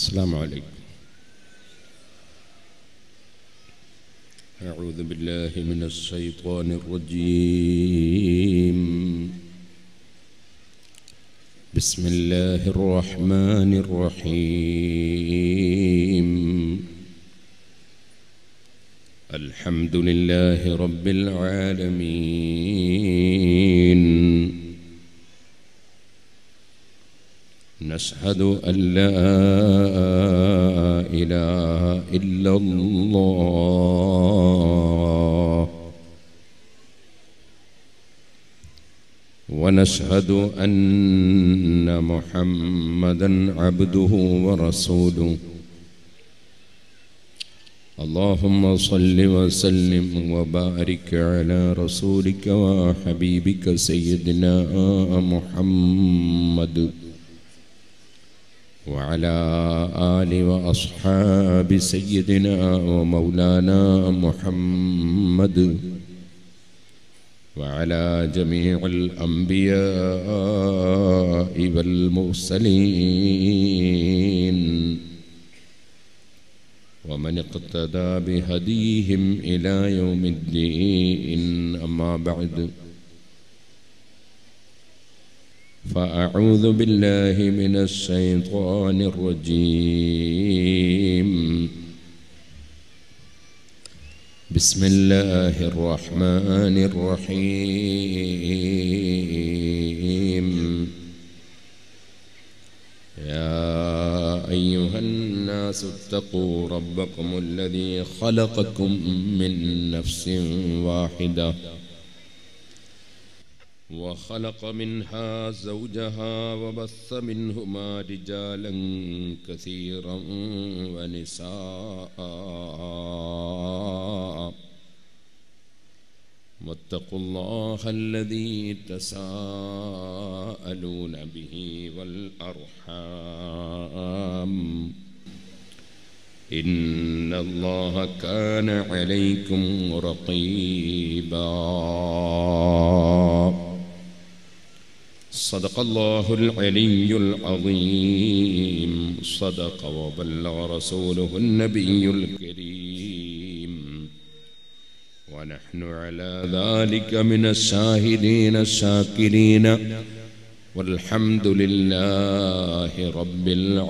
السلام عليكم أعوذ بالله من الشيطان الرجيم بسم الله الرحمن الرحيم الحمد لله رب العالمين نشهد أن لا إله إلا الله ونشهد أن محمدا عبده ورسوله اللهم صل وسلم وبارك على رسولك وحبيبك سيدنا محمد وعلى آل وأصحاب سيدنا ومولانا محمد وعلى جميع الأنبياء والمرسلين ومن اقتدى بهديهم إلى يوم الدين أما بعد فأعوذ بالله من الشيطان الرجيم بسم الله الرحمن الرحيم يا أيها الناس اتقوا ربكم الذي خلقكم من نفس واحدة وخلق منها زوجها وبث منهما رجالا كثيرا ونساء واتقوا الله الذي تساءلون به والأرحام إن الله كان عليكم رقيبا صدق الله العلي العظيم صدق وبلغ رسوله النبي الكريم ونحن على ذلك من الشاهدين الشاكرين والحمد لله رب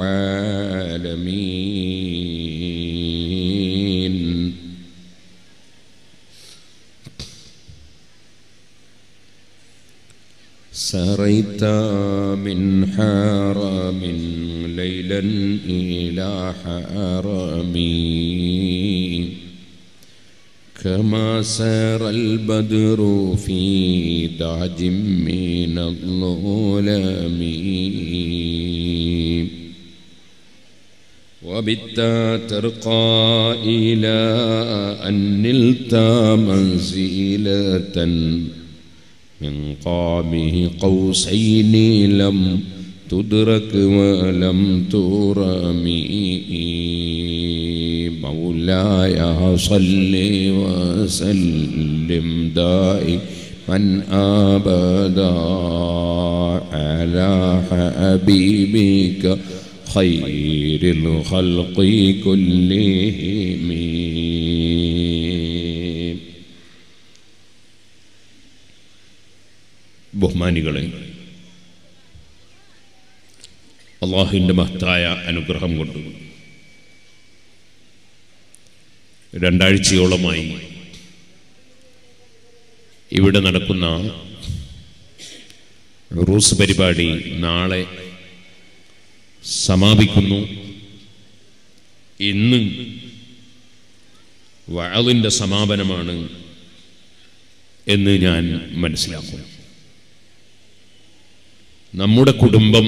العالمين سريت من حرم ليلا إلى حرمي كما سار البدر في دعج من الظلم وبت ترقى إلى أن نلت منزلة من قامه قوسين لم تدرك ولم ترمي مولاي صل وسلم دائما ابدا على حبيبك خير الخلق كلهم ബഹുമാനികളെ അള്ളാഹുവിൻ്റെ മഹത്തായ അനുഗ്രഹം കൊണ്ട് രണ്ടാഴ്ചയോളമായി ഇവിടെ നടക്കുന്ന റൂസ് പരിപാടി നാളെ സമാപിക്കുന്നു ഇന്ന് വഴലിൻ്റെ സമാപനമാണ് എന്ന് ഞാൻ മനസ്സിലാക്കുന്നു നമ്മുടെ കുടുംബം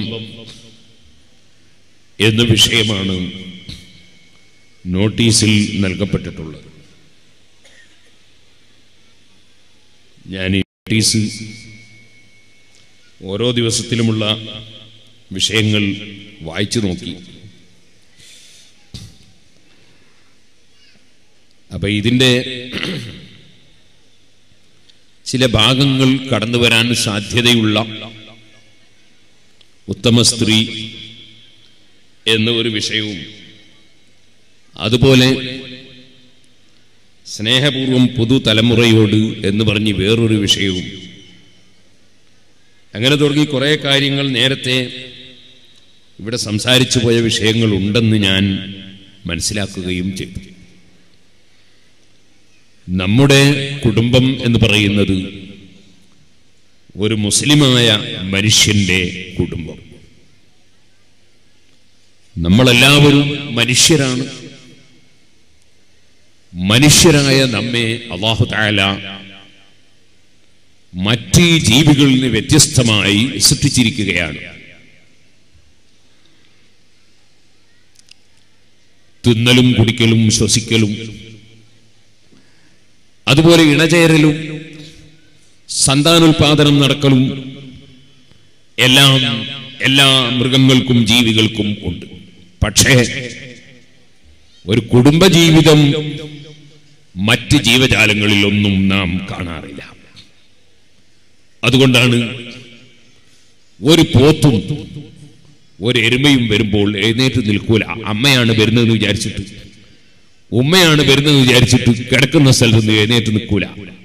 എന്ന വിഷയമാണ് നോട്ടീസിൽ നൽകപ്പെട്ടിട്ടുള്ളത് ഞാൻ ഈ നോട്ടീസ് ഓരോ ദിവസത്തിലുമുള്ള വിഷയങ്ങൾ വായിച്ചു നോക്കി അപ്പൊ ഇതിൻ്റെ ചില ഭാഗങ്ങൾ കടന്നു വരാൻ സാധ്യതയുള്ള ഉത്തമ സ്ത്രീ എന്ന ഒരു വിഷയവും അതുപോലെ സ്നേഹപൂർവം പുതുതലമുറയോട് എന്ന് പറഞ്ഞ് വേറൊരു വിഷയവും അങ്ങനെ തുടങ്ങി കുറേ കാര്യങ്ങൾ നേരത്തെ ഇവിടെ സംസാരിച്ചു പോയ വിഷയങ്ങൾ ഉണ്ടെന്ന് ഞാൻ മനസ്സിലാക്കുകയും ചെയ്തു നമ്മുടെ കുടുംബം എന്ന് പറയുന്നത് ഒരു മുസ്ലിമായ മനുഷ്യന്റെ കുടുംബം നമ്മളെല്ലാവരും മനുഷ്യരാണ് മനുഷ്യരായ നമ്മെ അള്ളാഹു താല മറ്റ് ജീവികളിൽ നിന്ന് വ്യത്യസ്തമായി സൃഷ്ടിച്ചിരിക്കുകയാണ് തിന്നലും കുടിക്കലും ശ്വസിക്കലും അതുപോലെ ഇണചേരലും സന്താനോൽപാദനം നടക്കലും എല്ലാം എല്ലാ മൃഗങ്ങൾക്കും ജീവികൾക്കും ഉണ്ട് പക്ഷേ ഒരു കുടുംബജീവിതം മറ്റ് ജീവജാലങ്ങളിലൊന്നും നാം കാണാറില്ല അതുകൊണ്ടാണ് ഒരു പോത്തും ഒരു എരുമയും വരുമ്പോൾ എഴുന്നേറ്റ് നിൽക്കൂല അമ്മയാണ് വരുന്നതെന്ന് വിചാരിച്ചിട്ട് ഉമ്മയാണ് വരുന്നതെന്ന് വിചാരിച്ചിട്ട് കിടക്കുന്ന സ്ഥലത്ത് നിന്ന് എഴുന്നേറ്റ് നിൽക്കൂല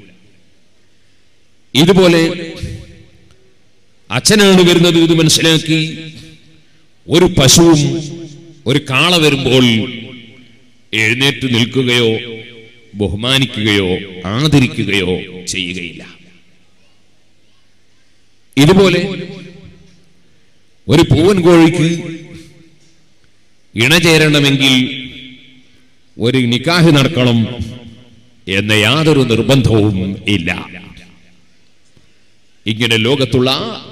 ഇതുപോലെ അച്ഛനാണ് വരുന്നത് ഇത് മനസ്സിലാക്കി ഒരു പശുവും ഒരു കാള വരുമ്പോൾ എഴുന്നേറ്റ് നിൽക്കുകയോ ബഹുമാനിക്കുകയോ ആദരിക്കുകയോ ചെയ്യുകയില്ല ഇതുപോലെ ഒരു പൂവൻ കോഴിക്ക് ഇണചേരണമെങ്കിൽ ഒരു നിക്കാഹ് നടക്കണം എന്ന യാതൊരു നിർബന്ധവും ഇല്ല ഇങ്ങനെ ലോകത്തുള്ള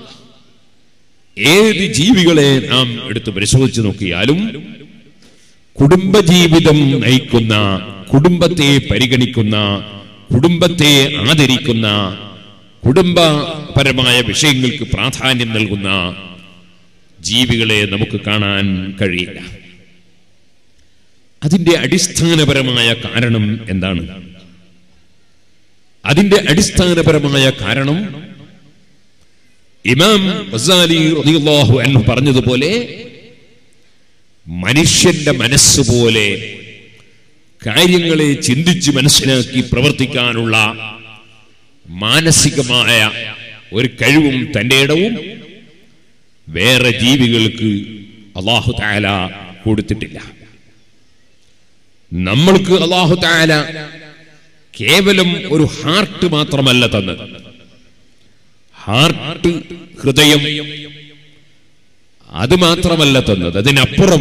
ഏത് ജീവികളെ നാം എടുത്ത് പരിശോധിച്ചു നോക്കിയാലും കുടുംബജീവിതം നയിക്കുന്ന കുടുംബത്തെ പരിഗണിക്കുന്ന കുടുംബത്തെ ആദരിക്കുന്ന കുടുംബപരമായ വിഷയങ്ങൾക്ക് പ്രാധാന്യം നൽകുന്ന ജീവികളെ നമുക്ക് കാണാൻ കഴിയില്ല അതിന്റെ അടിസ്ഥാനപരമായ കാരണം എന്താണ് അതിന്റെ അടിസ്ഥാനപരമായ കാരണം ഇമാം ഗസാലി റളിയല്ലാഹു അൻഹു പറഞ്ഞതുപോലെ മനുഷ്യന്റെ മനസ്സ് പോലെ കാര്യങ്ങളെ ചിന്തിച്ച് മനസ്സിലാക്കി പ്രവർത്തിക്കാനുള്ള മാനസികമായ ഒരു കഴിവും തന്റെ ഇടവും വേറെ ജീവികൾക്ക് അള്ളാഹു താല കൊടുത്തിട്ടില്ല നമ്മൾക്ക് അള്ളാഹു താല കേവലം ഒരു ഹാർട്ട് മാത്രമല്ല തന്നത് ഹാർട്ട് ഹൃദയം അത് മാത്രമല്ല തന്നത് അതിനപ്പുറം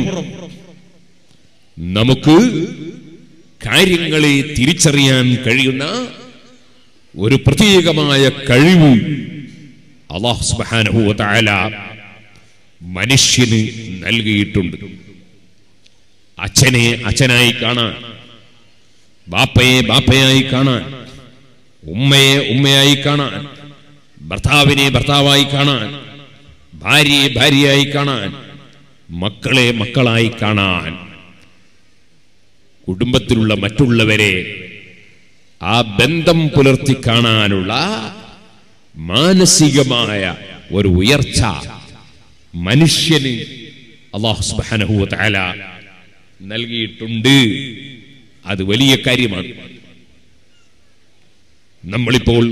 നമുക്ക് കാര്യങ്ങളെ തിരിച്ചറിയാൻ കഴിയുന്ന ഒരു പ്രത്യേകമായ കഴിവ് അള്ളാഹു സുബ്ഹാനഹു വ തആല മനുഷ്യന് നൽകിയിട്ടുണ്ട് അച്ഛനെ അച്ഛനായി കാണാൻ ബാപ്പയെ ബാപ്പയായി കാണാൻ ഉമ്മയെ ഉമ്മയായി കാണാൻ ഭർത്താവിനെ ഭർത്താവായി കാണാൻ ഭാര്യയെ ഭാര്യയായി കാണാൻ മക്കളെ മക്കളായി കാണാൻ കുടുംബത്തിലുള്ള മറ്റുള്ളവരെ ആ ബന്ധം പുലർത്തി കാണാനുള്ള മാനസികമായ ഒരു ഉയർച്ച മനുഷ്യന് അള്ളാഹു സുബ്ഹാനഹു വ തആല നൽകിയിട്ടുണ്ട് അത് വലിയ കാര്യമാണ് നമ്മളിപ്പോൾ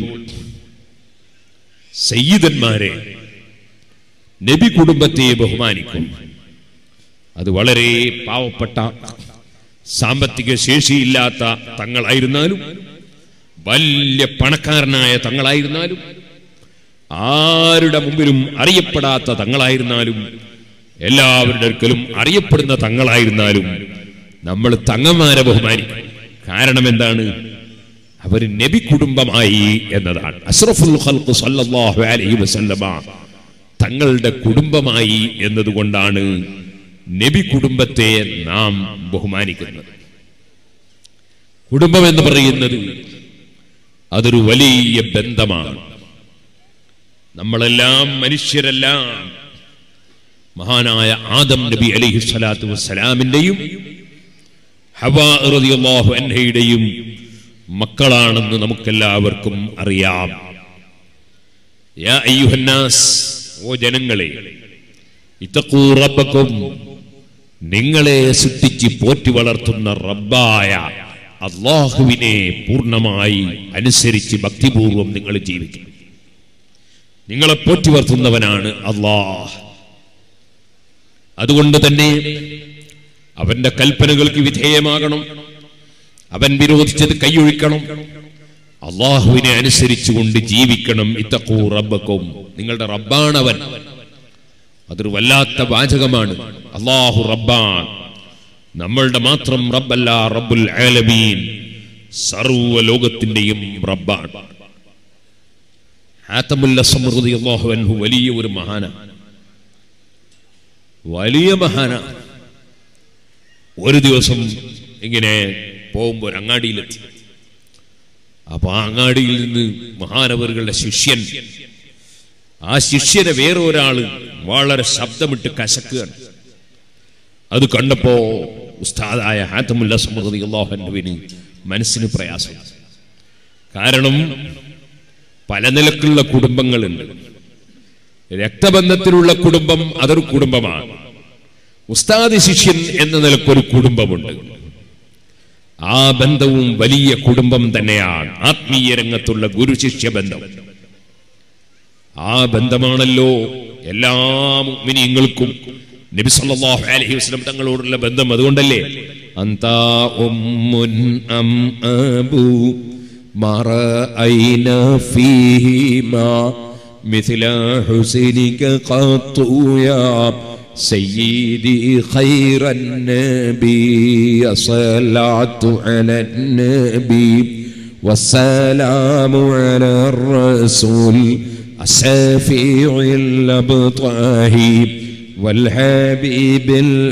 സയ്യിദന്മാരെ നബി കുടുംബത്തെ ബഹുമാനിക്കും അത് വളരെ പാവപ്പെട്ട സാമ്പത്തിക ശേഷിയില്ലാത്ത തങ്ങളായിരുന്നാലും വലിയ പണക്കാരനായ തങ്ങളായിരുന്നാലും ആരുടെ മുമ്പിലും അറിയപ്പെടാത്ത തങ്ങളായിരുന്നാലും എല്ലാവരുടെ അടുക്കലും അറിയപ്പെടുന്ന തങ്ങളായിരുന്നാലും നമ്മൾ തങ്ങന്മാരെ ബഹുമാനിക്കും കാരണം എന്താണ് അവർ നബി കുടുംബമായി എന്നതാണ് അഷ്റഫുൽ ഖൽഖ് സല്ലല്ലാഹു അലൈഹി വസല്ലമ തങ്ങളുടെ കുടുംബമായി എന്നതുകൊണ്ടാണ് നബി കുടുംബത്തെ നാം ബഹുമാനിക്കുന്നത് കുടുംബം എന്ന് പറയുന്നത് അതൊരു വലിയ ബന്ധമാണ് നമ്മളെല്ലാം മനുഷ്യരെല്ലാം മഹാനായ ആദം നബി അലൈഹി സ്വലാത്തു വസ്സലാമിന്റെയും ഹവാ റളിയല്ലാഹു അൻഹയുടെയും മക്കളാണെന്ന് നമുക്കെല്ലാവർക്കും അറിയാം യാ അയ്യുഹന്നാസ് ഓ ജനങ്ങളെ ഇത്തഖൂ റബ്ബക്കും നിങ്ങളെ സൃഷ്ടിച്ച് പോറ്റി വളർത്തുന്ന റബ്ബായ അള്ളാഹുവിനെ പൂർണ്ണമായി അനുസരിച്ച് ഭക്തിപൂർവം നിങ്ങൾ ജീവിക്കും നിങ്ങളെ പോറ്റി വളർത്തുന്നവനാണ് അള്ളാഹ് അതുകൊണ്ട് തന്നെ അവന്റെ കൽപ്പനകൾക്ക് വിധേയമാകണം അവൻ വിരോധിച്ചത് കൈയൊഴിക്കണം അള്ളാഹുവിനെ അനുസരിച്ചുകൊണ്ട് ജീവിക്കണം ഇത്തക്കൂ റബ്ബക്കും നിങ്ങളുടെ റബ്ബാണവൻ അതൊരു വല്ലാത്ത വാചകമാണ് അള്ളാഹു റബ്ബാൻ നമ്മളുടെ മാത്രം റബ്ബല്ല റബ്ബുൽ ആലമീൻ സർവ ലോകത്തിന്റെയും റബ്ബാൻ ഹാത്തമുല്ല സമൃദ്ധി അള്ളാഹു അൻഹു വലിയ ഒരു മഹാന വലിയ മഹാന ഒരു ദിവസം ഇങ്ങനെ പോകുമ്പോൾ ഒരു അങ്ങാടിയിലെത്തി അപ്പൊ ആ അങ്ങാടിയിൽ നിന്ന് മഹാനവറുകളുടെ ശിഷ്യൻ ആ ശിഷ്യനെ വേറെ ഒരാള് വളരെ ശബ്ദമിട്ട് കശക്കുകയാണ് അത് കണ്ടപ്പോ ഉസ്താദായ ഹാത്തമുല്ല സമൃദ്ധി അള്ളാഹുവിന് മനസ്സിന് പ്രയാസം കാരണം പല നിലക്കുള്ള കുടുംബങ്ങളുണ്ട് രക്തബന്ധത്തിലുള്ള കുടുംബം അതൊരു കുടുംബമാണ് ഉസ്താദ് ശിഷ്യൻ എന്ന നിലക്കൊരു കുടുംബമുണ്ട് ആ ബന്ധവും വലിയ കുടുംബം തന്നെയാണ് ആത്മീയ രംഗത്തുള്ള ഗുരു ശിഷ്യ ബന്ധം ആ ബന്ധമാണല്ലോ എല്ലാ മുഅ്മിനീങ്ങൾക്കും നബി സല്ലല്ലാഹു അലൈഹി വസല്ലം തങ്ങളോടുള്ള ബന്ധം അതുകൊണ്ടല്ലേ അന്താ ഉമ്മുൻ അം അബു മറഅയ്ന ഫീഹിമാ مثل حسنك قط يا سيدي خير النبي صلعت على النبي والسلام على الرسول الشافع الأبطاهي والحبيب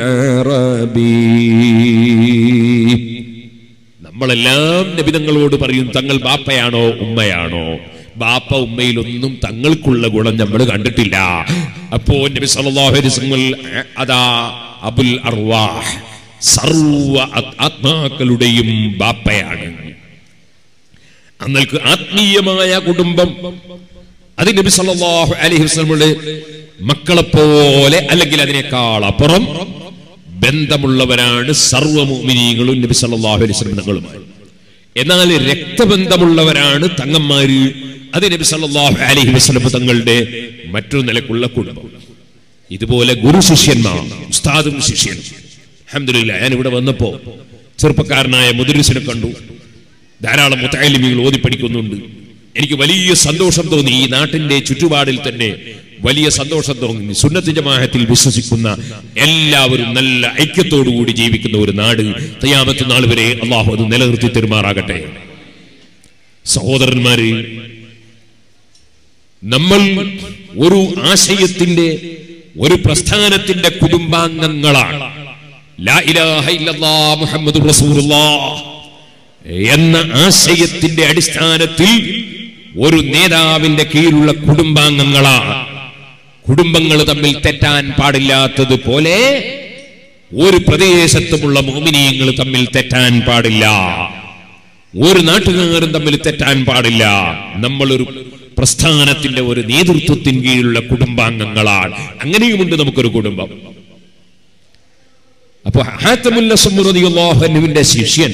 العربي നമ്മളെല്ലാം നബിതങ്ങളോട് പറയും തങ്ങൾ ബാപ്പയാണോ ഉമ്മയാണോ ബാപ്പ ഉമ്മയിലൊന്നും തങ്ങൾക്കുള്ള ഗുണം നമ്മൾ കണ്ടിട്ടില്ല അപ്പോ നബി സല്ലല്ലാഹു അലൈഹി വസല്ലം അതാ അബുൽ അർവാഹ് സർവ ആത്മാക്കളുടെയും ബാപ്പയാണ് അന്നൽക്ക് ആത്മീയമായ കുടുംബം അത് നബി സല്ലല്ലാഹു അലൈഹി വസല്ലമയുടെ മക്കളെ പോലെ അല്ലെങ്കിൽ അതിനേക്കാൾ അപ്പുറം ബന്ധമുള്ളവരാണ് സർവ്വ മുഅ്മിനീങ്ങളും നബി സല്ലല്ലാഹു അലൈഹി വസല്ലം തങ്ങളുമായി എന്നാൽ രക്തബന്ധമുള്ളവരാണ് തങ്ങന്മാര് അത് നബി സല്ലല്ലാഹു അലൈഹി വസല്ലം തങ്ങളുടെ മറ്റൊരു നിലക്കുള്ള കുടുംബം ഇതുപോലെ ഗുരു ശിഷ്യന്മാർ ഉസ്താദും ശിഷ്യനും അൽഹംദുലില്ലാ ഞാൻ ഇവിടെ വന്നപ്പോ ചെറുപ്പക്കാരനായ മുദ്രിസിനെ കണ്ടു ധാരാളം മുത്താലിമികൾ ഓതി പഠിക്കുന്നുണ്ട് എനിക്ക് വലിയ സന്തോഷം തോന്നി ഈ നാട്ടിന്റെ ചുറ്റുപാടിൽ തന്നെ വലിയ സന്തോഷം തോന്നി സുന്നത്ത് ജമാഅത്തിൽ വിശ്വസിക്കുന്ന എല്ലാവരും നല്ല ഐക്യത്തോടുകൂടി ജീവിക്കുന്ന ഒരു നാട് തയ്യാമത്ത് നാൾ വരെ അള്ളാഹു അത് നിലനിർത്തി തെരുമാറാകട്ടെ സഹോദരന്മാരെ നമ്മൾ ഒരു ആശയത്തിന്റെ ഒരു പ്രസ്ഥാനത്തിന്റെ കുടുംബാംഗങ്ങളാണ് ലാ ഇലാഹ ഇല്ലല്ലാ മുഹമ്മദുർ റസൂലുള്ളാഹ് എന്ന ആശയത്തിന്റെ അടിസ്ഥാനത്തിൽ ഒരു നേതാവിന്റെ കീഴിലുള്ള കുടുംബാംഗങ്ങളാണ് കുടുംബങ്ങൾ തമ്മിൽ തെറ്റാൻ പാടില്ലാത്തതുപോലെ ഒരു പ്രദേശത്തുമുള്ള മോമിനിയങ്ങൾ തമ്മിൽ തെറ്റാൻ പാടില്ല ഒരു നാട്ടുകാരും തമ്മിൽ തെറ്റാൻ പാടില്ല നമ്മളൊരു പ്രസ്ഥാനത്തിന്റെ ഒരു നേതൃത്വത്തിന് കീഴിലുള്ള കുടുംബാംഗങ്ങളാണ് അങ്ങനെയുമുണ്ട് നമുക്കൊരു കുടുംബം അപ്പൊ ഹാത്തമുല്ല സുമുറതിയുള്ളാഹുവിന്റെ ശിഷ്യൻ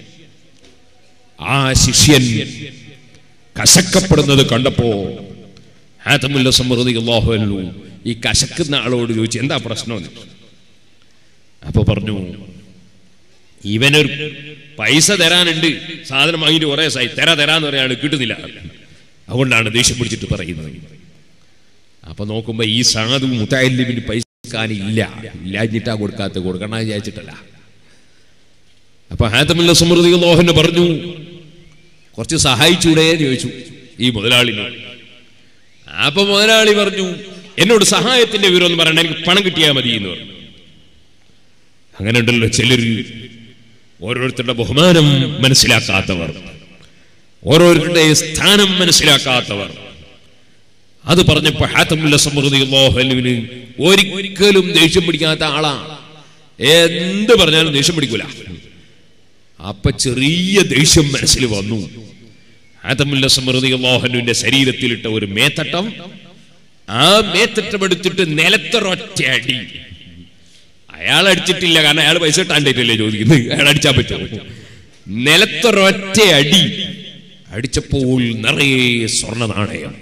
ആ ശിഷ്യൻ കശക്കപ്പെടുന്നത് കണ്ടപ്പോ ഹാത്തമുല്ല സമൃദ്ധി അള്ളാഹുവല്ലു ഈ കശക്കുന്ന ആളോട് ചോദിച്ചു എന്താ പ്രശ്നം അപ്പൊ പറഞ്ഞു ഇവനൊരു പൈസ തരാനുണ്ട് സാധനം വാങ്ങിയിട്ട് കുറെ സായി തരാ തരാന്ന് പറയാണ് കിട്ടുന്നില്ല അതുകൊണ്ടാണ് ദേഷ്യം പിടിച്ചിട്ട് പറയുന്നത് അപ്പൊ നോക്കുമ്പോ ഈ സാധു മുത്താലിമിന് പൈസ ഇല്ല ഇല്ലാഞ്ഞിട്ടാ കൊടുക്കാത്ത കൊടുക്കണ വിചാരിച്ചിട്ടല്ല അപ്പൊ ഹാത്തമുല്ല സമൃദ്ധി അള്ളാഹുവിന് പറഞ്ഞു കുറച്ച് സഹായിച്ചൂടെ എന്ന് ചോദിച്ചു ഈ മുതലാളിനോട് അപ്പൊ മുതലാളി പറഞ്ഞു എന്നോട് സഹായത്തിന്റെ വിവരം എന്ന് പറയണ എനിക്ക് പണം കിട്ടിയാൽ മതി എന്ന് പറഞ്ഞു അങ്ങനെ ഉണ്ടല്ലോ ചിലർ ഓരോരുത്തരുടെ ബഹുമാനം മനസ്സിലാക്കാത്തവർ ഓരോരുത്തരുടെ സ്ഥാനം മനസ്സിലാക്കാത്തവർ അത് പറഞ്ഞപ്പോ ഹാത്തമുല്ല സമൃദ്ധി അള്ളാഹുവിന് ഒരിക്കലും ദേഷ്യം പിടിക്കാത്ത ആളാണ് എന്ത് പറഞ്ഞാലും ദേഷ്യം പിടിക്കൂല അപ്പൊ ചെറിയ ദേഷ്യം മനസ്സിൽ വന്നു ആദമുല്ല സമൃദ്ധി അള്ളാഹനുവിന്റെ ശരീരത്തിലിട്ട ഒരു മേത്തട്ടം ആ മേത്തട്ടം എടുത്തിട്ട് നിലത്തൊരൊറ്റ അടി അയാൾ അടിച്ചിട്ടില്ല കാരണം അയാൾ പൈസ ഇട്ടാണ്ടിട്ടല്ലേ ചോദിക്കുന്നത് അയാൾ അടിച്ചാൻ പറ്റുമോ നിലത്തൊരൊറ്റ അടി അടിച്ചപ്പോൾ നിറയെ സ്വർണ്ണ നാണയം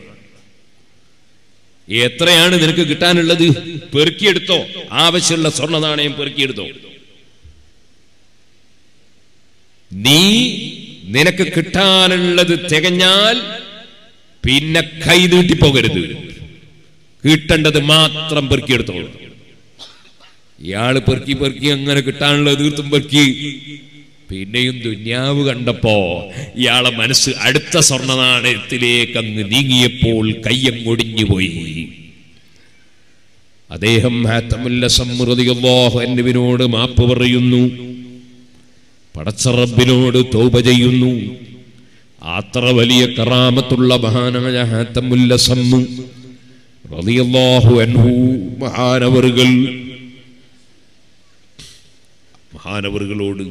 എത്രയാണ് നിനക്ക് കിട്ടാനുള്ളത് പെറുക്കിയെടുത്തോ ആവശ്യമുള്ള സ്വർണ്ണ നാണയം പെറുക്കിയെടുത്തോ നീ നിനക്ക് കിട്ടാനുള്ളത് തികഞ്ഞാൽ പിന്നെ കൈ നീട്ടിപ്പോകരുത് കിട്ടേണ്ടത് മാത്രം പെറുക്കിയെടുത്തോളൂ ഇയാള് പെറുക്കി പെറുക്കി അങ്ങനെ കിട്ടാനുള്ള തീർത്തും പെറുക്കി പിന്നെയും ദുന്യാവ് കണ്ടപ്പോ ഇയാളെ മനസ്സ് അടുത്ത സ്വർണ്ണ നാണയത്തിലേക്ക് അങ്ങ് നീങ്ങിയപ്പോൾ കയ്യങ്ങൊടിഞ്ഞുപോയി അദ്ദേഹം ഹാത്തമുല്ല സമ്മൃതിയോഹന്നുവിനോട് മാപ്പ് പറയുന്നു പടച്ചറബിനോട് തോപ ചെയ്യുന്നു അത്ര വലിയ കറാമത്തുള്ള മഹാനായ ഹാത്തമുല്ല സമ്മു റളിയല്ലാഹു അൻഹു മഹാനവറുകൾ മഹാനവറുകളോട്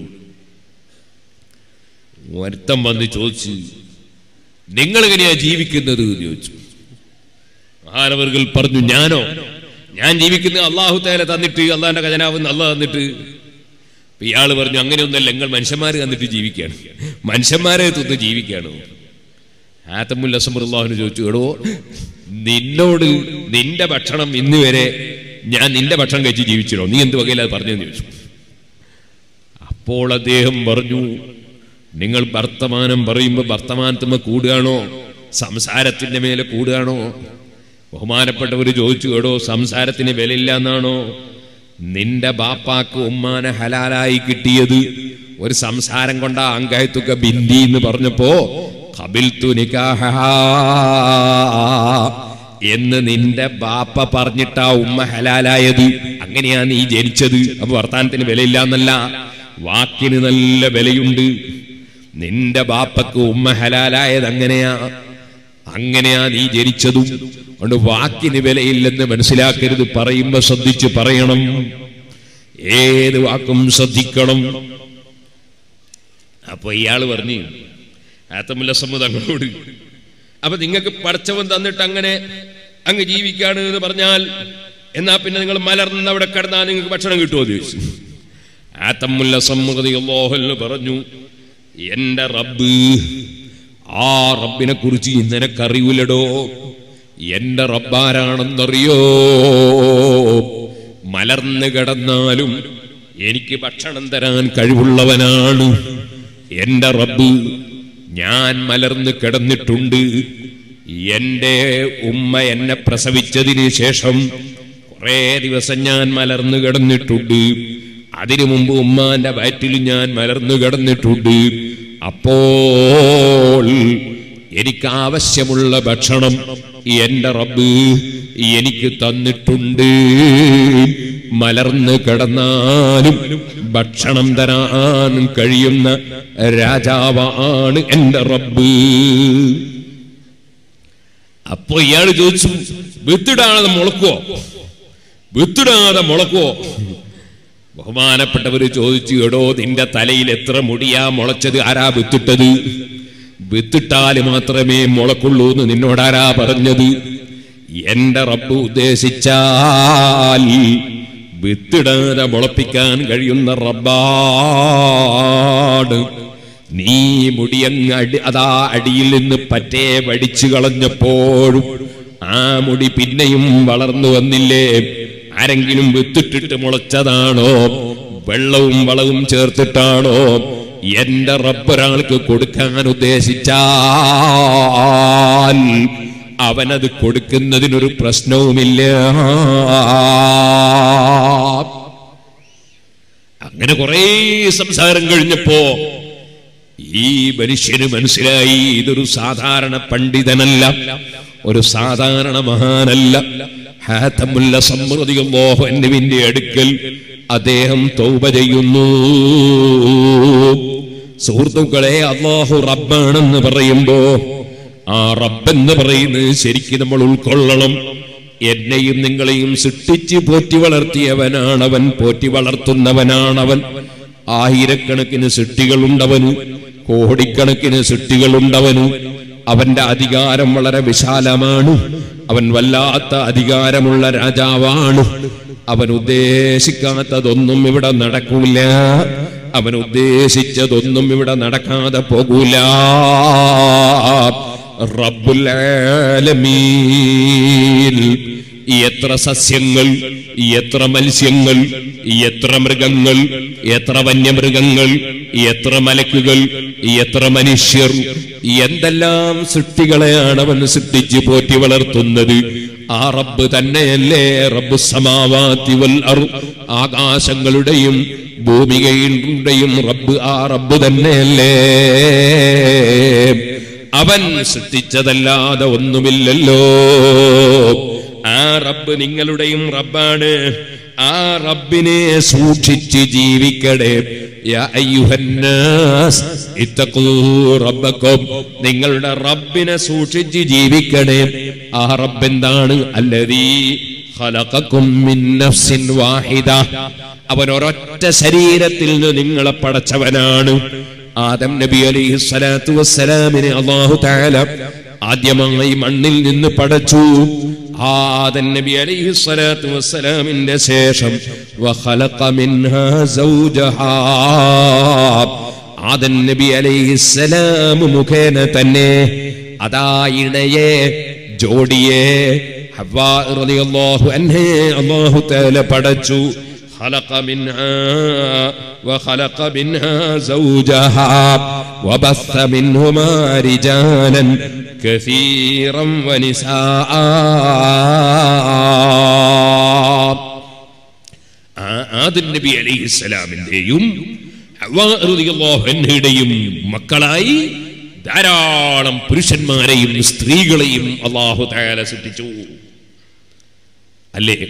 ഒരുത്തം വന്ന് ചോദിച്ചു നിങ്ങൾ എങ്ങനെയാ ജീവിക്കുന്നത് എന്ന് ചോദിച്ചു മഹാനവറുകൾ പറഞ്ഞു ഞാനോ ഞാൻ ജീവിക്കുന്നത് അള്ളാഹു തേല തന്നിട്ട് അള്ളാഹിന്റെ ഖജനാവ് അള്ളാഹ് തന്നിട്ട് അപ്പൊ ഇയാള് പറഞ്ഞു അങ്ങനെയൊന്നല്ല നിങ്ങൾ മനുഷ്യന്മാര് തന്നിട്ട് ജീവിക്കുകയാണ് മനുഷ്യന്മാരെ തിന്ന് ജീവിക്കുകയാണ് ആത്തമുല്ല അസമുല്ലാഹിന് ചോദിച്ചു എടോ നിന്നോട് നിന്റെ ഭക്ഷണം ഇന്ന് വരെ ഞാൻ നിന്റെ ഭക്ഷണം കഴിച്ച് ജീവിച്ചിടോ നീ എന്ത് വകയില്ല അത് പറഞ്ഞെന്ന് ചോദിച്ചു അപ്പോൾ അദ്ദേഹം പറഞ്ഞു നിങ്ങൾ വർത്തമാനം പറയുമ്പോൾ വർത്തമാനത്തുമ്മ കൂടുകയാണോ സംസാരത്തിന്റെ മേലെ കൂടുകയാണോ ബഹുമാനപ്പെട്ടവർ ചോദിച്ചു കേടോ സംസാരത്തിന് വിലയില്ല എന്നാണോ നിന്റെ ബാപ്പാക്ക് ഉമ്മാനെ ഹലാലായി കിട്ടിയത് ഒരു സംസാരം കൊണ്ടാ അങ്കായത്തുക ബിന്ദി എന്ന് പറഞ്ഞപ്പോ കബിൽത്തു നിക്കാഹഹാ എന്ന് നിന്റെ ബാപ്പ പറഞ്ഞിട്ടാ ഉമ്മ ഹലാലായത് അങ്ങനെയാ നീ ജനിച്ചത് അപ്പൊ വർത്താനത്തിന് വിലയില്ല എന്നല്ല വാക്കിന് നല്ല വിലയുണ്ട് നിന്റെ ബാപ്പക്ക് ഉമ്മ ഹലാലായത് അങ്ങനെയാ അങ്ങനെയാ നീ ജനിച്ചതും അതുകൊണ്ട് വാക്കിന് വിലയില്ലെന്ന് മനസ്സിലാക്കരുത് പറയുമ്പോ ശ്രദ്ധിച്ച് പറയണം ഏത് വാക്കും ശ്രദ്ധിക്കണം അപ്പൊ ഇയാള് പറഞ്ഞു ആത്തമുല്ലസമ്മ തങ്ങളോട് അപ്പൊ നിങ്ങൾക്ക് പടച്ചവൻ തന്നിട്ട് അങ്ങനെ അങ്ങ് ജീവിക്കാണ് എന്ന് പറഞ്ഞാൽ എന്നാ പിന്നെ നിങ്ങൾ മലർന്ന് അവിടെ കിടന്നാൽ നിങ്ങൾക്ക് ഭക്ഷണം കിട്ടുമോ എന്ന് ചോദിച്ചു ആത്തമുല്ല സമ്മതി അള്ളാഹു പറഞ്ഞു എന്റെ റബ്ബ് ആ റബ്ബിനെ കുറിച്ച് നിനക്കറിയില്ലടോ എന്റെ റബ്ബാരാണെന്നറിയോ മലർന്ന് കിടന്നാലും എനിക്ക് ഭക്ഷണം തരാൻ കഴിവുള്ളവനാണ് എന്റെ റബ്ബ് ഞാൻ മലർന്ന് കിടന്നിട്ടുണ്ട് എന്റെ ഉമ്മ എന്നെ പ്രസവിച്ചതിന് ശേഷം കുറെ ദിവസം ഞാൻ മലർന്നു കിടന്നിട്ടുണ്ട് അതിനു മുമ്പ് ഉമ്മാന്റെ വയറ്റിൽ ഞാൻ മലർന്നു കിടന്നിട്ടുണ്ട് അപ്പോൾ എനിക്ക് ആവശ്യമുള്ള ഭക്ഷണം എന്റെ റബ്ബ് എനിക്ക് തന്നിട്ടുണ്ട് മലർന്ന് കിടന്നാലും ഭക്ഷണം തരാൻ കഴിയുന്ന രാജാവാണ് എന്റെ റബ്ബ് അപ്പൊ ഇയാൾ ചോദിച്ചു വിത്തിടാതെ മുളക്കുവോ വിത്തിടാതെ മുളക്കുവോ ബഹുമാനപ്പെട്ടവര് ചോദിച്ചു എടോ നിന്റെ തലയിൽ എത്ര മുടിയാ മുളച്ചത് ആരാ വിത്തിട്ടത് വിത്തിട്ടാല് മാത്രമേ മുളക്കുള്ളൂ എന്ന് നിന്നോടാരാ പറഞ്ഞത് എന്റെ റബ്ബ് ഉദ്ദേശിച്ചാൽ വിത്തിടാതെ മുളപ്പിക്കാൻ കഴിയുന്ന റബ്ബാണ് നീ മുടിയങ്ങ് അടി അതാ അടിയിൽ നിന്ന് പറ്റേ വടിച്ചു കളഞ്ഞപ്പോഴും ആ മുടി പിന്നെയും വളർന്നു വന്നില്ലേ ആരെങ്കിലും വിത്തിട്ടിട്ട് മുളച്ചതാണോ വെള്ളവും വളവും ചേർത്തിട്ടാണോ എന്റെ റബ്ബൊരാൾക്ക് കൊടുക്കാൻ ഉദ്ദേശിച്ചാൽ അവനത് കൊടുക്കുന്നതിനൊരു പ്രശ്നവുമില്ല അങ്ങനെ കുറെ സംസാരം കഴിഞ്ഞപ്പോ ഈ മനുഷ്യന് മനസ്സിലായി ഇതൊരു സാധാരണ പണ്ഡിതനല്ല ഒരു സാധാരണ മഹാനല്ല ഹാത്തമുല്ല സമ്മൃതിയും മോഹന്നുവിന്റെ അടുക്കൽ അദ്ദേഹം തൗബ ചെയ്യുന്നു സുഹൃത്തുക്കളെ അള്ളാഹു റബ്ബാണെന്ന് പറയുമ്പോ ആ റബ്ബെന്ന് പറയുന്നത് ശരിക്കും നമ്മൾ ഉൾക്കൊള്ളണം എന്നെയും നിങ്ങളെയും സൃഷ്ടിച്ച് പോറ്റി വളർത്തിയവനാണവൻ പോറ്റി വളർത്തുന്നവനാണവൻ ആയിരക്കണക്കിന് സൃഷ്ടികളുണ്ടവന് കോടിക്കണക്കിന് സൃഷ്ടികളുണ്ടവന് അവന്റെ അധികാരം വളരെ വിശാലമാണ് അവൻ വല്ലാത്ത അധികാരമുള്ള രാജാവാണ് അവൻ ഉദ്ദേശിക്കാത്തതൊന്നും ഇവിടെ നടക്കൂല അവൻ ഉദ്ദേശിച്ചതൊന്നും ഇവിടെ നടക്കാതെ പോകൂല റബ്ബുൽ ആലമീൻ എത്ര സസ്യങ്ങൾ എത്ര മത്സ്യങ്ങൾ എത്ര മൃഗങ്ങൾ എത്ര വന്യമൃഗങ്ങൾ എത്ര മലക്കുകൾ എത്ര മനുഷ്യർ എന്തെല്ലാം സൃഷ്ടികളെയാണ് അവൻ സൃഷ്ടിച്ച് പോറ്റി വളർത്തുന്നത് ആ റബ്ബ് തന്നെയല്ലേ റബ്ബ് സമാവാതി വൽ അർ ആകാശങ്ങളുടെയും ഭൂമികയുടെയും റബ്ബ് ആ റബ്ബ് തന്നെയല്ലേ അവൻ സൃഷ്ടിച്ചതല്ലാതെ ഒന്നുമില്ലല്ലോ ആ റബ്ബ് നിങ്ങളുടെയും റബ്ബാണ് ആ റബ്ബിനെ സൂക്ഷിച്ച് ജീവിക്കണേ യാ അയ്യുഹന്നാസ് ഇത്തഖൂ റബ്ബക്കും നിങ്ങളുടെ റബ്ബിനെ സൂക്ഷിച്ച് ജീവിക്കണേ ആ റബ്ബ് എന്താണ് അല്ലതീ ഖലഖക്കും മിൻ നഫ്സിൻ വാഹിദ അവൻ ഒരൊറ്റ ശരീരത്തിൽ നിന്ന് നിങ്ങളെ പടച്ചവനാണ് ആദം നബി അലൈഹി സ്വലാത്തു വസ്സലാമിനെ അള്ളാഹു തആല ആദ്യമായി മണ്ണിൽ നിന്ന് പടച്ചു ആദം നബി അലൈഹി സ്വലാത്തു വസ്സലാമിന്റെ ശേഷം വഖലഖ മിൻഹാ സൗജഹാ ആദം നബി അലൈഹി സ്വലാം മുഖേന തന്നെ അതാ ഇണയെ ജോഡിയെ ഹവ്വാ റളിയല്ലാഹു അൻഹയെ അല്ലാഹു തആല പടച്ചു خلق منها وخلق منها زوجها وبث منهما رجالا كثيرا ونساء ആദം നബി അലൈഹി സ്വലാമിന്റെയും ഹവ്വാറുടെയും മക്കളായി ധാരാളം പുരുഷന്മാരെയും സ്ത്രീകളെയും അള്ളാഹു തയാല സൃഷ്ടിച്ചു അല്ലേ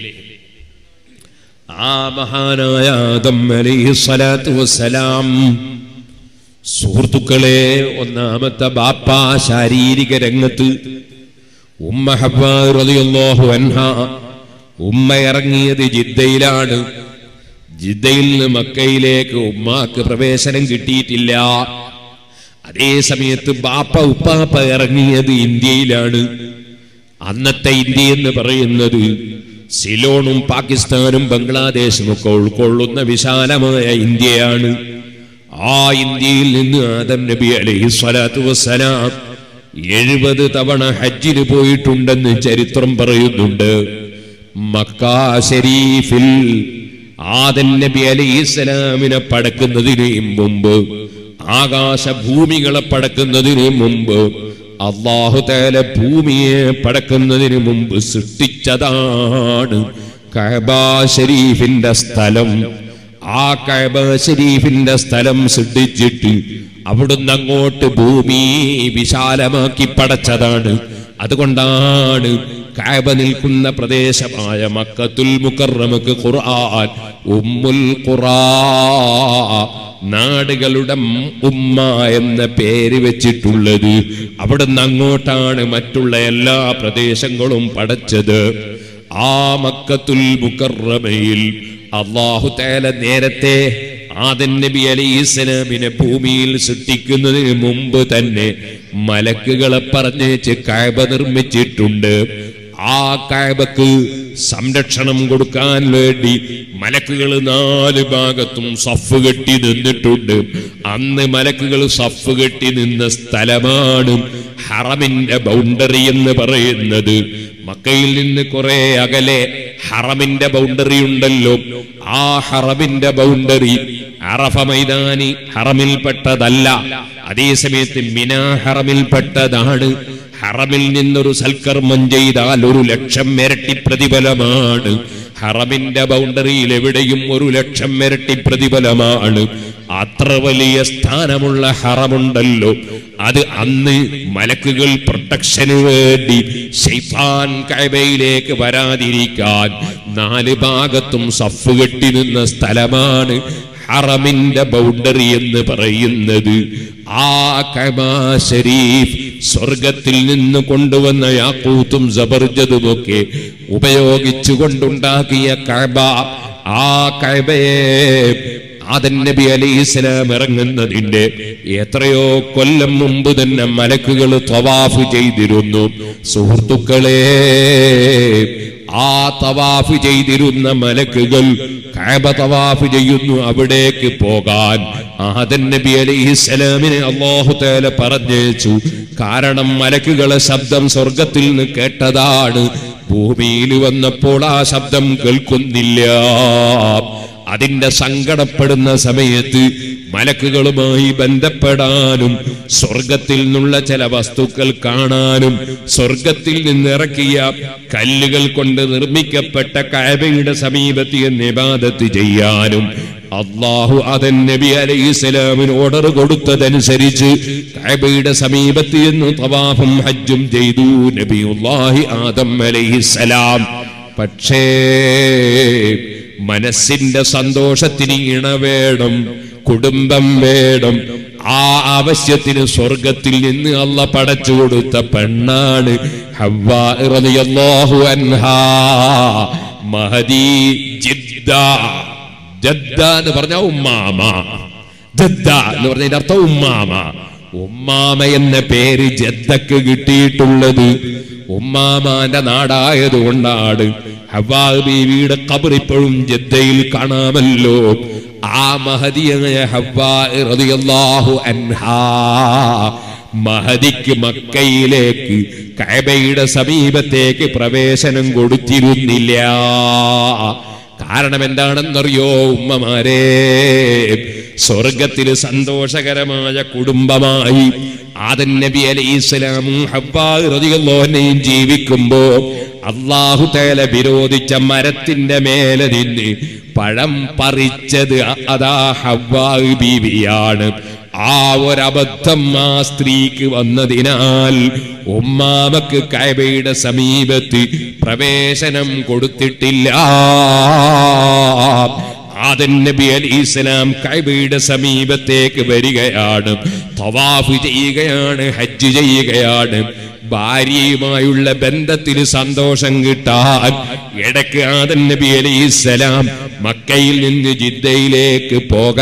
ആ മഹാനായ ആദം അലൈഹി സ്വലാത്തു വസ്സലാം സുഹൃത്തുക്കളെ ഒന്നാമത്തെ ബാപ്പ ശാരീരിക രംഗത്ത് ഉമ്മ ഹവ്വാ റളിയല്ലാഹു അൻഹ ഉമ്മ ഇറങ്ങിയത് ജിദ്ദയിലാണ് ജിദ്ദയിൽ നിന്ന് മക്കയിലേക്ക് ഉമ്മാക്ക് പ്രവേശനം കിട്ടിയിട്ടില്ല അതേ സമയത്ത് ബാപ്പ ഉപ്പാപ്പ ഇറങ്ങിയത് ഇന്ത്യയിലാണ് അന്നത്തെ ഇന്ത്യ എന്ന് പറയുന്നത് സിലോണും പാകിസ്ഥാനും ബംഗ്ലാദേശും ഒക്കെ ഉൾക്കൊള്ളുന്ന വിശാലമായ ഇന്ത്യയാണ് ആ ഇന്ത്യയിൽ നിന്ന് ആദം നബി അലൈഹി സ്വലാത്തു വസ്സലാം എഴുപത് തവണ ഹജ്ജിന് പോയിട്ടുണ്ടെന്ന് ചരിത്രം പറയുന്നുണ്ട് മക്ക ഷരീഫിൽ ആദൻ നബി അലൈഹി സ്വലാമിനെ പടക്കുന്നതിന് മുമ്പ് ആകാശ ഭൂമികളെ പടക്കുന്നതിന് മുമ്പ് അള്ളാഹു തേല ഭൂമിയെ പടക്കുന്നതിന് മുമ്പ് സൃഷ്ടിച്ചതാണ് കഅബ ഷരീഫിന്റെ സ്ഥലം ആ കഅബ ഷരീഫിന്റെ സ്ഥലം സൃഷ്ടിച്ചിട്ട് അവിടുന്ന് അങ്ങോട്ട് ഭൂമി വിശാലമാക്കി പടച്ചതാണ് അതുകൊണ്ടാണ് കാബ നിൽക്കുന്ന പ്രദേശമായ മക്കത്തുൽ മുക്കറമക്ക് ഖുർആൻ ഉമ്മുൽ ഖുറാ നാടുകളുടെ ഉമ്മ എന്ന പേര് വെച്ചിട്ടുള്ളത് അവിടുന്ന് അങ്ങോട്ടാണ് മറ്റുള്ള എല്ലാ പ്രദേശങ്ങളും പടച്ചത് ആ മക്കത്തുൽ മുക്കറമയിൽ അള്ളാഹു തേല നേരത്തെ ആദൻ നബി അലൈഹി ഇസ്ലാമിനെ ഭൂമിയിൽ സൃഷ്ടിക്കുന്നതിന് മുമ്പ് തന്നെ മലക്കുകളെ പറഞ്ഞേച്ച് കായബ നിർമ്മിച്ചിട്ടുണ്ട് ആ കായബക്ക് സംരക്ഷണം കൊടുക്കാൻ വേണ്ടി മലക്കുകൾ നാല് ഭാഗത്തും സഫ് കെട്ടി നിന്നിട്ടുണ്ട് അന്ന് മലക്കുകൾ സഫ് കെട്ടി നിന്ന സ്ഥലമാണ് ഹറമിന്റെ ബൗണ്ടറി എന്ന് പറയുന്നത് മക്കയിൽ നിന്ന് കുറെ അകലെ ഹറമിന്റെ ബൗണ്ടറി ഉണ്ടല്ലോ ആ ഹറമിന്റെ ബൗണ്ടറി അറഫ മൈതാനി ഹറമിൽപ്പെട്ടതല്ല അതേസമയത്ത് മിന ഹറമിൽപ്പെട്ടതാണ് ഹറമിൽ നിന്നൊരു സൽക്കർമ്മം ചെയ്താൽ ഒരു ലക്ഷം ഇരട്ടി പ്രതിഫലമാണ് ഹറമിന്റെ ബൗണ്ടറിയിൽ എവിടെയും ഒരു ലക്ഷം ഇരട്ടി പ്രതിഫലമാണ് അത്ര വലിയ സ്ഥാനമുള്ള ഹറമുണ്ടല്ലോ അത് അന്ന് മലക്കുകൾ പ്രൊട്ടക്ഷന് വേണ്ടി ഷെയ്ഫാൻ കൈബയിലേക്ക് വരാതിരിക്കാൻ നാല് ഭാഗത്തും സഫ് കെട്ടി നിന്ന സ്ഥലമാണ് ഹറമിന്റെ ബൗണ്ടറി എന്ന് പറയുന്നത് ആ കബാ ഷരീഫ് സ്വർഗത്തിൽ നിന്ന് കൊണ്ടുവന്ന യാക്കൂത്തും സബർജതുമൊക്കെ ഉപയോഗിച്ചു കൊണ്ടുണ്ടാക്കിയ കബ ആ കബയെ ആദൻ നബി അലൈഹി ഇസ്ലാം ഇറങ്ങുന്നതിന്റെ എത്രയോ കൊല്ലം മുമ്പ് തന്നെ മലക്കുകൾ തവാഫ് ചെയ്തിരുന്നു സുഹൃത്തുക്കളെ ആ തവാഫ് ചെയ്തിരുന്ന മലക്കുകൾ കഅബ തവാഫ് ചെയ്യുന്നു അവിടേക്ക് പോകാൻ ആദൻ നബി അലൈഹിസ്സലാമിനെ അല്ലാഹു തആല പറഞ്ഞേച്ചു കാരണം മലക്കുകളെ ശബ്ദം സ്വർഗത്തിൽ നിന്ന് കേട്ടതാണ് ഭൂമിയിൽ വന്നപ്പോൾ ആ ശബ്ദം കേൾക്കുന്നില്ല അതിന്റെ സങ്കടപ്പെടുന്ന സമയത്ത് മലക്കുകളുമായി ബന്ധപ്പെടാനും സ്വർഗത്തിൽ നിന്നുള്ള ചില വസ്തുക്കൾ കാണാനും സ്വർഗത്തിൽ നിന്നിറക്കിയ കല്ലുകൾ കൊണ്ട് നിർമ്മിക്കപ്പെട്ട കഅബയുടെ സമീപത്ത് നിബാദത്ത് ചെയ്യാനും അള്ളാഹു അതൻ നബി അലൈഹിസ്സലാമിന് ഓർഡർ കൊടുത്തതനുസരിച്ച് കഅബയുടെ സമീപത്ത് എന്ന് തവാഫും ഹജ്ജും ചെയ്തു നബിയുല്ലാഹി ആദം അലൈഹിസ്സലാം പക്ഷേ മനസ്സിന്റെ സന്തോഷത്തിന് ഇണ വേണം കുടുംബം വേണം ആ ആവശ്യത്തിന് സ്വർഗത്തിൽ നിന്ന് അല്ല പടച്ചു കൊടുത്ത പെണ്ണാണ് ഹവ്വാ റളിയല്ലാഹു അൻഹാ മഹദി ജിദ്ദ ജദ്ദ എന്ന് പറഞ്ഞ ഉമ്മാമ ജദ്ദ എന്ന് പറഞ്ഞതിന്റെ അർത്ഥം ഉമ്മാമ ഉമ്മാമ എന്ന പേര് ജദ്ദക്ക് കിട്ടിയിട്ടുള്ളത് ഉമ്മാമാന്റെ നാടായത് കൊണ്ടാണ് ഹവാ ബീവിയുടെ ഖബർ ഇപ്പോഴും ജദ്ദയിൽ കാണാമല്ലോ ആ മഹദിയായ ഹവാ റളിയല്ലാഹു അൻഹാ മഹദിക്ക് മക്കയിലേക്ക് കഅബയുടെ സമീപത്തേക്ക് പ്രവേശനം കൊടുത്തിരുന്നില്ല കാരണം എന്താണെന്നറിയോ ഉമ്മമാരെ സ്വർഗത്തിൽ സന്തോഷകരമായ കുടുംബമായി ആദൻ നബി അലൈഹി ഇസ്ലാമും ഹബ്ബാറിയും ജീവിക്കുമ്പോ അള്ളാഹു തേല വിരോധിച്ച മരത്തിന്റെ മേലെ നിന്ന് പഴം പറിച്ചത് അതാ ഹവ്വാ ബീവിയാണ് ആ ഒരബദ്ധം ആ സ്ത്രീക്ക് വന്നതിനാൽ ഉമ്മാമക്ക് കൈബയുടെ സമീപത്ത് പ്രവേശനം കൊടുത്തിട്ടില്ല ആദൻ നബി അലി ഇസ്ലാം കൈബയുടെ സമീപത്തേക്ക് വരികയാണ് തവാഫ് ചെയ്യുകയാണ് ഹജ്ജ് ചെയ്യുകയാണ് ഭാര്യയുമായുള്ള ബന്ധത്തിൽ സന്തോഷം കിട്ടാൻ ഇടയ്ക്ക് ആദൻ നബി അലൈഹി ഇസ്ലാം മക്കയിൽ നിന്ന് ജിദ്ദയിലേക്ക്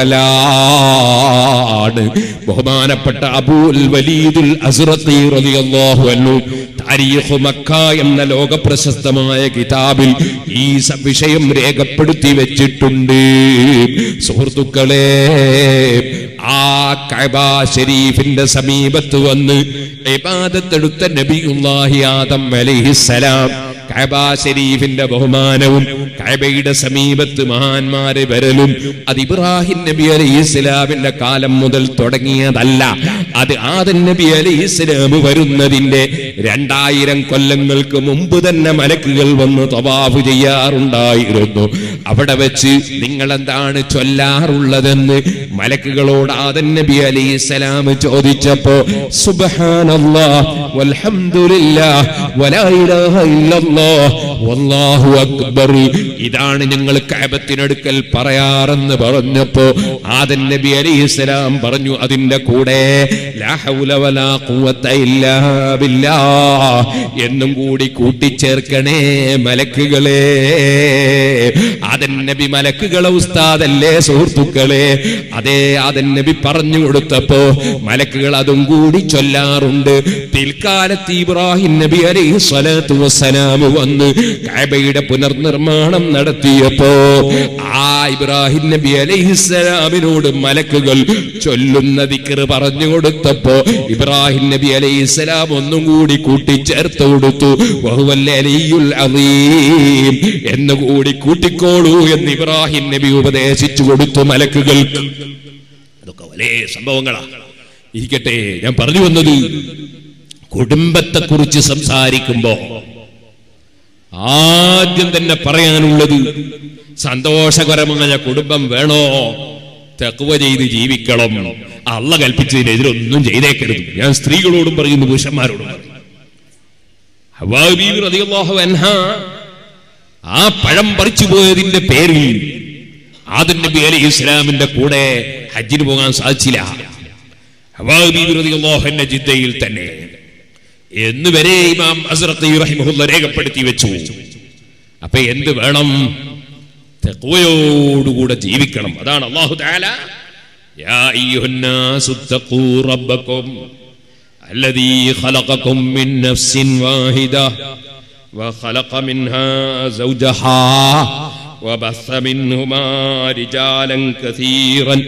പോകലാണ് ബഹുമാനപ്പെട്ട അബൂൽ വലീദുൽ അസ്റത്തി റളിയല്ലാഹു അൻഹു താരീഖ് മക്ക എന്ന ലോക പ്രശസ്തമായ കിതാബിൽ ഈ സ- വിഷയം രേഖപ്പെടുത്തി വെച്ചിട്ടുണ്ട് സുഹൃത്തുക്കളെ ആ കഅബ ഷരീഫിന്റെ സമീപത്ത് വന്ന് ഇബാദത്തെടുത്ത നബിയുല്ലാഹി ആദം അലൈഹിസ്സലാം കഅബ ഷരീഫിന്റെ ബഹുമാനവും കഅബയുടെ സമീപത്ത് മഹാന്മാരെ വരലും അത് ഇബ്രാഹിം നബി അലൈഹി ഇസ്ലാമിന്റെ കാലം മുതൽ തുടങ്ങിയതല്ല അത് ആദൻ നബി അലൈഹി ഇസ്ലാം വരുന്നതിന്റെ രണ്ടായിരം കൊല്ലങ്ങൾക്ക് മുമ്പ് തന്നെ മലക്കുകൾ വന്ന് തവാഫ് ചെയ്യാറുണ്ടായിരുന്നു അവിടെ വെച്ച് നിങ്ങൾ എന്താണ് ചൊല്ലാറുള്ളതെന്ന് മലക്കുകളോട് ആദൻ നബി അലൈഹി ഇസ്ലാം ചോദിച്ചപ്പോ സുബ്ഹാനല്ലാഹ് വൽഹംദുലില്ലാഹ് വലാ ഇലാഹ ഇല്ലല്ലാഹ് വല്ലാഹു അക്ബർ ഇതാണ് ഞങ്ങൾ കഅബത്തിനടുക്കൽ പറയാറെന്ന് പറഞ്ഞപ്പോ ആദൻ നബി അലൈഹിസ്സലാം പറഞ്ഞു അതിന്റെ കൂടെ ലാ ഹൗല വലാ ഖുവത ഇല്ലാ ബില്ലാഹ് എന്നും കൂടി കൂട്ടിച്ചേർക്കണേ മലക്കുകളെ ആദൻ നബി മലക്കുകളെ ഉസ്താദല്ലേ സുഹൃത്തുക്കളെ അതേ ആദൻ നബി പറഞ്ഞു കൊടുത്തപ്പോ മലക്കുകൾ അതും കൂടി ചൊല്ലാറുണ്ട് പിൽക്കാലത്ത് ഇബ്രാഹിം നബി അലൈഹി സ്വലാത്തു വസ്സലാം വന്ന് കഅബയുടെ പുനർനിർമ്മാണം നടത്തിയപ്പോ ആ ഇബ്രാഹിം നബി അലൈഹിസ്സലാമിനോട് മലക്കുകൾ ചൊല്ലുന്ന ദിക്ർ പറഞ്ഞു കൊടുത്തപ്പോ ഇബ്രാഹിം നബി അലൈഹിസ്സലാം ഒന്നും കൂടി കൂട്ടിച്ചേർത്ത് കൊടുത്തു വഹുവൽ അലിയുൽ അലീം എന്നുകൂടി കൂട്ടിക്കോളൂ എന്ന് ഇബ്രാഹിം നബി ഉപദേശിച്ചു കൊടുത്തു മലക്കുകൾക്ക് അതൊക്കെ വലിയ സംഭവങ്ങളാ ഇരിക്കട്ടെ ഞാൻ പറഞ്ഞു വന്നത് കുടുംബത്തെ കുറിച്ച് സംസാരിക്കുമ്പോ ആദ്യം തന്നെ പറയാനുള്ളത് സന്തോഷകരമായ കുടുംബം വേണോ തെക്കുവ ചെയ്ത് ജീവിക്കണം അള്ള കൽപ്പിച്ചതിനെതിരൊന്നും ചെയ്തേക്കരുത് ഞാൻ സ്ത്രീകളോടും പറയുന്നു പുരുഷന്മാരോടും പറയുന്നു ഹവ്വാ ബീവി റളിയല്ലാഹു അൻഹാ ആ പഴം പറിച്ചു പോയതിന്റെ പേരിൽ ആദൻ നബി അലൈഹി ഇസ്ലാമിന്റെ കൂടെ ഹജ്ജിന് പോകാൻ സാധിച്ചില്ല ഹവ്വാ ബീവി റളിയല്ലാഹു അൻഹ ജിദ്ദയിൽ തന്നെ എന്ന് വരെ ഇമാം അസ്റഖി റഹിമഹുല്ല രേഖപ്പെടുത്തി വെച്ചു അപ്പൊ എന്ത് വേണം തെക്കുവയോടുകൂടെ ജീവിക്കണം അതാണ് അള്ളാഹു താല യാ അയ്യുഹന്നാസു തഖൂ റബ്ബക്കും الذي خلقكم من نفس واحدة وخلق منها زوجها وبث منهما رجالا كثيرا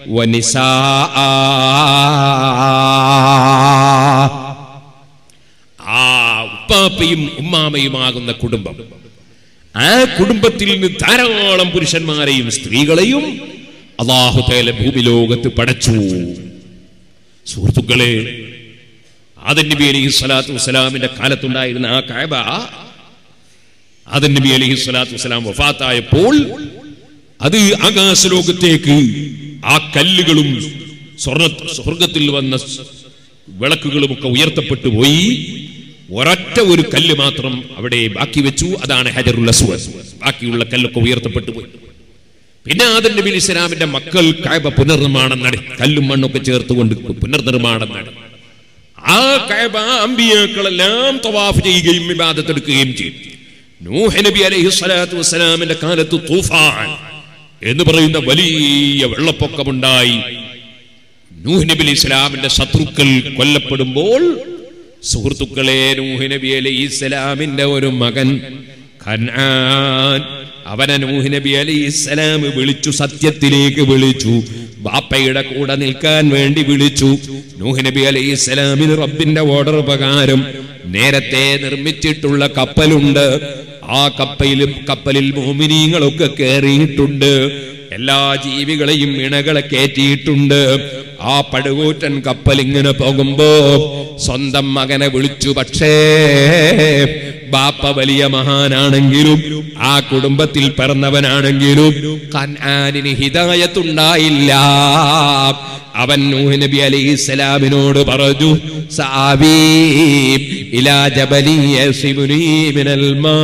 ونساء ആ ഉപ്പാപ്പയും ഉമ്മാമയുമാകുന്ന കുടുംബം ആ കുടുംബത്തിൽ നിന്ന് ധാരാളം പുരുഷന്മാരെയും സ്ത്രീകളെയും അള്ളാഹു തേല ഭൂമിലോകത്ത് പടച്ചു സുഹൃത്തുക്കളെ ആദൻ നബി അലൈഹി സ്വലാത്തു വസ്സലാമിന്റെ കാലത്തുണ്ടായിരുന്ന ആ കായബ ആദൻ നബി അലൈഹി സ്വലാത്തു വസ്സലാം വഫാത്തായപ്പോൾ അത് ആകാശലോകത്തേക്ക് ആ കല്ലുകളും സ്വർണ്ണ സ്വർഗത്തിൽ വന്ന വിളക്കുകളും ഒക്കെ ഉയർത്തപ്പെട്ടു പോയി ഒരൊറ്റ ഒരു കല്ല് മാത്രം അവിടെ ബാക്കി വെച്ചു അതാണ് ഹജറുൽ അസ്വദ് ബാക്കിയുള്ള കല്ലൊക്കെ ഉയർത്തപ്പെട്ടു പോയി പിന്നെ ആദൻ നബി അലൈഹി ഇസ്ലാമിന്റെ മക്കൾ കായബ പുനർനിർമ്മാണം നടത്തി കല്ലും മണ്ണൊക്കെ ചേർത്തുകൊണ്ട് പുനർനിർമ്മാണം നടത്തി ആ കഅബ അമ്പിയാക്കളെല്ലാം തവാഫ് ചെയ്യുകയും ഇബാദത്തെടുക്കുകയും ചെയ്തു നൂഹ് നബി അലൈഹി സ്വലാത്തു വസ്സലാമിന്റെ കാലത്ത് തൂഫാൻ എന്ന് പറയുന്ന വലിയ വെള്ളപ്പൊക്കമുണ്ടായി നൂഹ് നബി അലൈഹി ഇസ്ലാമിന്റെ ശത്രുക്കൾ കൊല്ലപ്പെടുമ്പോൾ സുഹൃത്തുക്കളെ നൂഹ് നബി അലൈഹി ഇസ്ലാമിന്റെ ഒരു മകൻ ഖനാൻ അവനെ നൂഹ് നബി അലൈഹി ഇസ്ലാം വിളിച്ചു സത്യത്തിലേക്ക് വിളിച്ചു ബാപ്പയുടെ കൂടെ നിൽക്കാൻ വേണ്ടി വിളിച്ചു നൂഹ് നബി അലൈഹി ഇസ്ലാമിന് റബ്ബിന്റെ ഓർഡർ പ്രകാരം നേരത്തെ നിർമ്മിച്ചിട്ടുള്ള കപ്പലുണ്ട് ആ കപ്പലിലും കപ്പലിൽ മോമിനീങ്ങളൊക്കെ കയറിയിട്ടുണ്ട് എല്ലാ ജീവികളെയും ഇണകളെ കയറ്റിയിട്ടുണ്ട് ആ പടുകൂറ്റൻ കപ്പൽ ഇങ്ങനെ പോകുമ്പോ സ്വന്തം മകനെ വിളിച്ചു പക്ഷേ ബാപ്പ വലിയ മഹാനാണെങ്കിലും ആ കുടുംബത്തിൽ പിറന്നവനാണെങ്കിലും കൻആനിന് ഹിദായത്തുണ്ടായില്ല അവൻ നൂഹ് നബി അലൈഹി സ്വലാമിനോട് പറഞ്ഞു സാബീ ഇലാ ജബലി യസിബുനി മിനൽ മാ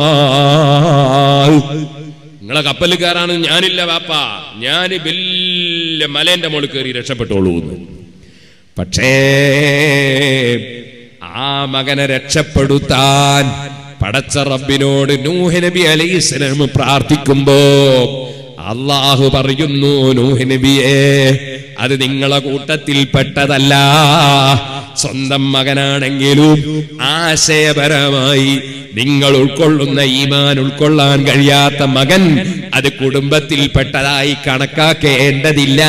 നിങ്ങളെ കപ്പലിൽ കയറാണ് ഞാനില്ല വാപ്പ ഞാൻ വലിയ മലേന്റെ മുകളിൽ കയറി രക്ഷപ്പെട്ടോളൂ എന്ന് പക്ഷേ ആ മകനെ രക്ഷപ്പെടുത്താൻ പടച്ച റബ്ബിനോട് നൂഹ് നബി അലൈഹിസ്സലാം പ്രാർത്ഥിക്കുമ്പോ അള്ളാഹു പറയുന്നു നൂഹ് നബിയെ അത് നിങ്ങളെ കൂട്ടത്തിൽ പെട്ടതല്ല സ്വന്തം മകനാണെങ്കിലും ആശയപരമായി നിങ്ങൾ ഉൾക്കൊള്ളുന്ന ഈമാൻ ഉൾക്കൊള്ളാൻ കഴിയാത്ത മകൻ അത് കുടുംബത്തിൽപ്പെട്ടതായി കണക്കാക്കേണ്ടതില്ല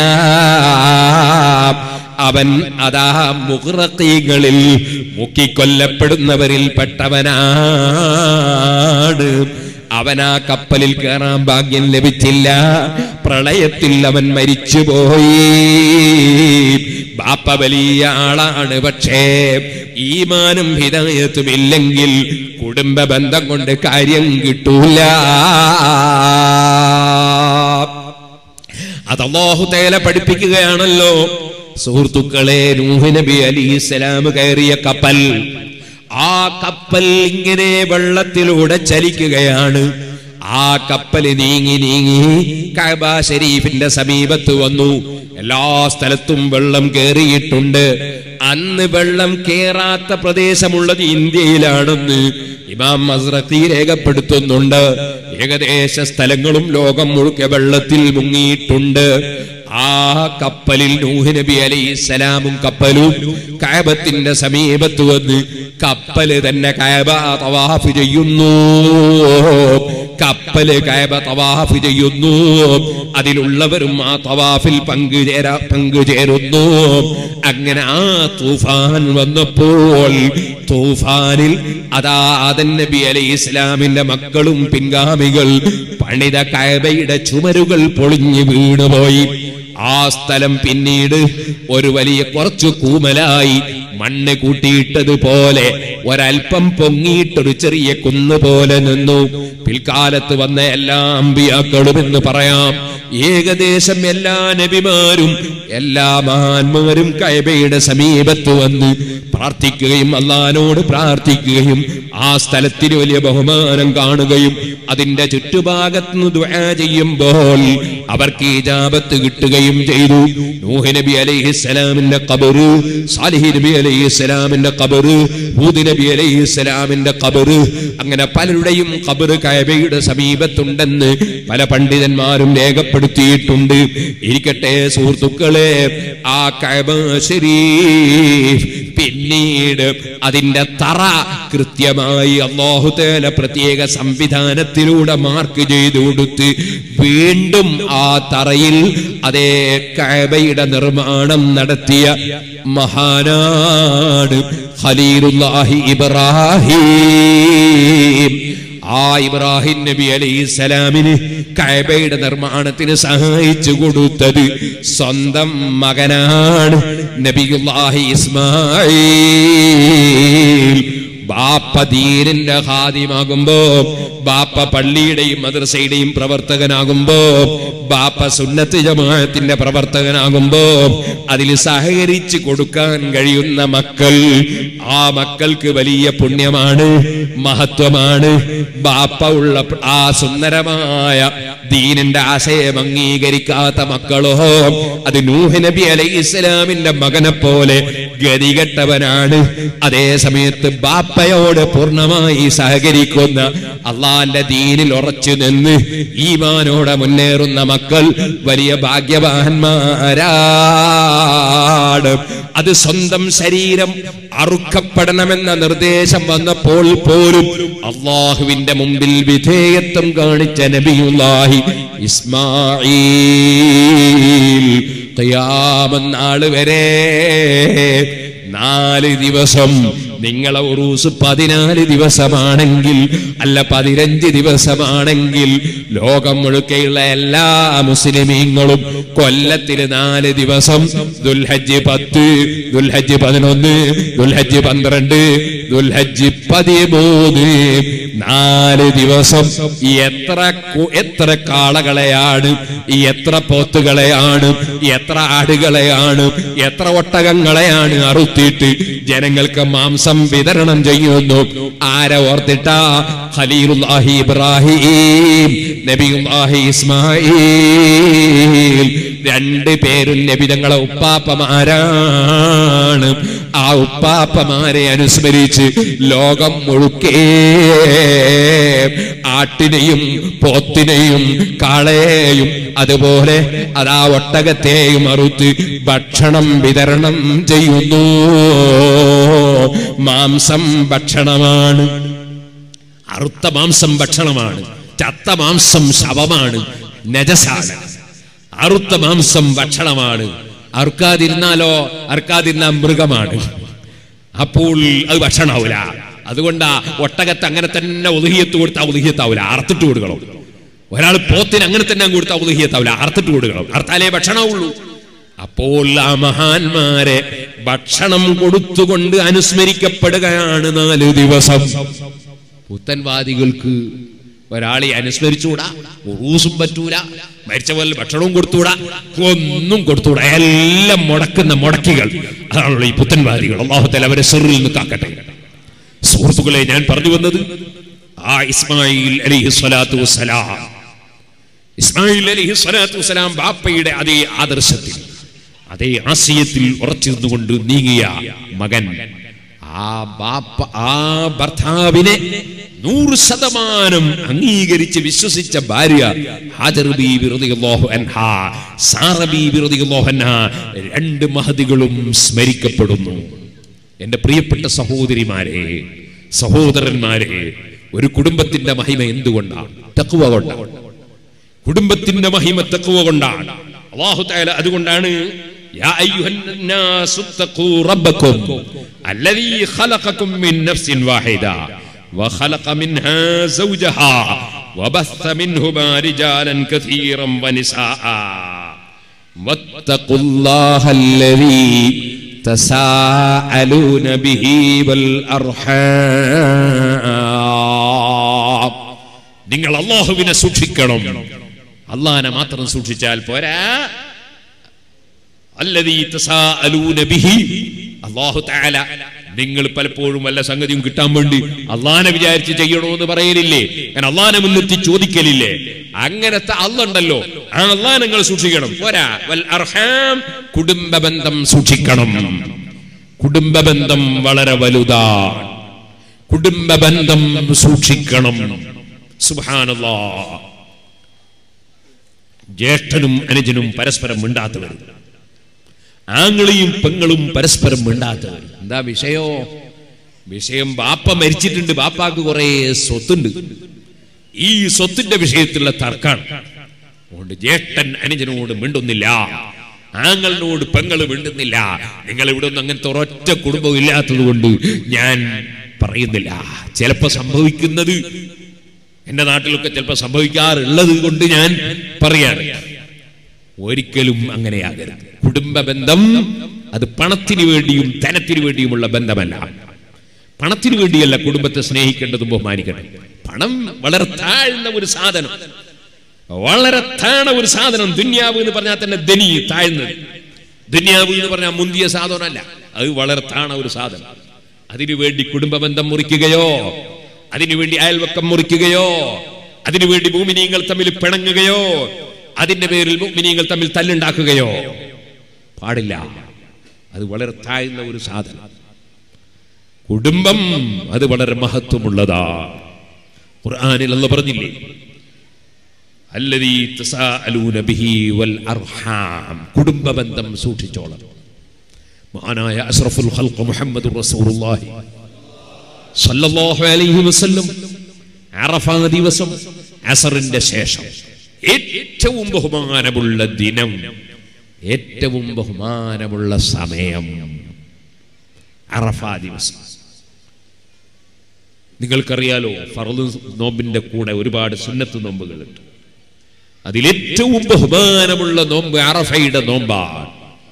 അവൻ അതാ മുഹറക്കീകളിൽ മുക്കിക്കൊല്ലപ്പെടുന്നവരിൽ പെട്ടവനാണ് അവൻ ആ കപ്പലിൽ കയറാൻ ഭാഗ്യം ലഭിച്ചില്ല പ്രളയത്തിൽ അവൻ മരിച്ചുപോയി ബാപ്പ വലിയ ആളാണ് പക്ഷേ ഈമാനും ഹിതായത്തും ഇല്ലെങ്കിൽ കുടുംബ ബന്ധം കൊണ്ട് കാര്യം കിട്ടൂല അത് അല്ലാഹു തേല പഠിപ്പിക്കുകയാണല്ലോ സുഹൃത്തുക്കളെ നൂഹ് നബി അലിസ്ലാം കയറിയ കപ്പൽ ആ കപ്പൽ ഇങ്ങനെ വെള്ളത്തിലൂടെ ചലിക്കുകയാണ് ആ കപ്പൽ നീങ്ങി നീങ്ങി കഅബ ഷരീഫിന്റെ സമീപത്ത് വന്നു എല്ലാ സ്ഥലത്തും വെള്ളം കേറിയിട്ടുണ്ട് അന്ന് വെള്ളം കേറാത്ത പ്രദേശമുള്ളത് ഇന്ത്യയിലാണെന്ന് ഇമാം മസ്രഖി രേഖപ്പെടുത്തുന്നുണ്ട് ഏകദേശ സ്ഥലങ്ങളും ലോകം മുഴുക്കെ വെള്ളത്തിൽ മുങ്ങിയിട്ടുണ്ട് ആ കപ്പലിൽ നൂഹ് നബി അലൈഹി സ്വലാമും കപ്പലും കയബത്തിന്റെ സമീപത്ത് വന്ന് കപ്പല് തന്നെ കയബ തവാഫ് ചെയ്യുന്നു കപ്പല് കയബ തവാഫ് ചെയ്യുന്നു അതിലുള്ളവരും ആ തവാഫിൽ പങ്കുചേരാ പങ്കുചേരുന്നു അങ്ങനെ ആ തൂഫാൻ വന്നപ്പോൾ തൂഫാനിൽ അതാ ആദൻ നബി അലൈഹി ഇസ്ലാമിന്റെ മക്കളും പിൻഗാമികൾ പണിത കയബയുടെ ചുമരുകൾ പൊളിഞ്ഞു വീണുപോയി ആ സ്ഥലം പിന്നീട് ഒരു വലിയ കുറച്ചു കൂമലായി മണ്ണ് കൂട്ടിയിട്ടതുപോലെ ഒരൽപ്പം പൊങ്ങിയിട്ടൊരു ചെറിയ കുന്ന് പോലെ നിന്നു പിൽക്കാലത്ത് വന്ന എല്ലാ അമ്പിയാക്കളും എന്ന് പറയാം ഏകദേശം എല്ലാ നബിമാരും എല്ലാ മഹാന്മാരും കൈബയുടെ സമീപത്ത് വന്ന് പ്രാർത്ഥിക്കുകയും അള്ളഹാനോട് പ്രാർത്ഥിക്കുകയും ആ സ്ഥലത്തിന് വലിയ ബഹുമാനം കാണുകയും അതിന്റെ ചുറ്റുഭാഗത്ത് നിന്ന് ദുആ ചെയ്യുമ്പോൾ അവർക്ക് ഇജാബത്ത് കിട്ടുകയും ചെയ്തു നൂഹ് നബി അലൈഹിസ്സലാമിന്റെ ഖബറ് സാലിഹ് നബി അലൈഹിസ്സലാമിന്റെ ഖബറ് ഹൂദ് നബി അലൈഹിസ്സലാമിന്റെ ഖബറ് അങ്ങനെ പലരുടെയും ഖബറ് കയബ കഅബയുടെ സമീപത്തുണ്ടെന്ന് പല പണ്ഡിതന്മാരും രേഖപ്പെടുത്തിയിട്ടുണ്ട് ഇരിക്കട്ടെ സുഹൃത്തുക്കളെ ആ കഅബ ശരീഫ് പിന്നീട് അതിന്റെ തറ കൃത്യമായി അള്ളാഹുതേല പ്രത്യേക സംവിധാനത്തിലൂടെ മാർക്ക് ചെയ്തു കൊടുത്ത് വീണ്ടും ആ തറയിൽ അതേ കഅബയുടെ നിർമ്മാണം നടത്തിയ മഹാനാണ് ഖലീലുല്ലാഹി ഇബ്രാഹിം ആ ഇബ്രാഹിം നബി അലൈഹി സ്വലാമിന് കഅബയുടെ നിർമ്മാണത്തിന് സഹായിച്ചു കൊടുത്തത് സ്വന്തം മകനാണ് നബിയുല്ലാഹി ഇസ്മായിൽ ബാപ്പ ദീനിന്റെ ഹാദിമാകുമ്പോ ബാപ്പ പള്ളിയുടെയും മദ്രസയുടെയും പ്രവർത്തകനാകുമ്പോ ബാപ്പ സുന്നത്ത് ജമാഅത്തിന്റെ പ്രവർത്തകനാകുമ്പോ അതിൽ സഹകരിച്ച് കൊടുക്കാൻ കഴിയുന്ന മക്കൾ ആ മക്കൾക്ക് വലിയ പുണ്യമാണ് മഹത്വമാണ് ബാപ്പ ഉള്ള ആ സുന്ദരമായ ദീനിന്റെ ആശയം അംഗീകരിക്കാത്ത മക്കളോ അത് നൂഹ് നബി അലൈഹി ഇസ്ലാമിന്റെ മകനെ പോലെ ഗതികെട്ടവനാണ് അതേ സമയത്ത് ബാപ്പയോട് പൂർണ്ണമായി സഹകരിക്കുന്ന അള്ളാന്റെ ദീനിൽ ഉറച്ചു നിന്ന് ഈമാനോടെ മുന്നേറുന്ന മക്കൾ വലിയ ഭാഗ്യവാന്മാരാണ് അത് സ്വന്തം ശരീരം അറുക്കപ്പെടണമെന്ന നിർദ്ദേശം വന്നപ്പോൾ പോലും അള്ളാഹുവിന്റെ മുമ്പിൽ വിധേയത്വം കാണിച്ച നബിയുല്ലാഹി ഇസ്മായിൽ ഖിയാമത്ത് വരെ നാല് ദിവസം നിങ്ങളെ ഉറൂസ് പതിനാല് ദിവസമാണെങ്കിൽ അല്ല പതിനഞ്ച് ദിവസമാണെങ്കിൽ ലോകം മുഴുക്കെയുള്ള എല്ലാ മുസ്ലിമീങ്ങളും കൊല്ലത്തില് നാല് ദിവസം ദുൽഹജ്ജ് പത്ത് ദുൽഹജ്ജ് പതിനൊന്ന് ദുൽഹജ്ജ് പന്ത്രണ്ട് ദുൽഹജ്ജ് പതിമൂന്ന് നാല് ദിവസം എത്ര കു- എത്ര കാളകളെയാണ് ഈ എത്ര പോത്തുകളെയാണ് എത്ര ആടുകളെയാണ് എത്ര ഒട്ടകങ്ങളെയാണ് അറുത്തിട്ട് ജനങ്ങൾക്ക് മാംസം വിതരണം ചെയ്യുന്നു ആരെ ഓർത്തിട്ടാ ഖലീലുല്ലാഹി ഇബ്രാഹിം നബിയുല്ലാഹി ഇസ്മായിൽ രണ്ട് പേരും നബി തങ്ങളെ ഉപ്പാപ്പമാരാണ് ആ ഉപ്പാപ്പമാരെ അനുസ്മരിച്ച് ലോകം മുഴുക്കേ ആട്ടിനെയും പോത്തിനെയും കാളയെയും അതുപോലെ അതാ ഒട്ടകത്തെയും അറുത്ത് ഭക്ഷണം വിതരണം ചെയ്യുന്നു മാംസം ഭക്ഷണമാണ് അറുത്ത മാംസം ഭക്ഷണമാണ് ചത്ത മാംസം ശവമാണ് നജസാണ് അറുത്ത മാംസം ഭക്ഷണമാണ് അറുക്കാതിരുന്നാലോ അറുക്കാതിരുന്ന മൃഗമാണ് അപ്പോൾ അത് ഭക്ഷണമാവൂല അതുകൊണ്ടാ ഒട്ടകത്ത് അങ്ങനെ തന്നെ ഉദഹിയത്ത് കൊടുത്താൽ ഉദഹിയത്താവൂല അറുത്തിട്ട് കൊടുക്കണം ഒരാൾ പോത്തിന് അങ്ങനെ തന്നെ അങ്ങ് കൊടുത്താൽ ഉദഹിയത്താവൂല അറുത്തിട്ട് കൊടുക്കണം അറുത്താലേ ഭക്ഷണമുള്ളൂ അപ്പോൾ ആ മഹാന്മാരെ ഭക്ഷണം കൊടുത്തുകൊണ്ട് അനുസ്മരിക്കപ്പെടുകയാണ് നാല് ദിവസം പുത്തൻവാദികൾക്ക് ഒരാളെ അനുസ്മരിച്ചുകൂടാ ഉറൂസും പറ്റൂല മരിച്ച പോലെ ഭക്ഷണവും കൊടുത്തുകൂടാ ഒന്നും കൊടുത്തുകൂടാ എല്ലാം മുടക്കുന്ന മുടക്കികൾ അതാണല്ലോ ഈ പുത്തൻവാദികൾ അള്ളാഹുത്തല അവരെ സെറിൽ നിന്ന് കാക്കട്ടെ സുഹൃത്തുക്കളെ ഞാൻ പറഞ്ഞു വന്നത് ആ ഇസ്മായിൽ അലിഹി സ്വലാത്തു വസ്സലാം ഇസ്മായിൽ അലിഹി സ്വലാത്തു വസ്സലാം ബാപ്പയുടെ അതേ ആദർശത്തിൽ അതേ ആശയത്തിൽ ഉറച്ചിരുന്നുകൊണ്ട് നീങ്ങിയ മകൻ ആ ബാപ്പ ആ ഭർത്താവിനെ നൂറ് ശതമാനം അംഗീകരിച്ച് വിശ്വസിച്ച ഭാര്യ ഹാജർ ബീബി റളിയല്ലാഹു അൻഹാ സാറ ബീബി റളിയല്ലാഹു അൻഹാ രണ്ട് മഹതികളും സ്മരിക്കപ്പെടുന്നു എന്റെ പ്രിയപ്പെട്ട സഹോദരിമാരെ സഹോദരന്മാരെ ഒരു കുടുംബത്തിന്റെ മഹിമ എന്തുകൊണ്ടാണ് തക്കുവ കൊണ്ടാണ് കുടുംബത്തിന്റെ മഹിമ തക്കുവ കൊണ്ടാണ് അള്ളാഹു തആല അതുകൊണ്ടാണ് يا أيها الناس اتقوا ربكم الذي خلقكم من نفس واحدة وخلق منها زوجها وبث منهما رجالا كثيرا ونساء واتقوا الله الذي تساءلون به والأرحام നിങ്ങൾ അള്ളാഹുവിനെ സൂക്ഷിക്കണം അള്ളാഹിനെ മാത്രം സൂക്ഷിച്ചാൽ പോരാ അല്ലതീ തസാഅലൂന ബിഹി അല്ലാഹു തആല നിങ്ങൾ പലപ്പോഴും വല്ല സംഗതിയും കിട്ടാൻ വേണ്ടി അള്ളാനെ വിചാരിച്ച് ചെയ്യണോന്ന് പറയലില്ലേ ഞാൻ അള്ളാനെ മുൻനിർത്തി ചോദിക്കലില്ലേ അങ്ങനത്തെ അല്ലുണ്ടല്ലോ ആ അള്ളാഹ് നിങ്ങൾ സൂക്ഷിക്കണം പോരാ വൽ അർഹാം കുടുംബ ബന്ധം സൂക്ഷിക്കണം കുടുംബ ബന്ധം വളരെ വലുതാണ് കുടുംബ ബന്ധം സൂക്ഷിക്കണം സുബാനല്ലാ ജ്യേഷ്ഠനും അനുജനും പരസ്പരം മിണ്ടാത്തവർ ആങ്ങളിയും പെങ്ങളും പരസ്പരം മിണ്ടാത്തവർ എന്താ വിഷയോ വിഷയം ബാപ്പ മരിച്ചിട്ടുണ്ട് ബാപ്പാക്ക് കുറെ സ്വത്തുണ്ട് ഈ സ്വത്തിന്റെ വിഷയത്തിലുള്ള തർക്കാണ് അതുകൊണ്ട് ജ്യേഷ്ഠൻ അനുജനോട് മിണ്ടുന്നില്ല ആങ്ങളിനോട് പെങ്ങള് മിണ്ടുന്നില്ല നിങ്ങൾ ഇവിടെ ഒന്നും അങ്ങനത്തെ ഒരൊറ്റ കുടുംബം ഇല്ലാത്തത് കൊണ്ട് ഞാൻ പറയുന്നില്ല ചിലപ്പോ സംഭവിക്കുന്നത് എന്റെ നാട്ടിലൊക്കെ ചിലപ്പോൾ സംഭവിക്കാറുള്ളത് കൊണ്ട് ഞാൻ പറയാണ് ഒരിക്കലും അങ്ങനെയാകരുത് കുടുംബ ബന്ധം അത് പണത്തിന് വേണ്ടിയും ധനത്തിന് വേണ്ടിയുമുള്ള ബന്ധമല്ല പണത്തിന് വേണ്ടിയല്ല കുടുംബത്തെ സ്നേഹിക്കേണ്ടതും ബഹുമാനിക്കേണ്ടത് പണം വളരെ താഴ്ന്ന ഒരു സാധനം വളരെ താണ ഒരു സാധനം ദുന്യാവ് എന്ന് പറഞ്ഞാൽ തന്നെ ധനി താഴ്ന്നത് ദുന്യാവ് എന്ന് പറഞ്ഞാൽ മുന്തിയ സാധനമല്ല അത് വളരെ താണ ഒരു സാധനം അതിനു വേണ്ടി കുടുംബ ബന്ധം മുറിക്കുകയോ അതിനുവേണ്ടി അയൽവക്കം മുറിക്കുകയോ അതിനുവേണ്ടി ഭൂമിനീങ്ങൾ തമ്മിൽ പിണങ്ങുകയോ അതിന്റെ പേരിൽ ഭൂമിനീങ്ങൾ തമ്മിൽ തല്ലുണ്ടാക്കുകയോ പാടില്ല അത് വളരെ താഴ്ന്ന ഒരു സാധനം കുടുംബം അത് വളരെ മഹത്വമുള്ളതാ ഖുർആനിൽ അല്ല പറഞ്ഞില്ലേ അല്ലദീ തസാഅലൂന ബിഹി വൽ അർഹാം കുടുംബ ബന്ധം സൂക്ഷിച്ചോളണം മഹാനായ അഷ്റഫുൽ ഖൽഖ് മുഹമ്മദുർ റസൂലുള്ളാഹി സല്ലല്ലാഹു അലൈഹി വസല്ലം അറഫ ദിവസം അസറിന്റെ ശേഷം ഏറ്റവും ബഹുമാനമുള്ള ദിനം ഏറ്റവും ബഹുമാനമുള്ള സമയം അറഫ ദിവസം നിങ്ങൾക്കറിയാലോ ഫറദ് നോമ്പിന്റെ കൂടെ ഒരുപാട് സുന്നത്ത് നോമ്പുകളുണ്ട് അതിലേറ്റവും ബഹുമാനമുള്ള നോമ്പ് അറഫയുടെ നോമ്പാണ്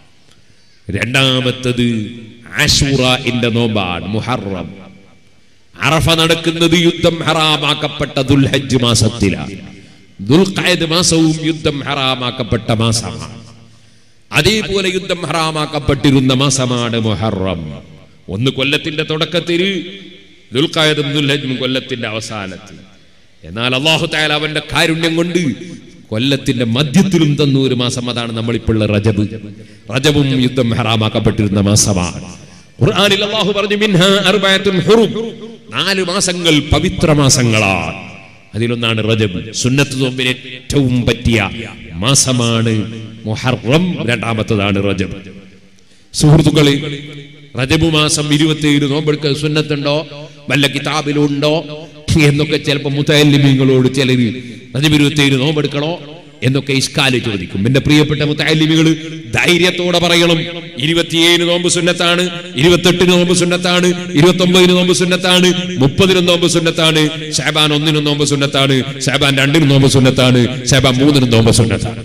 രണ്ടാമത്തത് ആഷൂറന്റെ നോമ്പാണ് മുഹറം അറഫ നടക്കുന്നത് യുദ്ധം ഹറാമാക്കപ്പെട്ട ദുൽഹജ്ജ് മാസത്തിലാണ് ദുൽഖായത് മാസവും യുദ്ധം ഹറാമാക്കപ്പെട്ട മാസമാണ് അതേപോലെ യുദ്ധം ഹറാമാക്കപ്പെട്ടിരുന്ന മാസമാണ് മുഹറം ഒന്ന് കൊല്ലത്തിന്റെ തുടക്കത്തിൽ ദുൽഖായതും ദുൽഹജ്ജും കൊല്ലത്തിന്റെ അവസാനത്തിൽ എന്നാൽ അള്ളാഹു തായാൽ അവന്റെ കാരുണ്യം കൊണ്ട് കൊല്ലത്തിന്റെ മധ്യത്തിലും തന്ന ഒരു മാസം അതാണ് നമ്മളിപ്പോൾ റജബ് റജബും യുദ്ധം ഹറാമാക്കപ്പെട്ടിരുന്ന മാസമാണ് ഖുർആനിൽ അള്ളാഹു പറഞ്ഞു മിൻഹ അർബഅത്തുൻ ഹുറും നാല് മാസങ്ങൾ പവിത്ര മാസങ്ങളാണ് അതിലൊന്നാണ് റജബ് സുന്നത്ത് നോമ്പിന് ഏറ്റവും പറ്റിയ മാസമാണ് മുഹറം രണ്ടാമത്തതാണ് റജബ് സുഹൃത്തുക്കളെ റജബ് മാസം ഇരുപത്തിയേഴ് നോമ്പെടുക്കൽ സുന്നത്തുണ്ടോ വല്ല കിതാബിലുണ്ടോ എന്നൊക്കെ ചിലപ്പോൾ മുത്തല്ലിമീങ്ങളോട് ചിലർ റജബ് ഇരുപത്തിയേഴ് നോമ്പെടുക്കണോ എന്നൊക്കെ ഇഷ്കാല് ചോദിക്കും എന്റെ പ്രിയപ്പെട്ട മുത്തല്ലിമികൾ ധൈര്യത്തോടെ പറയണം ഇരുപത്തിയേഴ് നോമ്പ് സുന്നത്താണ് ഇരുപത്തെട്ടിന് നോമ്പ് സുന്നത്താണ് ഇരുപത്തി ഒമ്പതിന് നോമ്പ് സുന്നത്താണ് മുപ്പതിനും നോമ്പ് സുന്നത്താണ് ഷാബാൻ ഒന്നിനും നോമ്പ് സുന്നത്താണ് ഷാബാൻ രണ്ടിനും നോമ്പ് സുന്നത്താണ് ഷാബാൻ മൂന്നിനും നോമ്പ് സുന്നത്താണ്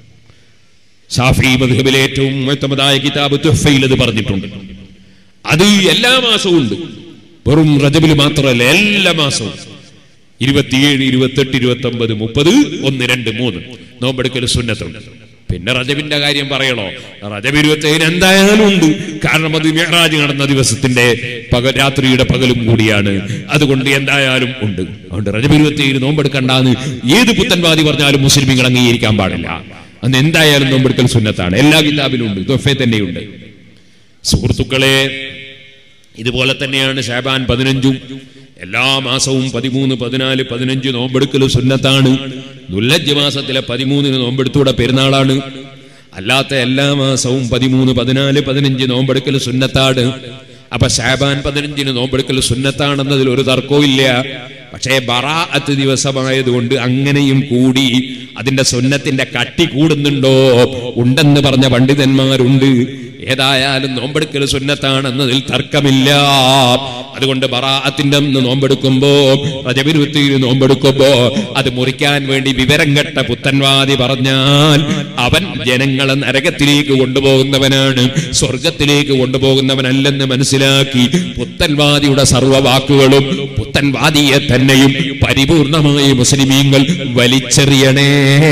ഷാഫി മധുബിലെ ഏറ്റവും മുഴത്തമതായ കിതാബ് തുഹഫയിൽ അത് പറഞ്ഞിട്ടുണ്ട് അത് എല്ലാ മാസവും ഉണ്ട് വെറും റജബിൽ മാത്രമല്ല എല്ലാ മാസവും ഇരുപത്തിയേഴ് ഇരുപത്തെട്ട് ഇരുപത്തി ഒമ്പത് മുപ്പത് ഒന്ന് രണ്ട് മൂന്ന് നോമ്പെടുക്കൽ സുന്നത്തുണ്ട് പിന്നെ റജബിന്റെ കാര്യം പറയണോ റജബ് ഇരുപത്തേഴിന് എന്തായാലും ഉണ്ട് കാരണം അത് മെഹറാജ് നടന്ന ദിവസത്തിന്റെ പക രാത്രിയുടെ പകലും കൂടിയാണ് അതുകൊണ്ട് എന്തായാലും ഉണ്ട് അതുകൊണ്ട് റജബ് ഇരുപത്തിയേഴ് നോമ്പെടുക്കണ്ടാന്ന് ഏത് പുത്തൻവാദി പറഞ്ഞാലും മുസ്ലിമികൾ അംഗീകരിക്കാൻ പാടില്ല അന്ന് എന്തായാലും നോമ്പെടുക്കൽ സുന്നത്താണ് എല്ലാ കിതാബിലും ഉണ്ട് തൊഫെ തന്നെയുണ്ട് സുഹൃത്തുക്കളെ ഇതുപോലെ തന്നെയാണ് ഷാബാൻ പതിനഞ്ചും എല്ലാ മാസവും പതിമൂന്ന് പതിനാല് പതിനഞ്ച് നോമ്പെടുക്കൽ സുന്നത്താണ് ദുല്ലജ് മാസത്തിലെ പതിമൂന്നിന് നോമ്പെടുത്തൂടെ പെരുന്നാളാണ് അല്ലാത്ത എല്ലാ മാസവും പതിമൂന്ന് പതിനാല് പതിനഞ്ച് നോമ്പെടുക്കൽ സുന്നത്താണ് അപ്പൊ ഷാബാൻ പതിനഞ്ചിന് നോമ്പെടുക്കൽ സുന്നത്താണെന്നതിൽ ഒരു തർക്കവും ഇല്ല പക്ഷേ ബറാഅത്ത് ദിവസമായതുകൊണ്ട് അങ്ങനെയും കൂടി അതിന്റെ സുന്നത്തിന്റെ കട്ടി കൂടുന്നുണ്ടോ ഉണ്ടെന്ന് പറഞ്ഞ പണ്ഡിതന്മാരുണ്ട് ഏതായാലും നോമ്പെടുക്കൽ സുന്നത്താണെന്നതിൽ തർക്കമില്ല അതുകൊണ്ട് ബറാഅത്തിന്റെ അന്ന് നോമ്പെടുക്കുമ്പോ റജബിരുത്തിൽ നോമ്പെടുക്കുമ്പോ അത് മുറിക്കാൻ വേണ്ടി വിവരം കെട്ട പുത്തൻവാദി പറഞ്ഞാൽ അവൻ ജനങ്ങളെ നരകത്തിലേക്ക് കൊണ്ടുപോകുന്നവനാണ് സ്വർഗത്തിലേക്ക് കൊണ്ടുപോകുന്നവനല്ലെന്ന് മനസ്സിലാക്കി പുത്തൻവാദിയുടെ സർവ്വവാക്കുകളും പുത്തൻവാദിയെ തന്നെയും പരിപൂർണമായി മുസ്ലിമീങ്ങൾ വലിച്ചെറിയണേ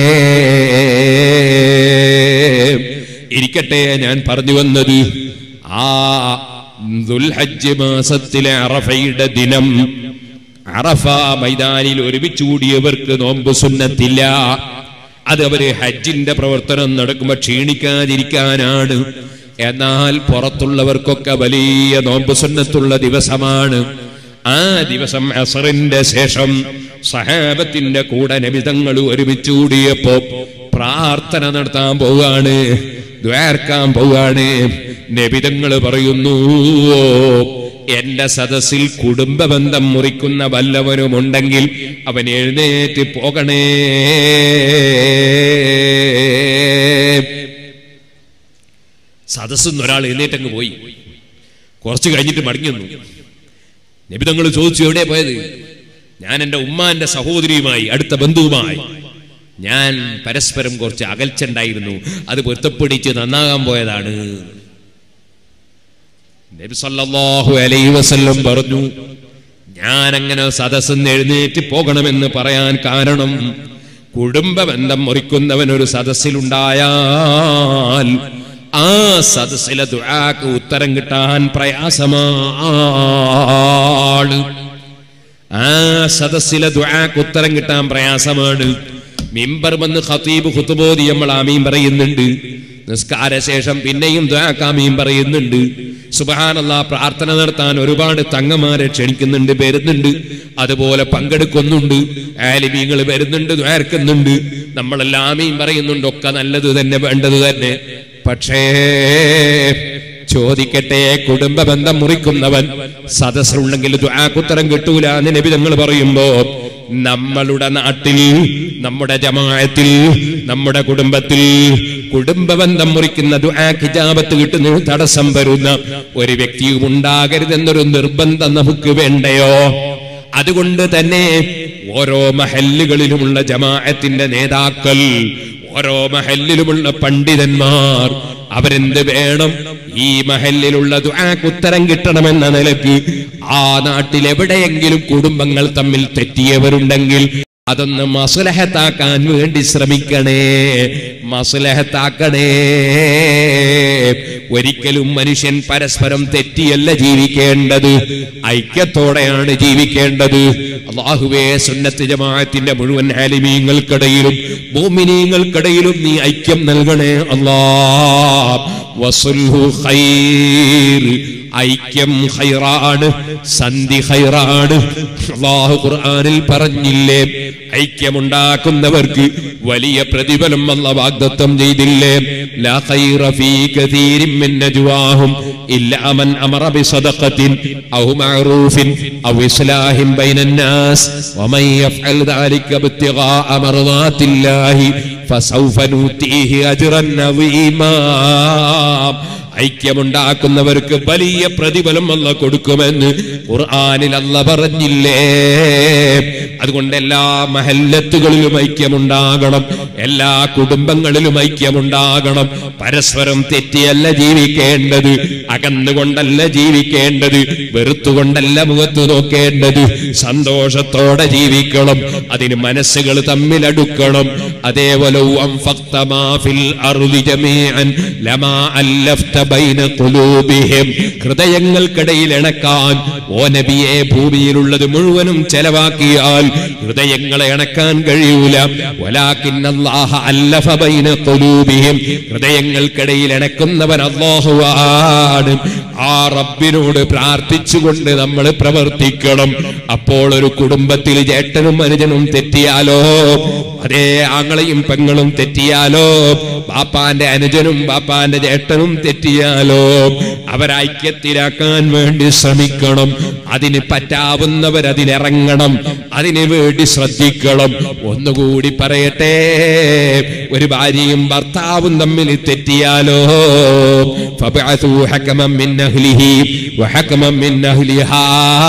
ഇരിക്കട്ടെ ഞാൻ പറഞ്ഞു വന്നത് ആ ദുൽഹജ്ജ് മാസത്തിലെ അറഫയുടെ ദിനം അറഫ മൈതാനിൽ ഒരുമിച്ച് കൂടിയവർക്ക് നോമ്പ് സുന്നത്തില്ല അത് അവര് ഹജ്ജിന്റെ പ്രവർത്തനം നടക്കുമ്പോൾ ക്ഷീണിക്കാതിരിക്കാനാണ് എന്നാൽ പുറത്തുള്ളവർക്കൊക്കെ വലിയ നോമ്പ് സുന്നത്തുള്ള ദിവസമാണ് ആ ദിവസം അസറിന്റെ ശേഷം സഹാബത്തിന്റെ കൂടെ നബിതങ്ങൾ ഒരുമിച്ച് കൂടിയപ്പോ പ്രാർത്ഥന നടത്താൻ പോവാണ് ദ്വാർക്കാൻ പോവാണ് നബിതങ്ങൾ പറയുന്നു എന്റെ സദസ്സിൽ കുടുംബ ബന്ധം മുറിക്കുന്ന വല്ലവനുമുണ്ടെങ്കിൽ അവൻ എഴുന്നേറ്റ് പോകണേ സദസ്സിൽ നിന്ന് ഒരാൾ എഴുന്നേറ്റങ്ങ് പോയി കുറച്ച് കഴിഞ്ഞിട്ട് മടങ്ങി വന്നു നബിതങ്ങൾ ചോദിച്ചു എവിടെ പോയത് ഞാൻ എൻ്റെ ഉമ്മാന്റെ സഹോദരിയുമായി അടുത്ത ബന്ധുവുമായി ഞാൻ പരസ്പരം കുറച്ച് അകൽച്ചുണ്ടായിരുന്നു അത് പൊരുത്തപ്പിടിച്ച് നന്നാകാൻ പോയതാണ് നബി സല്ലല്ലാഹു അലൈഹി വസല്ലം പറഞ്ഞു ഞാൻ അങ്ങനെ സദസ്സിന്ന് എഴുന്നേറ്റ് പോകണമെന്ന് പറയാൻ കാരണം കുടുംബ ബന്ധം മുറിക്കുന്നവൻ ഒരു സദസ്സിലുണ്ടായാൽ ആ സദസ്സിലെ ദുആക്ക് ഉത്തരം കിട്ടാൻ പ്രയാസമാണ് ആ സദസ്സിലെ ദുആക്ക് ഉത്തരം കിട്ടാൻ പ്രയാസമാണ് മിമ്പർ വന്ന് ഖതീബ് ഖുതുബോധി നമ്മൾ ആമീൻ പറയുന്നുണ്ട് നിസ്കാര ശേഷം പിന്നെയും ദ്വാക്കാമീൻ പറയുന്നുണ്ട് സുബഹാനല്ല പ്രാർത്ഥന നടത്താൻ ഒരുപാട് തങ്ങമാരെ ക്ഷണിക്കുന്നുണ്ട് വരുന്നുണ്ട് അതുപോലെ പങ്കെടുക്കുന്നുണ്ട് ആലിമീങ്ങൾ വരുന്നുണ്ട് ദ്വാർക്കുന്നുണ്ട് നമ്മളെല്ലാം ആമീൻ പറയുന്നുണ്ട് ഒക്കെ നല്ലത് തന്നെ വേണ്ടത് തന്നെ പക്ഷേ ചോദിക്കട്ടെ കുടുംബ ബന്ധം മുറിക്കുന്നവൻ സദസ്സുണ്ടെങ്കിൽ ദുആക്കുത്തരം കിട്ടൂല എന്ന് നബി തങ്ങൾ പറയുമ്പോ നമ്മളുടെ നാട്ടിൽ നമ്മുടെ ജമാഅത്തിൽ നമ്മുടെ കുടുംബത്തിൽ കുടുംബ ബന്ധം മുറിക്കുന്ന ദുആ ഹിജാബത്ത് കിട്ടുന്ന തടസ്സം വരുന്ന ഒരു വ്യക്തിയും ഉണ്ടാകരുതെന്നൊരു നിർബന്ധം നമുക്ക് വേണ്ടയോ അതുകൊണ്ട് തന്നെ ഓരോ മഹല്ലുകളിലുമുള്ള ജമാഅത്തിന്റെ നേതാക്കൾ ഓരോ മഹല്ലിലുമുള്ള പണ്ഡിതന്മാർ അവരെന്ത് വേണം ഈ മഹല്ലിലുള്ള ദുആക്ക് ഉത്തരം കിട്ടണമെന്ന നിലക്ക് ആ നാട്ടിൽ എവിടെയെങ്കിലും കുടുംബങ്ങൾ തമ്മിൽ തെറ്റിയവരുണ്ടെങ്കിൽ അതൊന്ന് മസുലഹത്താക്കാൻ വേണ്ടി ശ്രമിക്കണേ മസുലഹത്താക്കണേ ഒരിക്കലും മനുഷ്യൻ പരസ്പരം തെറ്റിയല്ല ജീവിക്കേണ്ടത് ഐക്യത്തോടെയാണ് ജീവിക്കേണ്ടത് അള്ളാഹുവേ സുന്നത്ത് ജമാഅത്തിന്റെ മുഴുവൻ ഹാലിമീങ്ങൾക്കിടയിലും ഭൂമിനീങ്ങൾക്കിടയിലും നീ ഐക്യം നൽകണേ അല്ലാ വസുൽഹു ഖൈർ ഐക്യം ഖൈറാണ് സന്ധി ഖൈറാണ് അള്ളാഹു ഖുർആനിൽ പറഞ്ഞില്ലേ ഐക്യമുണ്ടാക്കുന്നവർക്ക് വലിയ പ്രതിഫലം അല്ല വാഗ്ദത്തം ചെയ്തില്ലേ ലാ ഖൈറ ഫീ കതീരിൻ മിൻ നജ്വാഹും ഇല്ലാ മൻ അമറ ബിസദഖത്തിൻ ഔ മഅറൂഫിൻ ഔ ഇസ്ലാഹിൻ ബൈനൻ നാസ് വമൻ യഫ്അൽ ദാലിക ഇബ്തിഗാഅ മർദാത്തില്ലാഹി ഫസൗഫ നൂതീഹി അജ്റൻ അദീമാ ഐക്യമുണ്ടാക്കുന്നവർക്ക് വലിയ പ്രതിഫലം അല്ല കൊടുക്കുമെന്ന് ഖുർആനിൽ അല്ല പറഞ്ഞില്ലേ അതുകൊണ്ട് എല്ലാ മഹല്ലത്തുകളിലും ഐക്യമുണ്ടാകണം എല്ലാ കുടുംബങ്ങളിലും ഐക്യമുണ്ടാകണം പരസ്പരം തെറ്റിയല്ല ജീവിക്കേണ്ടത് അകന്നുകൊണ്ടല്ല ജീവിക്കേണ്ടത് വെറുത്തുകൊണ്ടല്ല മുഖത്ത് നോക്കേണ്ടത് സന്തോഷത്തോടെ ജീവിക്കണം അതിന് മനസ്സുകൾ തമ്മിൽ അടുക്കണം അതേപോലെ അൻഫഖ്ത മാ ഫിൽ അർളി ജമീഅൻ ലമാ അല്ലഫ്ത ബൈന ഖുലൂബിഹിം ഹൃദയങ്ങൾക്കിടയിൽ ഇണക്കാൻ ഓ നബിയെ ഭൂമിയിലുള്ളത് മുഴുവനും ചെലവാക്കിയാൽ ഹൃദയങ്ങളെ ഇണക്കാൻ കഴിയൂല വലാകിൻ അല്ലാഹ അല്ലഫ ബൈന ഖുലൂബിഹിം ഹൃദയങ്ങൾക്കിടയിൽ ഇണക്കുന്നവൻ അല്ലാഹുവാണ് ആ റബ്ബിനോട് പ്രാർത്ഥിച്ചുകൊണ്ട് നമ്മൾ പ്രവർത്തിക്കണം അപ്പോൾ ഒരു കുടുംബത്തിൽ ചേട്ടനും അനുജനും തെറ്റിയാലോ അതേ ആങ്ങളെയും പെങ്ങളും തെറ്റിയാലോ ബാപ്പാന്റെ അനുജനും ബാപ്പാന്റെ ചേട്ടനും തെറ്റിയാലോ അവരൈക്യത്തിലാക്കാൻ വേണ്ടി ശ്രമിക്കണം അതിന് പറ്റാവുന്നവരതിലിറങ്ങണം അതിനു വേണ്ടി ശ്രദ്ധിക്കണം ഒന്നുകൂടി പറയട്ടെ ഒരു ഭാര്യയും ഭർത്താവും തമ്മിൽ തെറ്റിയാലോ فبعثوا حكما من أهله وحكما من أهلها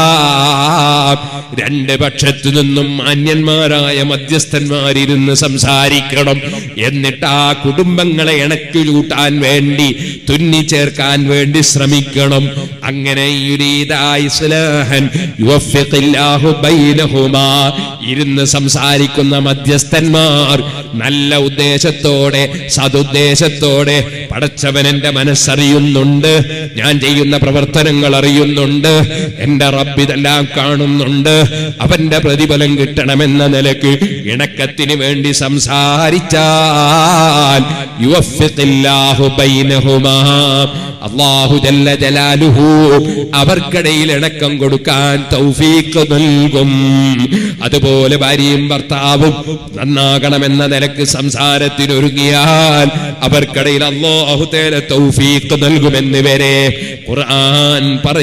രണ്ട് പക്ഷത്തു നിന്നും അന്യന്മാരായ മധ്യസ്ഥന്മാരിരുന്ന് സംസാരിക്കണം എന്നിട്ട് ആ കുടുംബങ്ങളെ ഇണക്കി കൂട്ടാൻ വേണ്ടി തുന്നി ചേർക്കാൻ വേണ്ടി ശ്രമിക്കണം അങ്ങനെ ഇസ്ലാഹൻ യുവഫിഖില്ലാഹു ബൈനഹുമാ ഇരുന്ന് സംസാരിക്കുന്ന മധ്യസ്ഥന്മാർ നല്ല ഉദ്ദേശത്തോടെ സതുദ്ദേശത്തോടെ പടച്ചവൻ എന്റെ മനസ്സറിയുന്നുണ്ട് ഞാൻ ചെയ്യുന്ന പ്രവർത്തനങ്ങൾ അറിയുന്നുണ്ട് എന്റെ റബ്ബിതെല്ലാം കാണുന്നുണ്ട് അവന്റെ പ്രതിഫലം കിട്ടണമെന്ന നിലക്ക് ഇണക്കത്തിന് വേണ്ടി സംസാരിച്ചാൽ യുവഫിഖില്ലാഹു ബൈനഹുമാ അല്ലാഹു ജല്ല ജലാലുഹു അവർക്കിടയിൽ ഇണക്കം കൊടുക്കാൻ തൗഫീഖ് നൽകും അതുപോലെ ഭാര്യയും ഭർത്താവും നന്നാകണമെന്ന നിലക്ക് സംസാരത്തിനൊരുങ്ങിയാൽ അവർക്കിടയിൽ അല്ലാഹു തേല തൗഫീഖ് നൽകുമെന്ന് വരെ ഖുർആൻ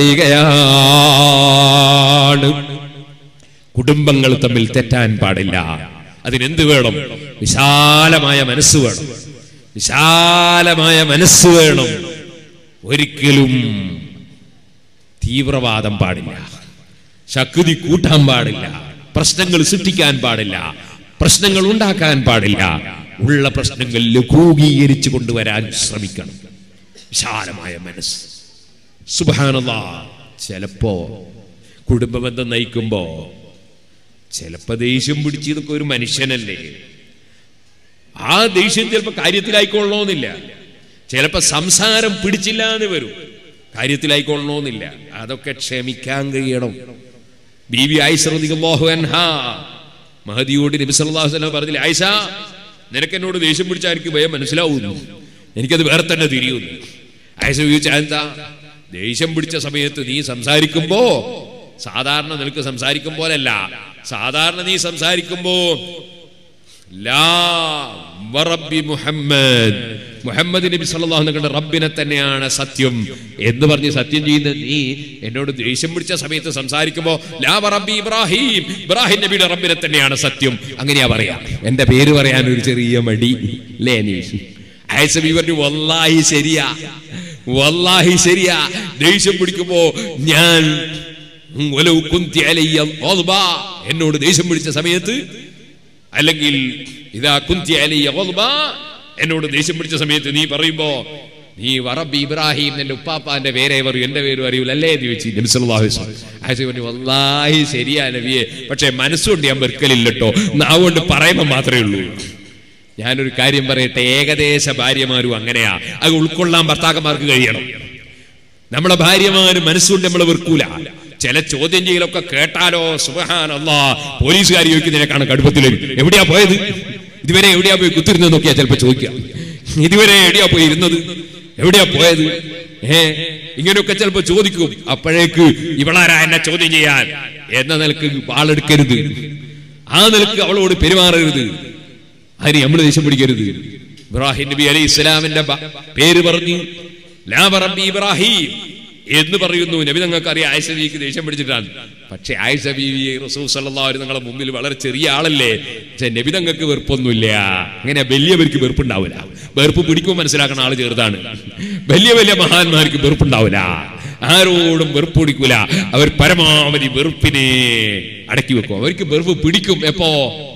പറയുകയാണ് കുടുംബങ്ങൾ തമ്മിൽ തെറ്റാൻ പാടില്ല അതിനെന്ത് വേണം വിശാലമായ മനസ്സ് വേണം വിശാലമായ മനസ്സ് വേണം ഒരിക്കലും തീവ്രവാദം പാടില്ല ശക്തി കൂട്ടാൻ പാടില്ല പ്രശ്നങ്ങൾ സൃഷ്ടിക്കാൻ പാടില്ല പ്രശ്നങ്ങൾ ഉണ്ടാക്കാൻ പാടില്ല ഉള്ള പ്രശ്നങ്ങൾ ലഘൂകീകരിച്ചു കൊണ്ടുവരാൻ ശ്രമിക്കണം വിശാലമായ മനസ്സ് സുബാനല്ല ചിലപ്പോ കുടുംബബന്ധം നയിക്കുമ്പോ ചിലപ്പോ ദേഷ്യം പിടിച്ചതൊക്കെ ഒരു മനുഷ്യനല്ലേ ആ ദേഷ്യം ചിലപ്പോ കാര്യത്തിലായിക്കൊള്ളണമെന്നില്ല ചിലപ്പോ സംസാരം പിടിച്ചില്ല എന്ന് വരും കാര്യത്തിലായിക്കൊള്ളണമെന്നില്ല അതൊക്കെ ക്ഷമിക്കാൻ കഴിയണം ബീവി ആയിഷ റളിയല്ലാഹു അൻഹാ മഹദിയോട് നബി സല്ലല്ലാഹു അലൈഹി വസല്ലം പറഞ്ഞില്ലേ ആയിഷ നിനക്ക് എന്നോട് ദേഷ്യം പിടിച്ചാൽ എനിക്ക് ഭയം മനസ്സിലാവുന്നു എനിക്കത് വേറെ തന്നെ തിരിയുന്നു ആയിഷ ചോദിച്ചാൽ എന്താ ദേഷ്യം പിടിച്ച സമയത്ത് നീ സംസാരിക്കുമ്പോ സാധാരണ നിനക്ക് സംസാരിക്കും പോലല്ല സാധാരണ നീ സംസാരിക്കുമ്പോ ലാ വറബ്ബി മുഹമ്മദ് മുഹമ്മദ് നബി സല്ലല്ലാഹു അലൈഹി വസല്ലം റബ്ബിനെ തന്നെയാണ് സത്യം എന്ന് പറഞ്ഞ് സത്യം ചെയ്യുന്ന നീ എന്നോട് ദേഷ്യം പിടിച്ച സമയത്ത് സംസാരിക്കുമ്പോ ലാ വറബ്ബി ഇബ്രാഹിം ഇബ്രാഹിം നബിയുടെ റബ്ബിനെ തന്നെയാണ് സത്യം അങ്ങനെയാ പറയാ എന്റെ പേര് പറയാൻ ഒരു ചെറിയ മടി അല്ലേ അനീഷ് ആയിഷ ബി പറഞ്ഞു വല്ലാഹി ശരിയാ വല്ലാഹി ശരിയാ ദേഷ്യം പിടിക്കുമ്പോ ഞാൻ വലൗ കുന്തി അലയ്യ ഗദ്ബാ, എന്നോട് ദേഷ്യം പിടിച്ച സമയത്ത് അല്ലെങ്കിൽ ഇതാ കുന്തി അലയ്യ ഗദ്ബാ, എന്നോട് ദേഷ്യം പിടിച്ച സമയത്ത് നീ പറയുമ്പോ നീ വറബ് ഇബ്രാഹിം എന്റെ ഉപ്പാപ്പാന്റെ പേരെ പറയൂ എന്റെ പേര് അറിയൂല അല്ലേ എന്ന് ചോദിച്ചു നബി സല്ലല്ലാഹു അലൈഹി വസല്ലം ആയിഷ പറഞ്ഞു വല്ലാഹി ശരിയാ നബിയെ പക്ഷെ മനസ്സുകൊണ്ട് ഞാൻ വെറുക്കലില്ല കേട്ടോ നാവുകൊണ്ട് പറയുമ്പോൾ മാത്രമേ ഉള്ളൂ ഞാനൊരു കാര്യം പറയട്ടെ ഏകദേശ ഭാര്യമാരും അങ്ങനെയാ അത് ഉൾക്കൊള്ളാൻ ഭർത്താക്കന്മാർക്ക് കഴിയണം നമ്മളെ ഭാര്യമാര് മനസ്സുകൊണ്ട് നമ്മളെ വെറുക്കൂല ചില ചോദ്യം ചെയ്യലൊക്കെ കേട്ടാലോ സുബഹാനല്ലാ പോലീസുകാർ ചോദിക്കുന്നതിനേക്കാണ് കടുപ്പത്തിൽ എവിടെയാ പോയത് ഇതുവരെ എവിടെയാ പോയി കുത്തിരുന്നത് നോക്കിയാ ചിലപ്പോ ചോദിക്കുക ഇതുവരെ എവിടെയാ പോയി ഇരുന്നത് എവിടെയാ പോയത് ഏ ഇങ്ങനെയൊക്കെ ചിലപ്പോ ചോദിക്കും അപ്പോഴേക്ക് ഇവളാരാ എന്നെ ചോദ്യം ചെയ്യാൻ എന്ന നിലക്ക് ആളെടുക്കരുത് ആ നിലക്ക് അവളോട് പെരുമാറരുത് അതിന് നമ്മൾ ദേഷ്യം പിടിക്കരുത് ഇബ്രാഹിം നബി അലൈഹി ഇസ്ലാമിന്റെ ബ- പേര് പറഞ്ഞു ലാ റബ്ബി ഇബ്രാഹിം എന്ന് പറയുന്നു നബി നിങ്ങൾക്ക് അറിയാം ആയിഷ ബീവിക്ക് ദേഷ്യം പിടിച്ചിട്ടാണ് പക്ഷെ ആയിഷ ബീവി റസൂൽ സല്ലല്ലാഹു അലൈഹി നിങ്ങളുടെ മുമ്പിൽ വളരെ ചെറിയ ആളല്ലേ പക്ഷെ നബി തങ്ങൾക്ക് വെറുപ്പൊന്നുമില്ല അങ്ങനെ വലിയവർക്ക് വെറുപ്പുണ്ടാവില്ല വെറുപ്പ് പിടിക്കുമ്പോൾ മനസ്സിലാക്കുന്ന ആള് ചെറുതാണ് വലിയ വലിയ മഹാന്മാർക്ക് വെറുപ്പുണ്ടാവില്ല ആരോടും വെറുപ്പ് പിടിക്കൂല അവർ പരമാവധി വെറുപ്പിനെ അടക്കി വെക്കും അവർക്ക് വെറുപ്പ് പിടിക്കും എപ്പോ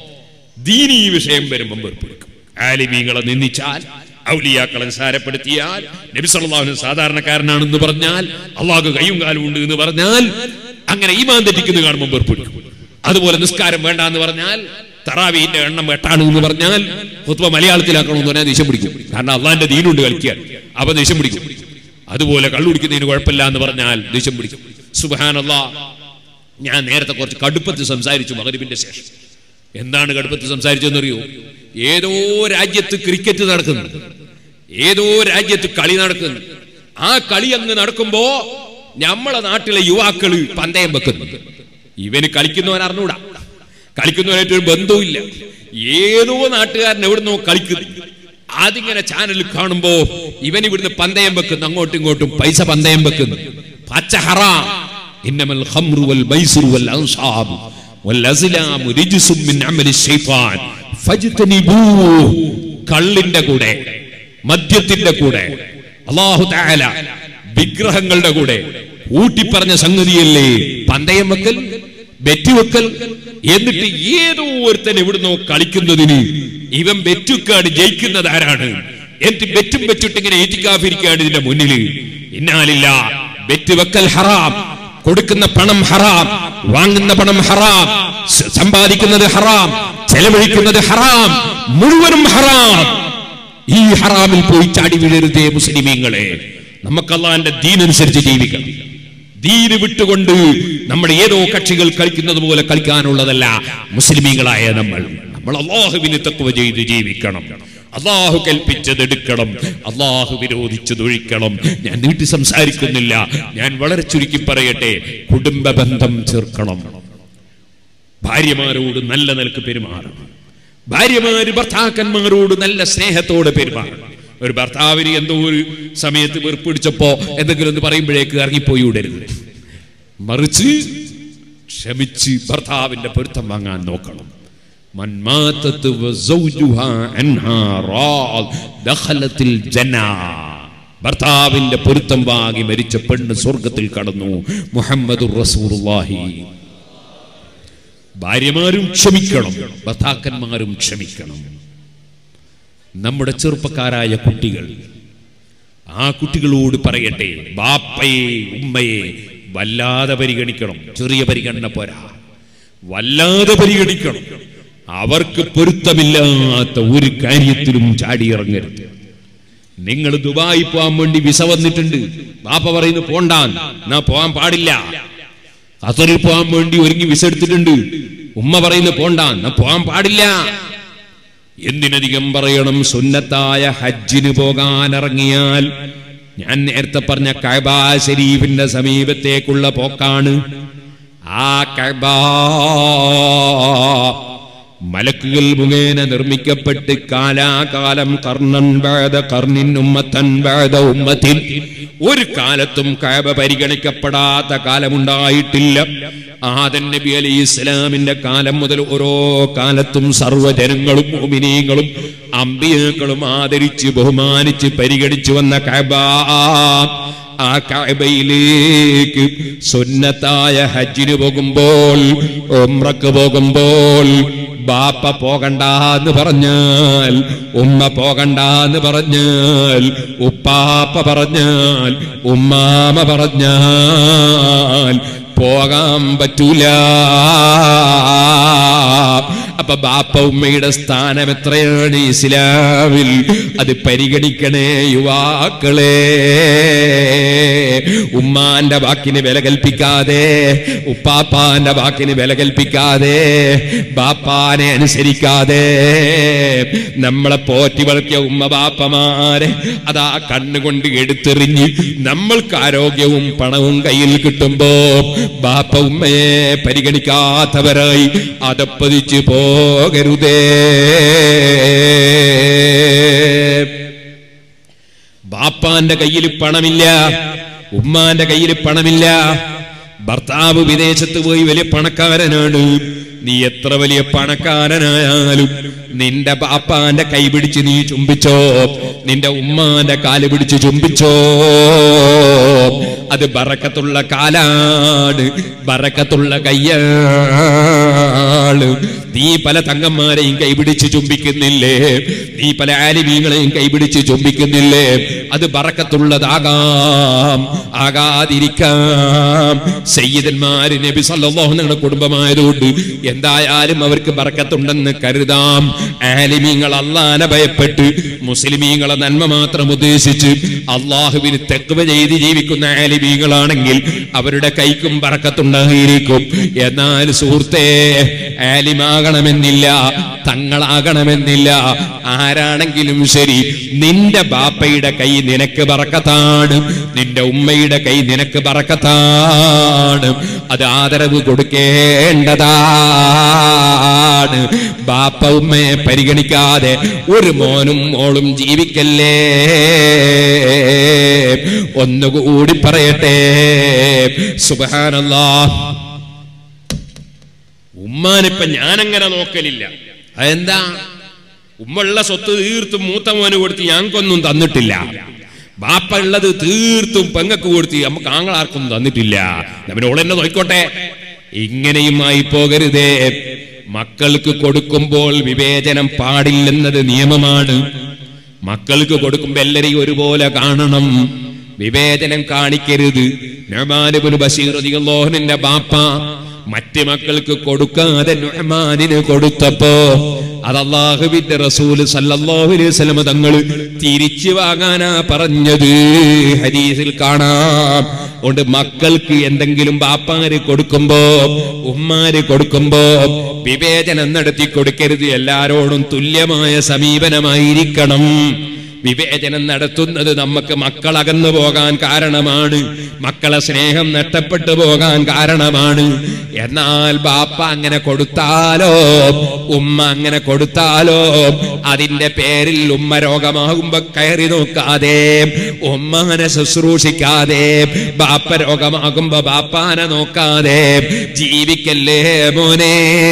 ദീനീ വിഷയം വരുമ്പം വെറുപ്പെടുക്കും ആലിമീങ്ങളെ നിന്ദിച്ചാൽ ഔലിയാക്കളെ നിസാരപ്പെടുത്തിയാൽ നബി സല്ലല്ലാഹു അലൈഹി വസല്ലം സാധാരണക്കാരനാണെന്ന് പറഞ്ഞാൽ അള്ളാഹു കയ്യും കാലും ഉണ്ട് എന്ന് പറഞ്ഞാൽ അങ്ങനെ ഈമാൻ തെറ്റിക്കുന്നത് കാണുമ്പോൾ വെറുപ്പെടുക്കും അതുപോലെ നിസ്കാരം വേണ്ട എന്ന് പറഞ്ഞാൽ തറാവീന്റെ എണ്ണം എട്ടാണ് എന്ന് പറഞ്ഞാൽ ഹുത്ബ മലയാളത്തിലാക്കണമെന്ന് പറഞ്ഞാൽ ദേഷ്യം പിടിക്കും കാരണം അള്ളാഹിന്റെ ദീനുണ്ട് കളിക്കാൻ അപ്പൊ ദേഷ്യം പിടിക്കും അതുപോലെ കള്ളുടിക്കുന്നതിന് കുഴപ്പമില്ല എന്ന് പറഞ്ഞാൽ ദേഷ്യം പിടിക്കും സുബഹാനല്ലാ ഞാൻ നേരത്തെ കുറച്ച് കടുപ്പത്തിൽ സംസാരിച്ചു മകരിബിന്റെ ശേഷം എന്താണ് കടുപ്പത്തിൽ സംസാരിച്ചെന്നറിയോ ഏതോ രാജ്യത്ത് ക്രിക്കറ്റ് നടക്കുന്നു ഏതോ രാജ്യത്ത് കളി നടക്കുന്നു ആ കളി അങ്ങ് നടക്കുമ്പോ നമ്മളെ നാട്ടിലെ യുവാക്കള് പന്തയം വെക്കുന്നു ഇവന് കളിക്കുന്നവൻ അറിഞ്ഞൂടാ കളിക്കുന്നവനായിട്ട് ഒരു ബന്ധവുമില്ല ഏതോ നാട്ടുകാരൻ എവിടുന്നോ കളിക്കുന്നു അതിങ്ങനെ ചാനലിൽ കാണുമ്പോ ഇവൻ ഇവിടുന്ന് പന്തയം വെക്കുന്നു അങ്ങോട്ടും ഇങ്ങോട്ടും പൈസ പന്തയം വെക്കുന്നു പച്ച ഹറാം ഇന്നമൽ ഖംറു വൽ മൈസിറു വൽ അൻസാബ് വൽ അസ്ലാമു റിജ്സും മിൻ അമലി ശൈത്താൻ ഫജ്തനിബൂഹ് കള്ളിന്റെ കൂടെ മദ്യത്തിന്റെ കൂടെ അല്ലാഹു തആല വിഗ്രഹങ്ങളുടെ കൂടെ ഊട്ടിപ്പറഞ്ഞ സംഗതിയല്ലേ പന്തയം വെക്കൽ ബെറ്റ് വെക്കൽ എന്നിട്ട് ഏതോ ഒരുത്തൻ എവിടുന്നോ കളിക്കുന്നതിന് ഇവൻ ബെറ്റുക്കാട് ജയിക്കുന്നത് ആരാണ് എന്നിട്ട് ബെറ്റും വെച്ചിട്ട് ഇങ്ങനെ ഏറ്റിക്കാഫിരിക്കാണ് ഇതിന്റെ മുന്നിൽ ഇന്നാലില്ല ബെറ്റ് വെക്കൽ ഹറാം കൊടുക്കുന്ന പണം ഹറാം വാങ്ങുന്ന പണം ഹറാം സ- സമ്പാദിക്കുന്നത് ഹറാം ചെലവഴിക്കുന്നത് ഹറാം മുഴുവനും ഹറാം ഈ ഹറാമിൽ പോയി ചാടി വീഴരുതേ മുസ്ലിമീങ്ങളെ നമുക്ക് അള്ളാന്റെ ദീനനുസരിച്ച് ജീവിക്കണം ദീന് വിട്ടുകൊണ്ട് നമ്മുടെ ഏതോ കക്ഷികൾ കളിക്കുന്നത് പോലെ കളിക്കാനുള്ളതല്ല മുസ്ലിമീങ്ങളായ നമ്മൾ നമ്മൾ അള്ളാഹുവിന് തക്കുവ ചെയ്ത് ജീവിക്കണം അള്ളാഹു കൽപ്പിച്ചത് എടുക്കണം അള്ളാഹു വിരോധിച്ചത് ഒഴിക്കണം ഞാൻ നീട്ടി സംസാരിക്കുന്നില്ല ഞാൻ വളരെ ചുരുക്കി പറയട്ടെ കുടുംബ ബന്ധം ചേർക്കണം ഭാര്യമാരോട് നല്ല നിലക്ക് പെരുമാറണം ഭാര്യമാര് ഭർത്താക്കന്മാരോട് നല്ല സ്നേഹത്തോടെ പെരുമാറണം ഒരു ഭർത്താവിന് എന്തോ ഒരു സമയത്ത് വെറുപ്പിടിച്ചപ്പോ എന്തെങ്കിലും ഒന്ന് പറയുമ്പോഴേക്ക് ഇറങ്ങിപ്പോയി വിടരുത് മറിച്ച് ക്ഷമിച്ച് ഭർത്താവിന്റെ പൊരുത്തം വാങ്ങാൻ നോക്കണം من ماتت وزوجها عنها راض دخلت الجنة ഭർത്താവിന്റെ പൊരുത്തം വാങ്ങി മരിച്ച പെണ്ണ് സ്വർഗത്തിൽ കടന്നു മുഹമ്മദ് റസൂലുള്ളാഹി ഭാര്യമാരും ക്ഷമിക്കണം ഭർത്താക്കന്മാരും ക്ഷമിക്കണം നമ്മുടെ ചെറുപ്പക്കാരായ കുട്ടികൾ ആ കുട്ടികളോട് പറയട്ടെ ബാപ്പയെ ഉമ്മയെ വല്ലാതെ പരിഗണിക്കണം ചെറിയ പരിഗണന പോരാ വല്ലാതെ പരിഗണിക്കണം അവർക്ക് പൊരുത്തമില്ലാത്ത ഒരു കാര്യത്തിലും ചാടിയിറങ്ങരുത് നിങ്ങൾ ദുബായി പോകാൻ വേണ്ടി വിസ വന്നിട്ടുണ്ട് ബാപ്പ പറയുന്നു പോണ്ടാൻ എന്നാ പോകാൻ പാടില്ല ഖത്തറിൽ പോകാൻ വേണ്ടി ഒരുങ്ങി വിസ എടുത്തിട്ടുണ്ട് ഉമ്മ പറയുന്നു പോണ്ടാൻ എന്നാ പോകാൻ പാടില്ല എന്തിനധികം പറയണം സുന്നത്തായ ഹജ്ജിന് പോകാൻ ഇറങ്ങിയാൽ ഞാൻ നേരത്തെ പറഞ്ഞ കഅബ ശരീഫിന്റെ സമീപത്തേക്കുള്ള പോക്കാണ് ആ കഅബ മലക്കുകൾ മുഖേന നിർമ്മിക്കപ്പെട്ട് കാലാകാലം കർണൻ ബാധ കർണിൻ ഉമ്മത്തൻ ബാധ ഉമ്മത്തിൻ ഒരു കാലത്തും കഅബ പരിഗണിക്കപ്പെടാത്ത കാലമുണ്ടായിട്ടില്ല ആദൻ നബി അലി ഇസ്ലാമിന്റെ കാലം മുതൽ ഓരോ കാലത്തും സർവ്വജനങ്ങളും മോമിനീങ്ങളും അമ്പിയക്കളും ആദരിച്ച് ബഹുമാനിച്ച് പരിഗണിച്ചു വന്ന കഅബ ആ കഅബയിലേക്ക് സുന്നത്തായ ഹജ്ജിന് പോകുമ്പോൾ ഉംറക്ക് പോകുമ്പോൾ ബാപ്പ പോകണ്ട എന്ന് പറഞ്ഞാൽ ഉമ്മ പോകണ്ട എന്ന് പറഞ്ഞാൽ ഉപ്പാപ്പ പറഞ്ഞാൽ ഉമ്മാമ പറഞ്ഞാൽ പോകാൻ പറ്റൂല അപ്പൊ ബാപ്പ ഉമ്മയുടെ സ്ഥാനം എത്രയാണ് ഇസ്ലാമിൽ അത് പരിഗണിക്കണേ യുവാക്കളെ ഉമ്മാന്റെ വാക്കിന് വില കൽപ്പിക്കാതെ ഉപ്പാപ്പാന്റെ വാക്കിന് വില കൽപ്പിക്കാതെ ബാപ്പാനെ അനുസരിക്കാതെ നമ്മളെ പോറ്റി വളർത്തിയ ഉമ്മ ബാപ്പമാരെ അതാ കണ്ണുകൊണ്ട് എടുത്തെറിഞ്ഞ് നമ്മൾക്ക് ആരോഗ്യവും പണവും കയ്യിൽ കിട്ടുമ്പോ ബാപ്പ ഉമ്മയെ പരിഗണിക്കാത്തവരായി അതപ്പതിച്ചു പോകരുതേ ബാപ്പാന്റെ കയ്യിൽ പണമില്ല ഉമ്മാന്റെ കയ്യിൽ പണമില്ല ഭർത്താവ് വിദേശത്ത് പോയി വലിയ പണക്കാരനാണ് നീ എത്ര വലിയ പണക്കാരനായാലും നിന്റെ ബാപ്പാന്റെ കൈ പിടിച്ച് നീ ചുംബിച്ചോ നിന്റെ ഉമ്മാന്റെ കാല് പിടിച്ച് ചുംബിച്ചോ അത് ബറക്കത്തുള്ള കാലാണ് ബറക്കത്തുള്ള കയ്യാണ് നീ പല തങ്ങന്മാരെയും കൈപിടിച്ച് ചുംബിക്കുന്നില്ലേ നീ പല ആലിമീങ്ങളെയും കൈപിടിച്ച് ചുംബിക്കുന്നില്ലേ അത് ബറക്കത്തുള്ളതാകാം ആകാതിരിക്കാം സയ്യിദന്മാര് നബി സല്ലല്ലാഹു നിങ്ങളുടെ കുടുംബമായതുകൊണ്ട് എന്തായാലും അവർക്ക് ബറക്കത്തുണ്ടെന്ന് കരുതാം ആലിമീങ്ങൾ അള്ളാനെ ഭയപ്പെട്ട് മുസ്ലിമീങ്ങളെ നന്മ മാത്രം ഉദ്ദേശിച്ച് അള്ളാഹുവിന് തെക്കുവ ചെയ്ത് ജീവിക്കുന്ന ആലിമീങ്ങളാണെങ്കിൽ അവരുടെ കൈക്കും ബറക്കത്തുണ്ടായിരിക്കും എന്നാൽ സുഹൃത്തേ ആലിമാകണമെന്നില്ല തങ്ങളാകണമെന്നില്ല ആരാണെങ്കിലും ശരി നിന്റെ ബാപ്പയുടെ കൈ നിനക്ക് ബറക്കത്താണ് നിന്റെ ഉമ്മയുടെ കൈ നിനക്ക് ബറക്കത്താണ് അത് ആദരവ് കൊടുക്കേണ്ടതാണ് ബാപ്പ ഉമ്മയെ പരിഗണിക്കാതെ ഒരു മോനും മോളും ജീവിക്കല്ലേ ഒന്നുകൂടി പറയട്ടെ സുബഹാനല്ലാ ഉമ്മാനിപ്പൊ ഞാനങ്ങനെ നോക്കലില്ല അതെന്താ ഉമ്മയുള്ള സ്വത്ത് തീർത്തും മൂത്ത മോന് കൊടുത്ത് ഞങ്ങൾക്കൊന്നും തന്നിട്ടില്ല ബാപ്പ ഉള്ളത് തീർത്തും പെങ്ങക്ക് കൊടുത്ത് നമുക്ക് ആങ്ങളാർക്കും തന്നിട്ടില്ല അവനോളെന്നെ നോയിക്കോട്ടെ ഇങ്ങനെയുമായി പോകരുതേ മക്കൾക്ക് കൊടുക്കുമ്പോൾ വിവേചനം പാടില്ലെന്നത് നിയമമാണ് മക്കൾക്ക് കൊടുക്കുമ്പോൾ എല്ലാരെയും ഒരുപോലെ കാണണം വിവേചനം കാണിക്കരുത് നൊമാനുബുൽ ബഷീർ റളിയല്ലാഹുവിന്റെ ബാപ്പ മറ്റ് മക്കൾക്ക് കൊടുക്കാതെ നുഹ്മാനിന് കൊടുത്തപ്പോ അത് അള്ളാഹുവിന്റെ റസൂല് സല്ലല്ലാഹു അലൈഹി വസല്ലം തങ്ങൾ തിരിച്ചു വാങ്ങാനാ പറഞ്ഞത് ഹദീസിൽ കാണാം കൊണ്ട് മക്കൾക്ക് എന്തെങ്കിലും ബാപ്പാര് കൊടുക്കുമ്പോ ഉമ്മാര് കൊടുക്കുമ്പോ വിവേചനം നടത്തി കൊടുക്കരുത് എല്ലാരോടും തുല്യമായ സമീപനമായിരിക്കണം വിവേചനം നടത്തുന്നത് നമുക്ക് മക്കൾ അകന്നു പോകാൻ കാരണമാണ് മക്കളെ സ്നേഹം നഷ്ടപ്പെട്ടു പോകാൻ കാരണമാണ് എന്നാൽ ബാപ്പ അങ്ങനെ കൊടുത്താലോ ഉമ്മ അങ്ങനെ കൊടുത്താലോ അതിന്റെ പേരിൽ ഉമ്മ രോഗമാകുമ്പോ കയറി നോക്കാതെ ഉമ്മാനെ ശുശ്രൂഷിക്കാതെ ബാപ്പ രോഗമാകുമ്പോ ബാപ്പാനെ നോക്കാതെ ജീവിക്കല്ലേ മോനെ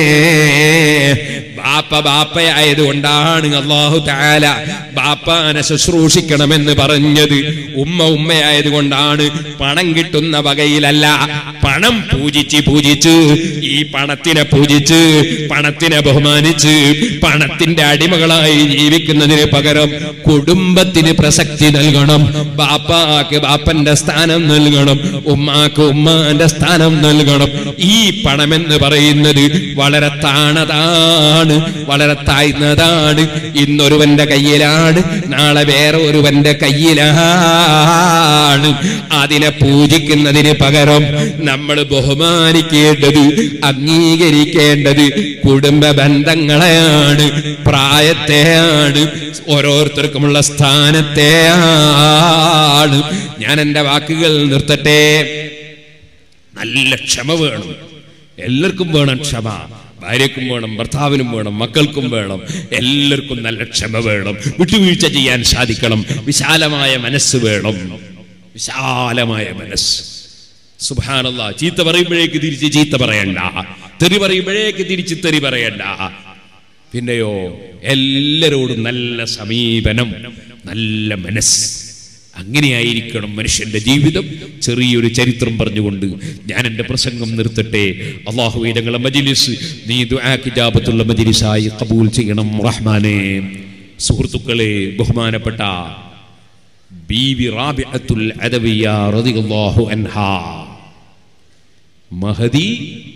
ബാപ്പ ബാപ്പയായതുകൊണ്ടാണ് അള്ളാഹു താല ബാപ്പാനെ ശുശ്രൂഷിക്കണമെന്ന് പറഞ്ഞത് ഉമ്മ ഉമ്മയായതുകൊണ്ടാണ് പണം കിട്ടുന്ന വകയിലല്ല പണം പൂജിച്ച് പൂജിച്ച് ഈ പണത്തിനെ പൂജിച്ച് പണത്തിനെ ബഹുമാനിച്ച് പണത്തിന്റെ അടിമകളായി ജീവിക്കുന്നതിന് പകരം കുടുംബത്തിന് പ്രസക്തി നൽകണം ബാപ്പാക്ക് ബാപ്പന്റെ സ്ഥാനം നൽകണം ഉമ്മാക്ക് ഉമ്മാന്റെ സ്ഥാനം നൽകണം ഈ പണമെന്ന് പറയുന്നത് വളരെ താണതാണ് വളരെ താഴ്ന്നതാണ് ഇന്നൊരുവന്റെ കയ്യിലാണ് നാളെ വേറെ ഒരുവന്റെ കയ്യിലാണ് അതിനെ പൂജിക്കുന്നതിന് പകരം നമ്മൾ ബഹുമാനിക്കേണ്ടത് അംഗീകരിക്കേണ്ടത് കുടുംബ ബന്ധങ്ങളെയാണ് പ്രായത്തെയാണ് ഓരോരുത്തർക്കുമുള്ള സ്ഥാനത്തെയാണ് ഞാൻ എൻ്റെ വാക്കുകൾ നിർത്തട്ടെ നല്ല ക്ഷമ വേണം എല്ലാവർക്കും വേണം ക്ഷമ ഭാര്യക്കും വേണം ഭർത്താവിനും വേണം മക്കൾക്കും വേണം എല്ലാവർക്കും നല്ല ക്ഷമ വേണം വിട്ടുവീഴ്ച ചെയ്യാൻ സാധിക്കണം വിശാലമായ മനസ്സ് വേണം വിശാലമായ മനസ്സ് സുബാനല്ല ചീത്ത പറയുമ്പോഴേക്ക് തിരിച്ച് ചീത്ത പറയണ്ട തെറി പറയുമ്പോഴേക്ക് തിരിച്ച് തെറി പറയണ്ട പിന്നെയോ എല്ലാരോടും നല്ല സമീപനം നല്ല മനസ്സ് അങ്ങനെയായിരിക്കണം മനുഷ്യന്റെ ജീവിതം ചെറിയൊരു ചരിത്രം പറഞ്ഞുകൊണ്ട് ഞാൻ എൻ്റെ പ്രസംഗം നിർത്തട്ടെ അള്ളാഹു ഞങ്ങളെ മജിലിസ് നീ ദുആക്കിജാബത്തുള്ള മജിലിസായി കബൂൽ ചെയ്യണം റഹ്മാനെ സുഹൃത്തുക്കളെ ബഹുമാനപ്പെട്ട ബീവി റാബിഅത്തുൽ അദവിയ റളിയല്ലാഹു അൻഹാ മഹദി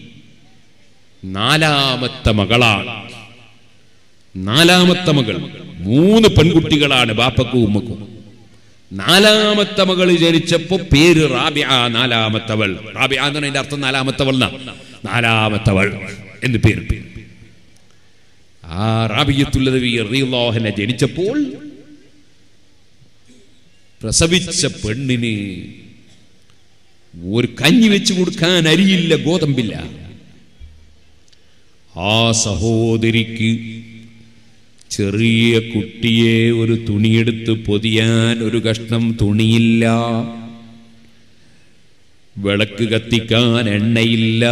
നാലാമത്തെ മകളാണ് നാലാമത്തെ മകൾ മൂന്ന് പെൺകുട്ടികളാണ് ബാപ്പക്കും ഉമ്മക്കും നാലാമത്തെ മകൾ ജനിച്ചപ്പോ പേര് റാബിയ നാലാമത്തവൾ റാബിയ എന്ന് പറഞ്ഞതിന്റെ അർത്ഥം നാലാമത്തവൾ എന്നാ നാലാമത്തവൾ എന്ന് പേര് ആ റാബിയത്തുള്ളതിനെ ജനിച്ചപ്പോൾ പ്രസവിച്ച പെണ്ണിന് ഒരു കഞ്ഞി വെച്ച് കൊടുക്കാൻ അരിയില്ല ഗോതമ്പില്ല ആ സഹോദരിക്ക് ചെറിയ കുട്ടിയെ ഒരു തുണിയെടുത്ത് പൊതിയാൻ ഒരു കഷ്ണം തുണിയില്ല വിളക്ക് കത്തിക്കാൻ എണ്ണയില്ല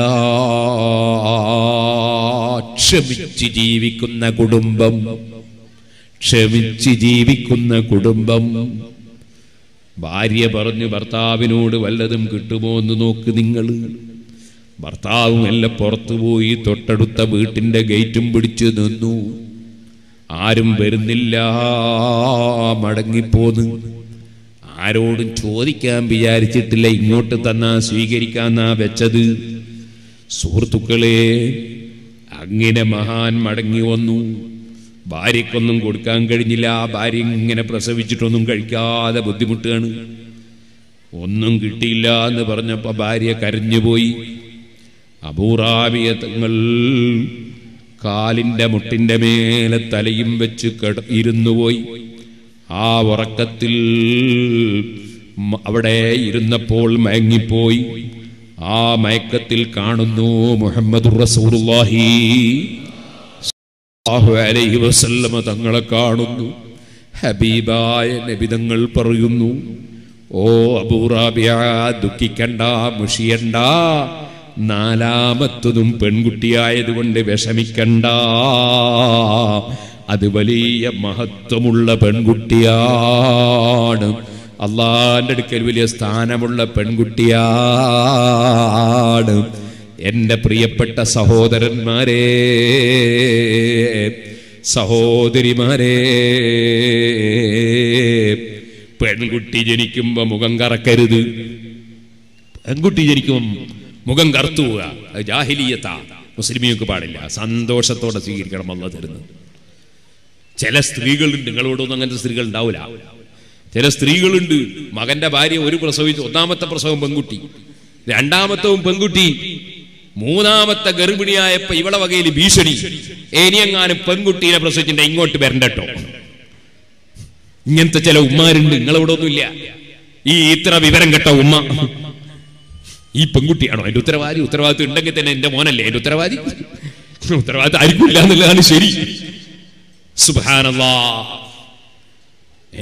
ക്ഷമിച്ച് ജീവിക്കുന്ന കുടുംബം ക്ഷമിച്ച് ജീവിക്കുന്ന കുടുംബം ഭാര്യ പറഞ്ഞു ഭർത്താവിനോട് വല്ലതും കിട്ടുമോ എന്ന് നോക്ക് നിങ്ങൾ ഭർത്താവും എല്ലാം പുറത്തുപോയി തൊട്ടടുത്ത വീട്ടിന്റെ ഗേറ്റും പിടിച്ചു നിന്നു ആരും വരുന്നില്ല മടങ്ങിപ്പോന്ന് ആരോടും ചോദിക്കാൻ വിചാരിച്ചിട്ടില്ല ഇങ്ങോട്ട് തന്നാ സ്വീകരിക്കാന്നാ വെച്ചത് സുഹൃത്തുക്കളെ അങ്ങനെ മഹാൻ മടങ്ങി വന്നു ഭാര്യക്കൊന്നും കൊടുക്കാൻ കഴിഞ്ഞില്ല ഭാര്യ ഇങ്ങനെ പ്രസവിച്ചിട്ടൊന്നും കഴിക്കാതെ ബുദ്ധിമുട്ടാണ് ഒന്നും കിട്ടിയില്ല എന്ന് പറഞ്ഞപ്പോ ഭാര്യ കരഞ്ഞുപോയി അപൂറാവിയ തങ്ങൾ കാലിന്റെ മുട്ടിന്റെ മേലെ തലയും വെച്ച് കിട ഇരുന്നുപോയി ആ ഉറക്കത്തിൽ മ- അവിടെ ഇരുന്നപ്പോൾ മയങ്ങിപ്പോയി ആ മയക്കത്തിൽ കാണുന്നു മുഹമ്മദ് റസൂലുള്ളാഹി സ്വല്ലല്ലാഹു അലൈഹി വസല്ലമ തങ്ങളെ കാണുന്നു ഹബീബായ നബിതങ്ങൾ പറയുന്നു ഓ അബൂറാബിയ ദുഃഖിക്കണ്ട മുഷിയണ്ട നാലാമത്തതും പെൺകുട്ടിയായതുകൊണ്ട് വിഷമിക്കണ്ട അത് വലിയ മഹത്വമുള്ള പെൺകുട്ടിയാണ് അള്ളാന്റെ അടുക്കൽ വലിയ സ്ഥാനമുള്ള പെൺകുട്ടിയാണ് എൻ്റെ പ്രിയപ്പെട്ട സഹോദരന്മാരെ സഹോദരിമാരെ പെൺകുട്ടി ജനിക്കുമ്പോ മുഖം കറക്കരുത് പെൺകുട്ടി ജനിക്കുമ്പം മുഖം കറുത്തു പോവുക അത് ജാഹിലീയത്താ മുസ്ലിമിയൊക്കെ പാടില്ല സന്തോഷത്തോടെ സ്വീകരിക്കണം അല്ല തരുന്നത് ചില സ്ത്രീകളുണ്ട് നിങ്ങളോടൊന്നും അങ്ങനത്തെ സ്ത്രീകൾ ഉണ്ടാവില്ല ചില സ്ത്രീകളുണ്ട് മകന്റെ ഭാര്യ ഒരു പ്രസവിച്ചു ഒന്നാമത്തെ പ്രസവം പെൺകുട്ടി രണ്ടാമത്തവും പെൺകുട്ടി മൂന്നാമത്തെ ഗർഭിണിയായപ്പോ ഇവളെ വകയിൽ ഭീഷണി ഇനിയെങ്ങാനും പെൺകുട്ടീനെ പ്രസവിച്ചിട്ട് ഇങ്ങോട്ട് വരണ്ടട്ടോ ഇങ്ങനത്തെ ചില ഉമ്മാരുണ്ട് നിങ്ങളിവിടെ ഒന്നുമില്ല ഈ ഇത്ര വിവരം കെട്ട ഉമ്മ ഈ പെൺകുട്ടിയാണോ എന്റെ ഉത്തരവാദി ഉത്തരവാദിത്വം ഉണ്ടെങ്കിൽ തന്നെ എന്റെ മോനല്ലേ എന്റെ ഉത്തരവാദി ഉത്തരവാദിത്വം ആയിരിക്കില്ല എന്നുള്ളതാണ് ശരി സുബാനല്ലാ ഏ?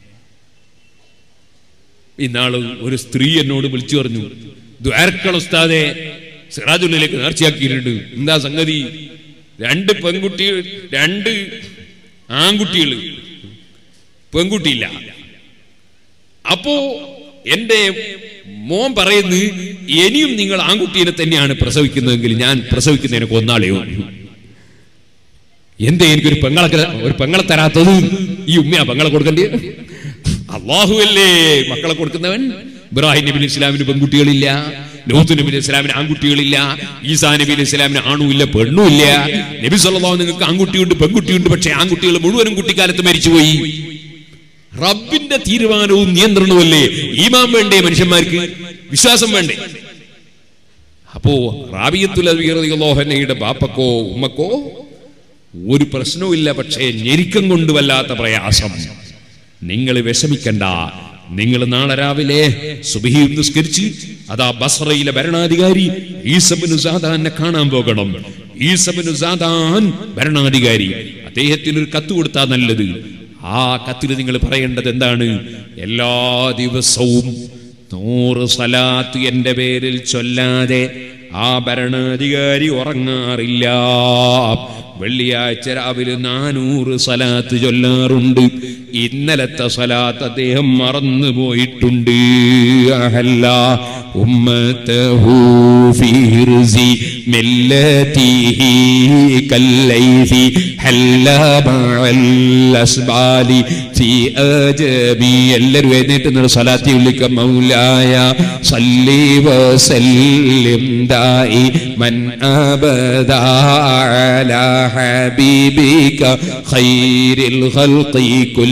ഇന്നാള് ഒരു സ്ത്രീ എന്നോട് വിളിച്ചു പറഞ്ഞു ദ്വാരക്കൾ ഉസ്താദെ സിറാജുള്ളിലേക്ക് നേർച്ചയാക്കിയിട്ടുണ്ട് എന്താ സംഗതി രണ്ട് പെൺകുട്ടി രണ്ട് ആൺകുട്ടികൾ പെൺകുട്ടിയില്ല അപ്പോ എന്റെ മോൻ പറയുന്നു ഇനിയും നിങ്ങൾ ആൺകുട്ടീനെ തന്നെയാണ് പ്രസവിക്കുന്നതെങ്കിൽ ഞാൻ പ്രസവിക്കുന്നതിനെ കൊന്നാളെയോ എന്തേ എനിക്കൊരു പെങ്ങളെ ഒരു പെങ്ങളെ തരാത്തത് ഈ ഉമ്മയാ പെങ്ങളെ കൊടുക്കണ്ടേ അള്ളാഹുവല്ലേ മക്കളെ കൊടുക്കുന്നവൻ ഇബ്രാഹിം നബി ഇസ്ലാമിന് പെൺകുട്ടികളില്ല ലൂത്ത് നബി ഇസ്ലാമിന് ആൺകുട്ടികളില്ല ഈസാ നബി ഇസ്ലാമിന് ആണുമില്ല പെണ്ണുമില്ല നബി സല്ലല്ലാഹു നിങ്ങൾക്ക് ആൺകുട്ടിയുണ്ട് പെൺകുട്ടിയുണ്ട് പക്ഷേ ആൺകുട്ടികൾ മുഴുവനും കുട്ടിക്കാലത്ത് മരിച്ചുപോയി റബ്ബിന്റെ തീരുമാനവും നിയന്ത്രണവുമല്ലേ ഈമാൻ വേണ്ടേ മനുഷ്യന്മാർക്ക് വിശ്വാസം വേണ്ടേ അപ്പോ റാബിയത്തുലോഹനയുടെ ബാപ്പക്കോ ഉമ്മക്കോ ഒരു പ്രശ്നവുമില്ല പക്ഷേ ഞെരുക്കം കൊണ്ട് വല്ലാത്ത പ്രയാസം നിങ്ങൾ വിഷമിക്കണ്ട നിങ്ങൾ നാളെ രാവിലെ സുബഹി നിസ്കരിച്ച് അതാ ബസറയിലെ ഭരണാധികാരി ഈസബിനു സാദാനെ കാണാൻ പോകണം ഈസബിനു സാദാൻ ഭരണാധികാരി അദ്ദേഹത്തിന് ഒരു കത്ത് കൊടുത്താൽ നല്ലത് ആ കത്തിൽ നിങ്ങൾ പറയേണ്ടത് എന്താണ് എല്ലാ ദിവസവും നൂറ് സലാത്ത് എന്റെ പേരിൽ ചൊല്ലാതെ ആ ഭരണാധികാരി ഉറങ്ങാറില്ല വെള്ളിയാഴ്ച രാവിലെ നാനൂറ് സലാത്ത് ചൊല്ലാറുണ്ട് ഇന്നലത്തെ സലാത്ത് അദ്ദേഹം മറന്നു പോയിട്ടുണ്ട് അഹല്ല ഉമ്മത്തഹു ഫീർസി മില്ലതിഹി കല്ലൈഹി ഹല്ല മഅൽ അസ്ബാലി ഫീ അജബി എല്ലാവരും എഴുന്നേറ്റ് നിന്ന് സലാത്തി വിളിക്ക മൗലായ സല്ലി വസല്ലിം ദായി മൻ അബദാ അലാ ഹബീബിക ഖൈരിൽ ഖൽഖി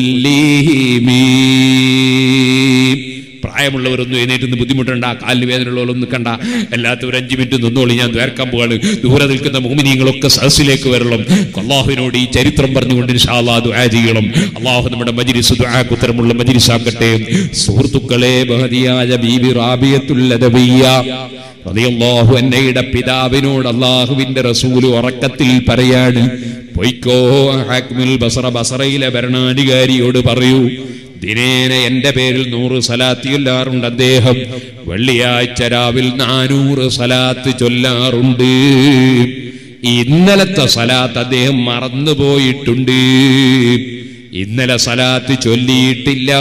കുല്ലിഹിമീ പ്രായമുള്ളവരൊന്നും എഴുന്നേറ്റ് ബുദ്ധിമുട്ടുണ്ട കാലിന് വേദനയുള്ളവരൊന്നും കണ്ട എല്ലാത്തവരും അഞ്ചു മിനിറ്റ് നിന്നോളി ഞാൻ ദ്വേർക്കാൻ പോവാണ് ദൂരെ നിൽക്കുന്ന മോമിനിയങ്ങളൊക്കെ സദസ്സിലേക്ക് വരണം അള്ളാഹുവിനോട് ഈ ചരിത്രം പറഞ്ഞുകൊണ്ട് ഇൻഷാല്ലാ ദുആ ചെയ്യണം അള്ളാഹു നമ്മുടെ മജിരിസ് ദുആക്ക് ഉത്തരമുള്ള മജിരിസാക്കട്ടെ സുഹൃത്തുക്കളെ ബഹദിയായ ബീബി റാബിയത്തുല്ലദബിയ റളിയല്ലാഹു അന്നയുടെ പിതാവിനോട് അള്ളാഹുവിന്റെ റസൂല് ഉറക്കത്തിൽ പറയാണ് പൊയ്ക്കോ ഹാക്മിൽ ബസറ ബസറയിലെ ഭരണാധികാരിയോട് പറയൂ ദിനേന എന്റെ പേരിൽ നൂറ് സലാത്ത് ചൊല്ലാറുണ്ട് അദ്ദേഹം വെള്ളിയാഴ്ച രാവിൽ നാനൂറ് സലാത്ത് ചൊല്ലാറുണ്ട് ഇന്നലത്തെ സലാത്ത് അദ്ദേഹം മറന്നുപോയിട്ടുണ്ട് ഇന്നലെ സലാത്ത് ചൊല്ലിയിട്ടില്ല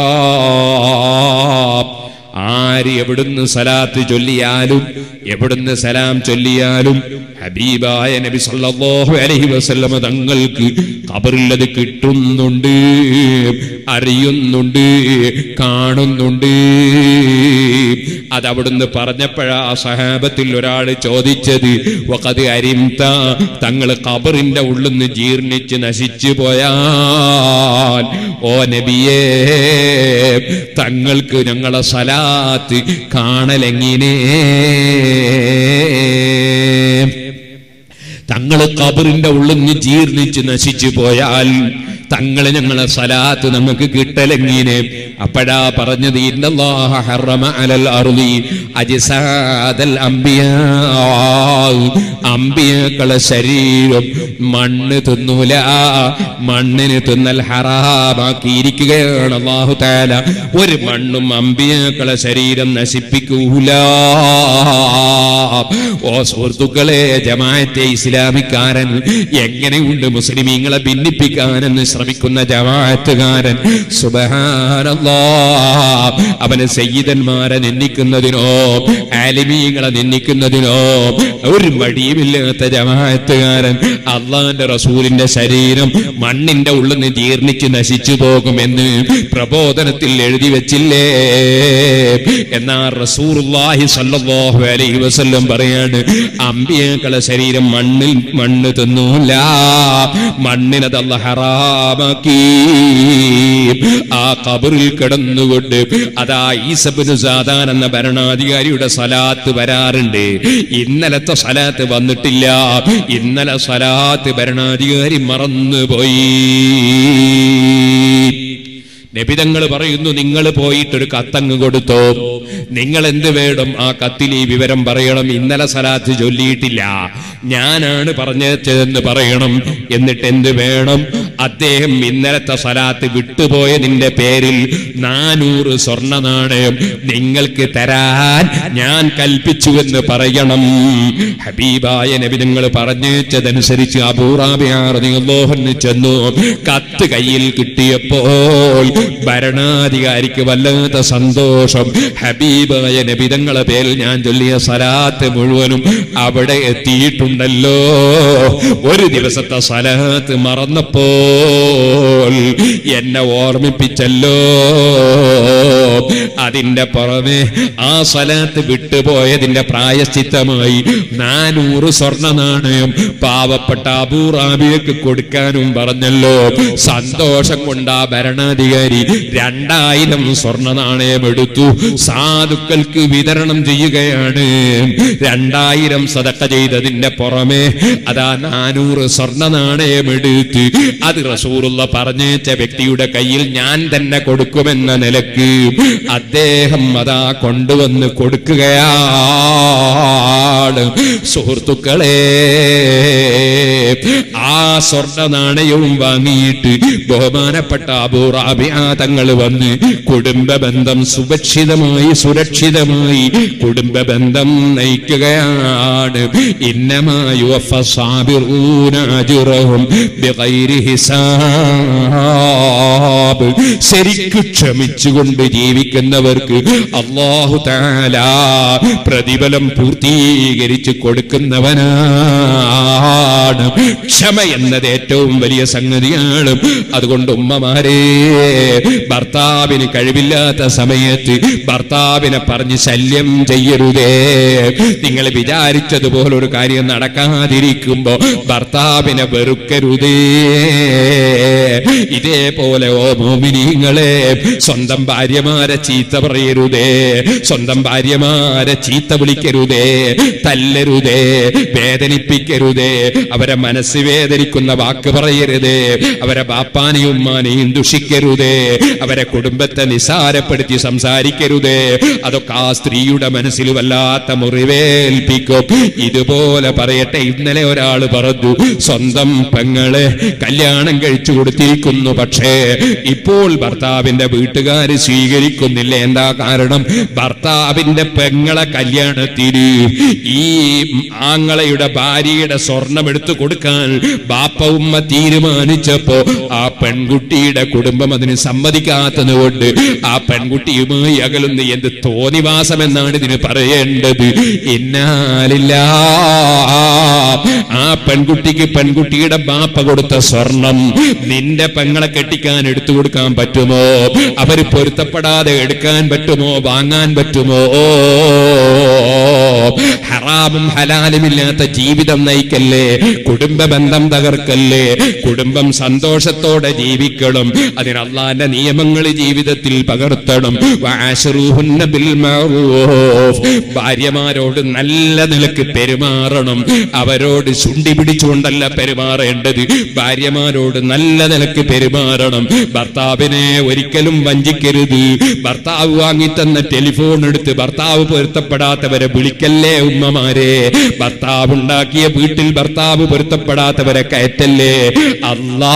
ആര് എവിടുന്ന് സലാത്ത് ചൊല്ലിയാലും എവിടുന്ന് സലാം ചൊല്ലിയാലും ഹബീബായ നബി സല്ലല്ലാഹു അലൈഹി വസല്ലമ തങ്ങൾക്ക് ഖബറിലത് കിട്ടുന്നുണ്ട് അറിയുന്നുണ്ട് കാണുന്നുണ്ട് അത് അവിടുന്ന് പറഞ്ഞപ്പോഴാ സഹാബത്തിൽ ഒരാൾ ചോദിച്ചത് വഖദ് അരിംത തങ്ങൾ ഖബറിന്റെ ഉള്ളിൽ നിന്ന് ജീർണിച്ച് നശിച്ചു പോയാൽ ഓ നബിയേ തങ്ങൾക്ക് ഞങ്ങളെ സലാത്ത് കാണലെങ്ങിനേ തങ്ങള് കബറിന്റെ ഉള്ളിൽ നിന്ന് ജീർണിച്ച് നശിച്ചു പോയാൽ തങ്ങളെ ഞങ്ങളെ സലാത്ത് നമുക്ക് കിട്ടലെങ്ങനെ അപ്പോഴാ പറഞ്ഞത് ഇന്നല്ലാഹ ഹറമ അലൽ അർളി അജ്സാദൽ അംബിയാ അംബിയാക്കളെ ശരീരം മണ്ണ് തിന്നൂല മണ്ണിന് തിന്നൽ ഹറാമാക്കിയിരിക്കുകയാണ് അള്ളാഹു താല ഒരു മണ്ണും അംബിയാക്കളെ ശരീരം നശിപ്പിക്കൂല ഓ സുഹൃത്തുക്കളെ ജമാഅത്തെ ഇസ്ലാമിക്കാരൻ എങ്ങനെയുണ്ട് മുസ്ലിമീങ്ങളെ ഭിന്നിപ്പിക്കാനെന്ന് ശ്രമിക്കുന്ന ജമാഅത്തുകാരൻ സുബഹാനല്ലാ അവന് സയ്യിദന്മാരെ നിന്ദിക്കുന്നതിനോ ആലിമീങ്ങളെ നിന്ദിക്കുന്നതിനോ ഒരു മടിയുമില്ലാത്ത ജമാഅത്തുകാരൻ അള്ളാന്റെ റസൂലിന്റെ ശരീരം മണ്ണിന്റെ ഉള്ളിൽ നിന്ന് ജീർണിച്ച് നശിച്ചു പോകുമെന്ന് പ്രബോധനത്തിൽ എഴുതി വെച്ചില്ലേ എന്നാൽ റസൂറുല്ലാഹി സല്ലല്ലാഹു അലൈഹി വസല്ലം പറയാണ് അമ്പിയാക്കളെ ശരീരം മണ്ണിൽ മണ്ണ് മണ്ണ് തിന്നൂല മണ്ണിനതല്ല ഹറാമാക്കി ആ കബറിൽ കിടന്നുകൊണ്ട് അതാ ഈസബിന് സാധാൻ എന്ന ഭരണാധികാരിയുടെ സലാത്ത് വരാറുണ്ട് ഇന്നലത്തെ സലാത്ത് വന്നിട്ടില്ല ഇന്നലെ സലാത്ത് ഭരണാധികാരി മറന്നുപോയി നബിതങ്ങൾ പറയുന്നു നിങ്ങൾ പോയിട്ടൊരു കത്തങ്ങ് കൊടുത്തോ നിങ്ങൾ എന്ത് വേണം ആ കത്തിൽ ഈ വിവരം പറയണം ഇന്നലെ സലാത്ത് ചൊല്ലിയിട്ടില്ല ഞാനാണ് പറഞ്ഞതെന്ന് പറയണം എന്നിട്ട് എന്ത് വേണം അദ്ദേഹം ഇന്നലത്തെ സലാത്ത് വിട്ടുപോയതിന്റെ പേരിൽ നാനൂറ് സ്വർണ്ണ നാണയം നിങ്ങൾക്ക് തരാൻ ഞാൻ കൽപ്പിച്ചുവെന്ന് പറയണം ഹബീബായ നബിതങ്ങൾ പറഞ്ഞതനുസരിച്ച് അബൂറാബിയാറിന് ചെന്നു കത്ത് കയ്യിൽ കിട്ടിയപ്പോൾ ഭരണാധികാരിക്ക് വല്ലാത്ത സന്തോഷം ഹബീബായ നബിതങ്ങളെ പേരിൽ ഞാൻ ചൊല്ലിയ സലാത്ത് മുഴുവനും അവിടെ എത്തിയിട്ടുണ്ടല്ലോ ഒരു ദിവസത്തെ സലാത്ത് മറന്നപ്പോൾ എന്നെ ഓർമ്മിപ്പിച്ചല്ലോ അതിന്റെ പുറമെ ആ സലാത്ത് വിട്ടുപോയതിന്റെ പ്രായശ്ചിത്തമായി നാനൂറ് സ്വർണ്ണ നാണയം പാവപ്പെട്ട അബൂറാബിയക്ക് കൊടുക്കാനും പറഞ്ഞല്ലോ സന്തോഷം കൊണ്ട് ആ ഭരണാധികാരി രണ്ടായിരം സ്വർണ്ണ നാണയം എടുത്തു സാധുക്കൾക്ക് വിതരണം ചെയ്യുകയാണ് രണ്ടായിരം സതക്ക ചെയ്തതിന്റെ പുറമെ അതാ നാനൂറ് സ്വർണ്ണ നാണയം എടുത്ത് അത് റസൂറുള്ള പറഞ്ഞേച്ച വ്യക്തിയുടെ കയ്യിൽ ഞാൻ തന്നെ കൊടുക്കുമെന്ന നിലക്ക് അദ്ദേഹം അതാ കൊണ്ടുവന്ന് കൊടുക്കുകയാണ് സുഹൃത്തുക്കളെ ആ സ്വർണ്ണ നാണയവും വാങ്ങിയിട്ട് ബഹുമാനപ്പെട്ട അബൂറാബിയാ തങ്ങൾ വന്ന് കുടുംബ ബന്ധം സുരക്ഷിതമായി സുരക്ഷിതമായി കുടുംബ ബന്ധം നയിക്കുകയാണ് ഇന്നമായുറഹും ശരിക്കു ക്ഷമിച്ചുകൊണ്ട് ജീവിക്കുന്നവർക്ക് അള്ളാഹു താല പ്രതിഫലം പൂർത്തീകരിച്ച് കൊടുക്കുന്നവനാണ് ക്ഷമ എന്നത് ഏറ്റവും വലിയ സംഗതിയാണ് അതുകൊണ്ട് ഉമ്മമാരെ ഭർത്താവിന് കഴിവില്ലാത്ത സമയത്ത് ഭർത്താവിനെ പറഞ്ഞ് ശല്യം ചെയ്യരുതേ നിങ്ങൾ വിചാരിച്ചതുപോലെ ഒരു കാര്യം നടക്കാതിരിക്കുമ്പോ ഭർത്താവിനെ വെറുക്കരുതേ ഇതേപോലെ ഓ മോമിനിങ്ങളെ സ്വന്തം ഭാര്യമാരെ ചീത്ത പറയരുതേ സ്വന്തം ഭാര്യമാരെ ചീത്ത വിളിക്കരുതേ തല്ലരുതേ വേദനിപ്പിക്കരുതേ അവരെ മനസ്സ് വേദനിക്കുന്ന വാക്ക് പറയരുതേ അവരെ ബാപ്പാനെയും ഉമ്മാനെയും ദുഷിക്കരുതേ അവരെ കുടുംബത്തെ നിസാരപ്പെടുത്തി സംസാരിക്കരുതേ അതൊക്കെ ആ സ്ത്രീയുടെ മനസ്സിൽ വല്ലാത്ത മുറിവേൽപ്പിക്കും ഇതുപോലെ പറയട്ടെ ഇന്നലെ ഒരാൾ പറഞ്ഞു സ്വന്തം പെങ്ങളെ കല്യാണം കഴിച്ചു കൊടുത്തിരിക്കുന്നു പക്ഷേ ഇപ്പോൾ ഭർത്താവിന്റെ വീട്ടുകാര് സ്വീകരിക്കുന്നില്ല എന്താ കാരണം ഭർത്താവിന്റെ പെങ്ങളെ കല്യാണത്തിന് ഈ ആങ്ങളയുടെ ഭാര്യയുടെ സ്വർണം എടുത്തു കൊടുക്കാൻ ബാപ്പ ഉമ്മ തീരുമാനിച്ചപ്പോ ആ പെൺകുട്ടിയുടെ കുടുംബം അതിന് സമ്മതിക്കാത്തത് കൊണ്ട് ആ പെൺകുട്ടിയുമായി അകലുന്ന എന്ത് തോന്നിവാസം എന്നാണ് ഇതിന് പറയേണ്ടത് ഇന്നാലില്ല ആ പെൺകുട്ടിക്ക് പെൺകുട്ടിയുടെ ബാപ്പ കൊടുത്ത സ്വർണം നിന്റെ പെങ്ങളെ കെട്ടിക്കാൻ എടുത്തു കൊടുക്കാൻ പറ്റുമോ അവര് പൊരുത്തപ്പെടാതെ എടുക്കാൻ പറ്റുമോ വാങ്ങാൻ പറ്റുമോ ഹറാമും ഹലാലുമില്ലാത്ത ജീവിതം നയിക്കല്ലേ കുടുംബ ബന്ധം തകർക്കല്ലേ കുടുംബം സന്തോഷത്തോടെ ജീവിക്കണം അതിന് അള്ളാന്റെ നിയമങ്ങൾ ജീവിതത്തിൽ പകർത്തണം വഅശ്റൂഹുന്ന ബിൽ മഅറൂഫ്. ഭാര്യമാരോട് നല്ല നിലക്ക് പെരുമാറണം അവരോട് ചുണ്ടി പിടിച്ചുകൊണ്ടല്ല പെരുമാറേണ്ടത് ഭാര്യമാരോട് നല്ല നിലക്ക് പെരുമാറണം ഭർത്താവിനെ ഒരിക്കലും വഞ്ചിക്കരുത് ഭർത്താവ് വാങ്ങിത്തന്ന ടെലിഫോൺ എടുത്ത് ഭർത്താവ് പൊരുത്തപ്പെടാത്തവരെ വിളിക്കല്ലേ ഉമ്മമാരെ ഭർത്താവ് ഉണ്ടാക്കിയ വീട്ടിൽ ഭർത്താവ് പൊരുത്തപ്പെടാത്തവരെ കയറ്റല്ലേ അല്ലാ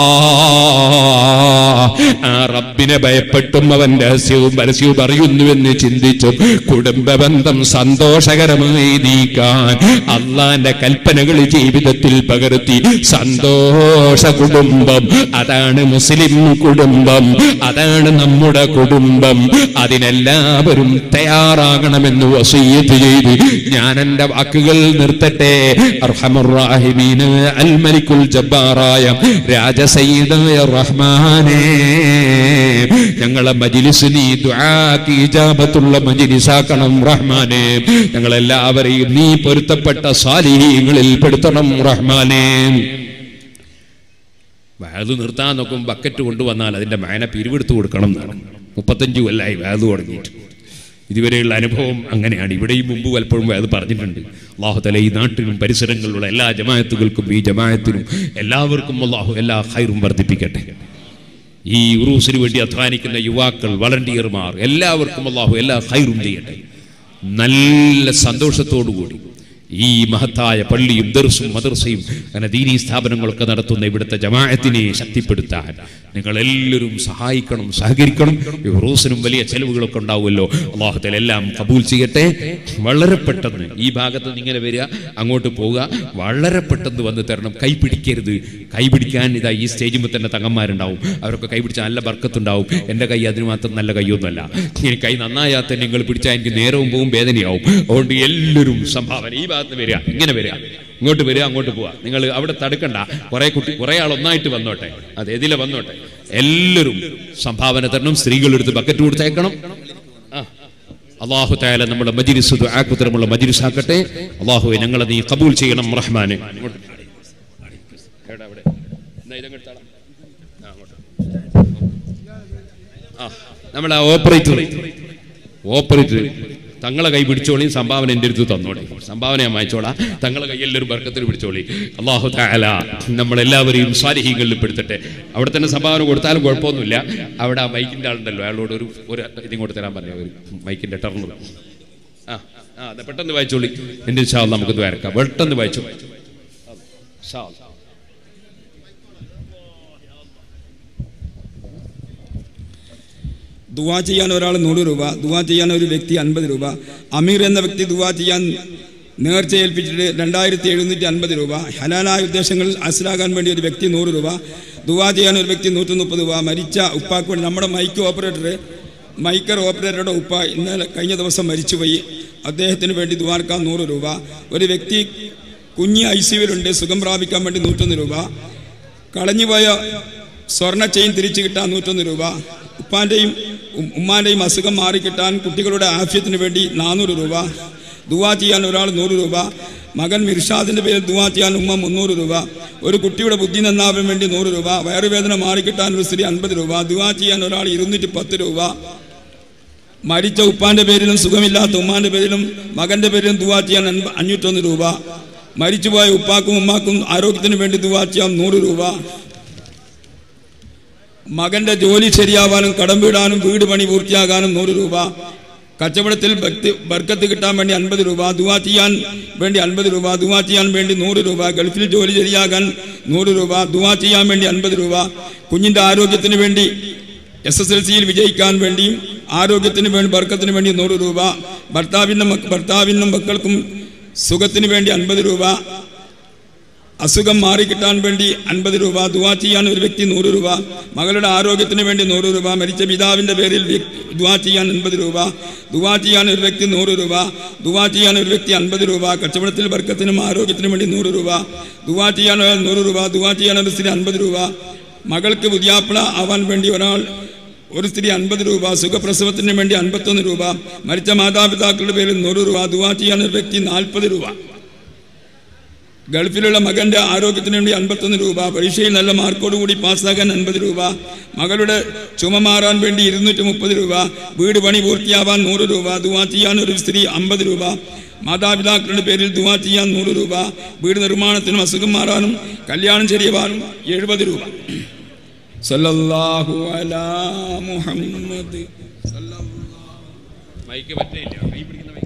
ആ റബ്ബിനെ ഭയപ്പെട്ടും അവൻ രഹസ്യവും പരസ്യവും അറിയുന്നുവെന്ന് ചിന്തിച്ചും കുടുംബ ബന്ധം സന്തോഷകരമായി നീക്കാൻ അള്ളാന്റെ കൽപ്പനകൾ ജീവിതത്തിൽ പകർത്തി സന്തോഷ കുടുംബം അതാണ് മുസ്ലിം കുടുംബം അതാണ് നമ്മുടെ കുടുംബം അതിനെല്ലാവരും തയ്യാറാകണമെന്ന് വസീയത്ത് ചെയ്ത് ഞാൻ എന്റെ വാക്കുകൾ നിർത്തട്ടെ അർഹമുറാഹിമീന അൽ മലിക്കുൽ ജബ്ബാറായ രാജസയ്യിദായ റഹ്മാനേ ഞങ്ങളെ മജിലിസ് നീ ദുആക്ക് ഇജാബത്തുള്ള മജിലിസാക്കണം റഹ്മാനേ ഞങ്ങളെല്ലാവരെയും നീ പൊരുത്തപ്പെട്ട സാലിഹീങ്ങളിൽ പെടുത്തണം റഹ്മാനേ വയത് നിർത്താൻ നോക്കും ബക്കറ്റ് കൊണ്ടുവന്നാൽ അതിന്റെ മേന പിരിവെടുത്ത് കൊടുക്കണം എന്നാണ് മുപ്പത്തഞ്ച് കൊല്ലായി വയത് തുടങ്ങിയിട്ട് ഇതുവരെയുള്ള അനുഭവം അങ്ങനെയാണ് ഇവിടെയും മുമ്പ് പലപ്പോഴും അത് പറഞ്ഞിട്ടുണ്ട് അള്ളാഹുതല ഈ നാട്ടിലും പരിസരങ്ങളിലുള്ള എല്ലാ ജമായത്തുകൾക്കും ഈ ജമായത്തിനും എല്ലാവർക്കും അള്ളാഹു എല്ലാ ഹൈറും വർദ്ധിപ്പിക്കട്ടെ ഈ ഉറൂസിന് വേണ്ടി അധ്വാനിക്കുന്ന യുവാക്കൾ വളണ്ടിയർമാർ എല്ലാവർക്കും അള്ളാഹു എല്ലാ ഹൈറും ചെയ്യട്ടെ നല്ല സന്തോഷത്തോടുകൂടി ഈ മഹത്തായ പള്ളിയും ദർസും മദർസയും അങ്ങനെ ദീനീ സ്ഥാപനങ്ങളൊക്കെ നടത്തുന്ന ഇവിടുത്തെ ജമാഅത്തിനെ ശക്തിപ്പെടുത്താൻ നിങ്ങൾ എല്ലാവരും സഹായിക്കണം സഹകരിക്കണം ഈ ഉറൂസിനും വലിയ ചെലവുകളൊക്കെ ഉണ്ടാവുമല്ലോ അള്ളാഹുത്തൽ എല്ലാം കബൂൽ ചെയ്യട്ടെ വളരെ പെട്ടെന്ന് ഈ ഭാഗത്ത് നിന്ന് ഇങ്ങനെ വരിക അങ്ങോട്ട് പോവുക വളരെ പെട്ടെന്ന് വന്ന് തരണം കൈ പിടിക്കരുത് കൈ പിടിക്കാൻ ഇതാ ഈ സ്റ്റേജിൽ തന്നെ തങ്ങന്മാരുണ്ടാവും അവരൊക്കെ കൈ പിടിച്ചാൽ നല്ല ബർക്കത്തുണ്ടാവും എൻ്റെ കൈ അതിന് മാത്രം നല്ല കൈയൊന്നുമല്ല ഇനി കൈ നന്നായാൽ തന്നെ നിങ്ങൾ പിടിച്ചാൽ എനിക്ക് നേരവും പോവും വേദനയാവും അതുകൊണ്ട് എല്ലാവരും സംഭാവന ഈ ഭാഗത്ത് വരിക ഇങ്ങനെ വരിക ഇങ്ങോട്ട് വരിക അങ്ങോട്ട് പോവാ നിങ്ങൾ അവിടെ തടുക്കണ്ട കുറെ കുട്ടി കുറെ ആൾ ഒന്നായിട്ട് വന്നോട്ടെ അത് എതിലെ വന്നോട്ടെ എല്ലാവരും സംഭാവന തരണം സ്ത്രീകളെടുത്ത് ബക്കറ്റ് കൊടുത്തേക്കണം ആ അള്ളാഹു തായാല നമ്മുടെ മജിരിസ് ആക്കുത്തരമുള്ള മജിരിസ് ആക്കട്ടെ അള്ളാഹുവെ ഞങ്ങളെ നീ കബൂൽ ചെയ്യണം റഹ്മാനെ ഇങ്ങോട്ട്. എവിടെ, എവിടെ? എന്നാ ഇതങ്ങോട്ട് താളാം. ആ, അങ്ങോട്ട്. ആ നമ്മളെ ഓപ്പറേറ്റർ ഓപ്പറേറ്റർ തങ്ങളെ കൈ പിടിച്ചോളി സംഭാവന എൻ്റെ അടുത്ത് തന്നോളി സംഭാവന ഞാൻ വാങ്ങിച്ചോളാം തങ്ങളെ കൈയെല്ലാവരും ബർക്കത്തിൽ പിടിച്ചോളി അള്ളാഹു താല നമ്മളെല്ലാവരെയും സ്വാലിഹീങ്ങളിൽ പെടുത്തട്ടെ അവിടെ തന്നെ സംഭാവന കൊടുത്താലും കുഴപ്പമൊന്നുമില്ല അവിടെ ആ മൈക്കിൻ്റെ ആളുണ്ടല്ലോ അയാളോട് ഒരു ഒരു ഇതും കൊടുത്ത് തരാൻ പറഞ്ഞു ഒരു മൈക്കിൻ്റെ ടർണർ ആ ആ അതെ പെട്ടെന്ന് വായിച്ചോളി എൻ്റെ ഷാൾ നമുക്കത് വരക്കാം പെട്ടെന്ന് വായിച്ചു ഷാൾ ദുവാ ചെയ്യാൻ ഒരാൾ നൂറ് രൂപ ദുവാ ചെയ്യാൻ ഒരു വ്യക്തി അൻപത് രൂപ അമീർ എന്ന വ്യക്തി ദുവാ ചെയ്യാൻ നേർച്ച ഏൽപ്പിച്ചിട്ട് രണ്ടായിരത്തി എഴുന്നൂറ്റി അൻപത് രൂപ ഹലാലായ ഉദ്ദേശങ്ങളിൽ അസിലാകാൻ വേണ്ടി ഒരു വ്യക്തി നൂറ് രൂപ ദുവാ ചെയ്യാൻ ഒരു വ്യക്തി നൂറ്റി മുപ്പത് രൂപ മരിച്ച ഉപ്പാക്ക് വേണ്ടി നമ്മുടെ മൈക്ക് ഓപ്പറേറ്റർ മൈക്കർ ഓപ്പറേറ്ററുടെ ഉപ്പ ഇന്നലെ കഴിഞ്ഞ ദിവസം മരിച്ചുപോയി അദ്ദേഹത്തിന് വേണ്ടി ദുവാർക്കാൻ നൂറ് രൂപ ഒരു വ്യക്തി കുഞ്ഞ് ഐ സിയുവിലുണ്ട് സുഖം പ്രാപിക്കാൻ വേണ്ടി നൂറ്റൊന്ന് രൂപ കളഞ്ഞുപോയ സ്വർണ്ണ ചെയിൻ തിരിച്ചു കിട്ടാൻ നൂറ്റൊന്ന് രൂപ ഉപ്പാൻ്റെയും ഉം- ഉമ്മാൻ്റെയും അസുഖം മാറിക്കിട്ടാൻ കുട്ടികളുടെ ആഫ്യത്തിന് വേണ്ടി നാനൂറ് രൂപ ദുവാ ചെയ്യാൻ ഒരാൾ നൂറ് രൂപ മകൻ മിർഷാദിൻ്റെ പേരിൽ ദുവാ ചെയ്യാൻ ഉമ്മ മുന്നൂറ് രൂപ ഒരു കുട്ടിയുടെ ബുദ്ധി നന്നാവാൻ വേണ്ടി നൂറ് രൂപ വയറുവേദന മാറിക്കിട്ടാൻ ഒരു സ്ത്രീ അൻപത് രൂപ ദുവാ ചെയ്യാൻ ഒരാൾ ഇരുന്നൂറ്റി പത്ത് രൂപ മരിച്ച ഉപ്പാന്റെ പേരിലും സുഖമില്ലാത്ത ഉമ്മാന്റെ പേരിലും മകന്റെ പേരിലും ദുവാ ചെയ്യാൻ അൻപ- അഞ്ഞൂറ്റൊന്ന് രൂപ മരിച്ചുപോയ ഉപ്പാക്കും ഉമ്മാക്കും ആരോഗ്യത്തിന് വേണ്ടി ദുവാ ചെയ്യാൻ നൂറ് രൂപ മകന്റെ ജോലി ശരിയാവാനും കടം വീടാനും വീട് പണി പൂർത്തിയാകാനും നൂറ് രൂപ കച്ചവടത്തിൽ ഭക്തി ബർക്കത്ത് കിട്ടാൻ വേണ്ടി അൻപത് രൂപ ദുവാ ചെയ്യാൻ വേണ്ടി അൻപത് രൂപ ദുവാ ചെയ്യാൻ വേണ്ടി നൂറ് രൂപ ഗൾഫിൽ ജോലി ശരിയാകാൻ നൂറ് രൂപ ദുവാ ചെയ്യാൻ വേണ്ടി അൻപത് രൂപ കുഞ്ഞിന്റെ ആരോഗ്യത്തിന് വേണ്ടി എസ് എസ് എൽ സിയിൽ വിജയിക്കാൻ വേണ്ടിയും ആരോഗ്യത്തിന് വേണ്ടി ബർക്കത്തിന് വേണ്ടി നൂറ് രൂപ ഭർത്താവിനും മക്ക- ഭർത്താവിനും മക്കൾക്കും സുഖത്തിന് വേണ്ടി അൻപത് രൂപ അസുഖം മാറിക്കിട്ടാൻ വേണ്ടി അൻപത് രൂപ ദുവാ ചെയ്യാൻ ഒരു വ്യക്തി നൂറ് രൂപ മകളുടെ ആരോഗ്യത്തിന് വേണ്ടി നൂറ് രൂപ മരിച്ച പിതാവിന്റെ പേരിൽ വ്യ- ദുവാ ചെയ്യാൻ അൻപത് രൂപ ദുവാ ചെയ്യാൻ ഒരു വ്യക്തി നൂറ് രൂപ ദുവാ ചെയ്യാൻ ഒരു വ്യക്തി അൻപത് രൂപ കച്ചവടത്തിൽ വർക്കത്തിനും ആരോഗ്യത്തിനും വേണ്ടി നൂറ് രൂപ ദുവാ ചെയ്യാൻ ഒരാൾ നൂറ് രൂപ ദുവാ ചെയ്യാൻ ഒരു സ്ത്രീ അൻപത് രൂപ മകൾക്ക് പുതിയാപ്പിള ആവാൻ വേണ്ടി ഒരാൾ ഒരു സ്ത്രീ അൻപത് രൂപ സുഖപ്രസവത്തിന് വേണ്ടി അൻപത്തൊന്ന് രൂപ മരിച്ച മാതാപിതാക്കളുടെ പേരിൽ നൂറ് രൂപ ദുവാ ചെയ്യാൻ ഒരു വ്യക്തി നാൽപ്പത് രൂപ ഗൾഫിലുള്ള മകന്റെ ആരോഗ്യത്തിന് വേണ്ടി അൻപത്തൊന്ന് രൂപ പരീക്ഷയിൽ നല്ല മാർക്കോടുകൂടി പാസ്സാകാൻ അൻപത് രൂപ മകളുടെ ചുമ മാറാൻ വേണ്ടി ഇരുന്നൂറ്റി മുപ്പത് രൂപ വീട് പണി പൂർത്തിയാവാൻ നൂറ് രൂപ ദുവാ ചെയ്യാൻ ഒരു സ്ത്രീ അമ്പത് രൂപ മാതാപിതാക്കളുടെ പേരിൽ ദുവാ ചെയ്യാൻ നൂറ് രൂപ വീട് നിർമ്മാണത്തിനും അസുഖം മാറാനും കല്യാണം ശരിയാവാനും എഴുപത് രൂപ സല്ലല്ലാഹു അലാ മുഹമ്മദ് മൈക്ക് പറ്റില്ല കൈ പിടിക്കുന്ന മൈക്ക്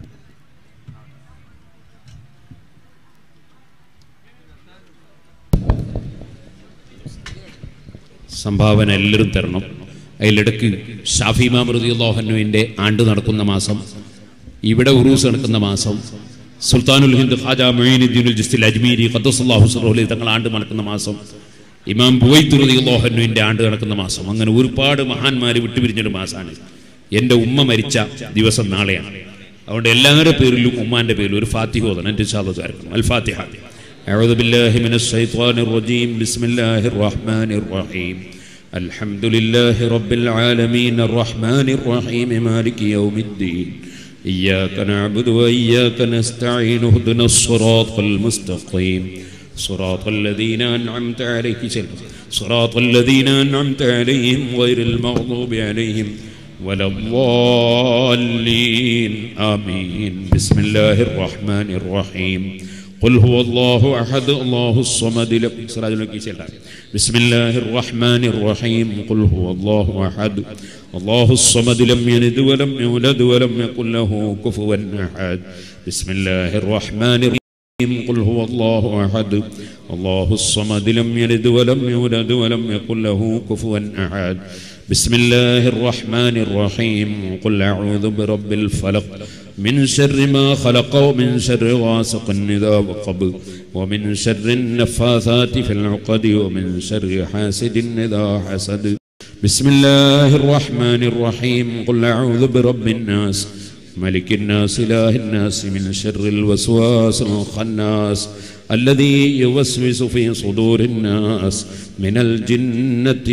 സംഭാവന എല്ലാവരും തരണം അതിലിടക്ക് ഷാഫി മാമൃതി അള്ളാഹനുവിൻ്റെ ആണ്ട് നടക്കുന്ന മാസം ഇവിടെ ഉറൂസ് നടക്കുന്ന മാസം സുൽത്താനുൽ ഹിന്ദ് ഖാജ മൊയ്നുദ്ദീനുൽ ജസ്തിൽ അജ്മീരി ഖദ്ദസുല്ലാഹു സുറഹുലി തങ്ങൾ ആണ്ട് നടക്കുന്ന മാസം ഇമാം ബുവൈത്തുറതി അള്ളാഹനുവിൻ്റെ ആണ്ട് നടക്കുന്ന മാസം അങ്ങനെ ഒരുപാട് മഹാന്മാർ വിട്ടുപിരിഞ്ഞൊരു മാസമാണ് എൻ്റെ ഉമ്മ മരിച്ച ദിവസം നാളെയാണ് അതുകൊണ്ട് എല്ലാവരുടെ പേരിലും ഉമ്മാൻ്റെ പേരിലും ഒരു ഫാത്തിഹ ഓതണം എൻ്റെ ചാതം അൽ ഫാത്തിഹ أعوذ بالله من الشيطان الرجيم بسم الله الرحمن الرحيم الحمد لله رب العالمين الرحمن الرحيم مالك يوم الدين إياك نعبد وإياك نستعين اهدنا الصراط المستقيم صراط الذين أنعمت عليهم صراط الذين أنعمت عليهم غير المغضوب عليهم ولا الضالين آمين بسم الله الرحمن الرحيم قل هو الله أحد الله الصمد لم سراج لك بسم الله الرحمن الرحيم قل هو الله أحد الله الصمد لم يلد ولم يولد ولم يكن له كفوا أحد بسم الله الرحمن الرحيم قل هو الله أحد الله الصمد لم يلد ولم يولد ولم يكن له كفوا أحد بسم الله الرحمن الرحيم قل أعوذ برب الفلق من شر ما خلق ومن شر غاسق إذا وقب ومن شر النفاثات في العقد ومن شر حاسد إذا حسد بسم الله الرحمن الرحيم قل أعوذ برب الناس ملك الناس إله الناس من شر الوسواس الخناس الذي يوسوس في صدور الناس من الجنة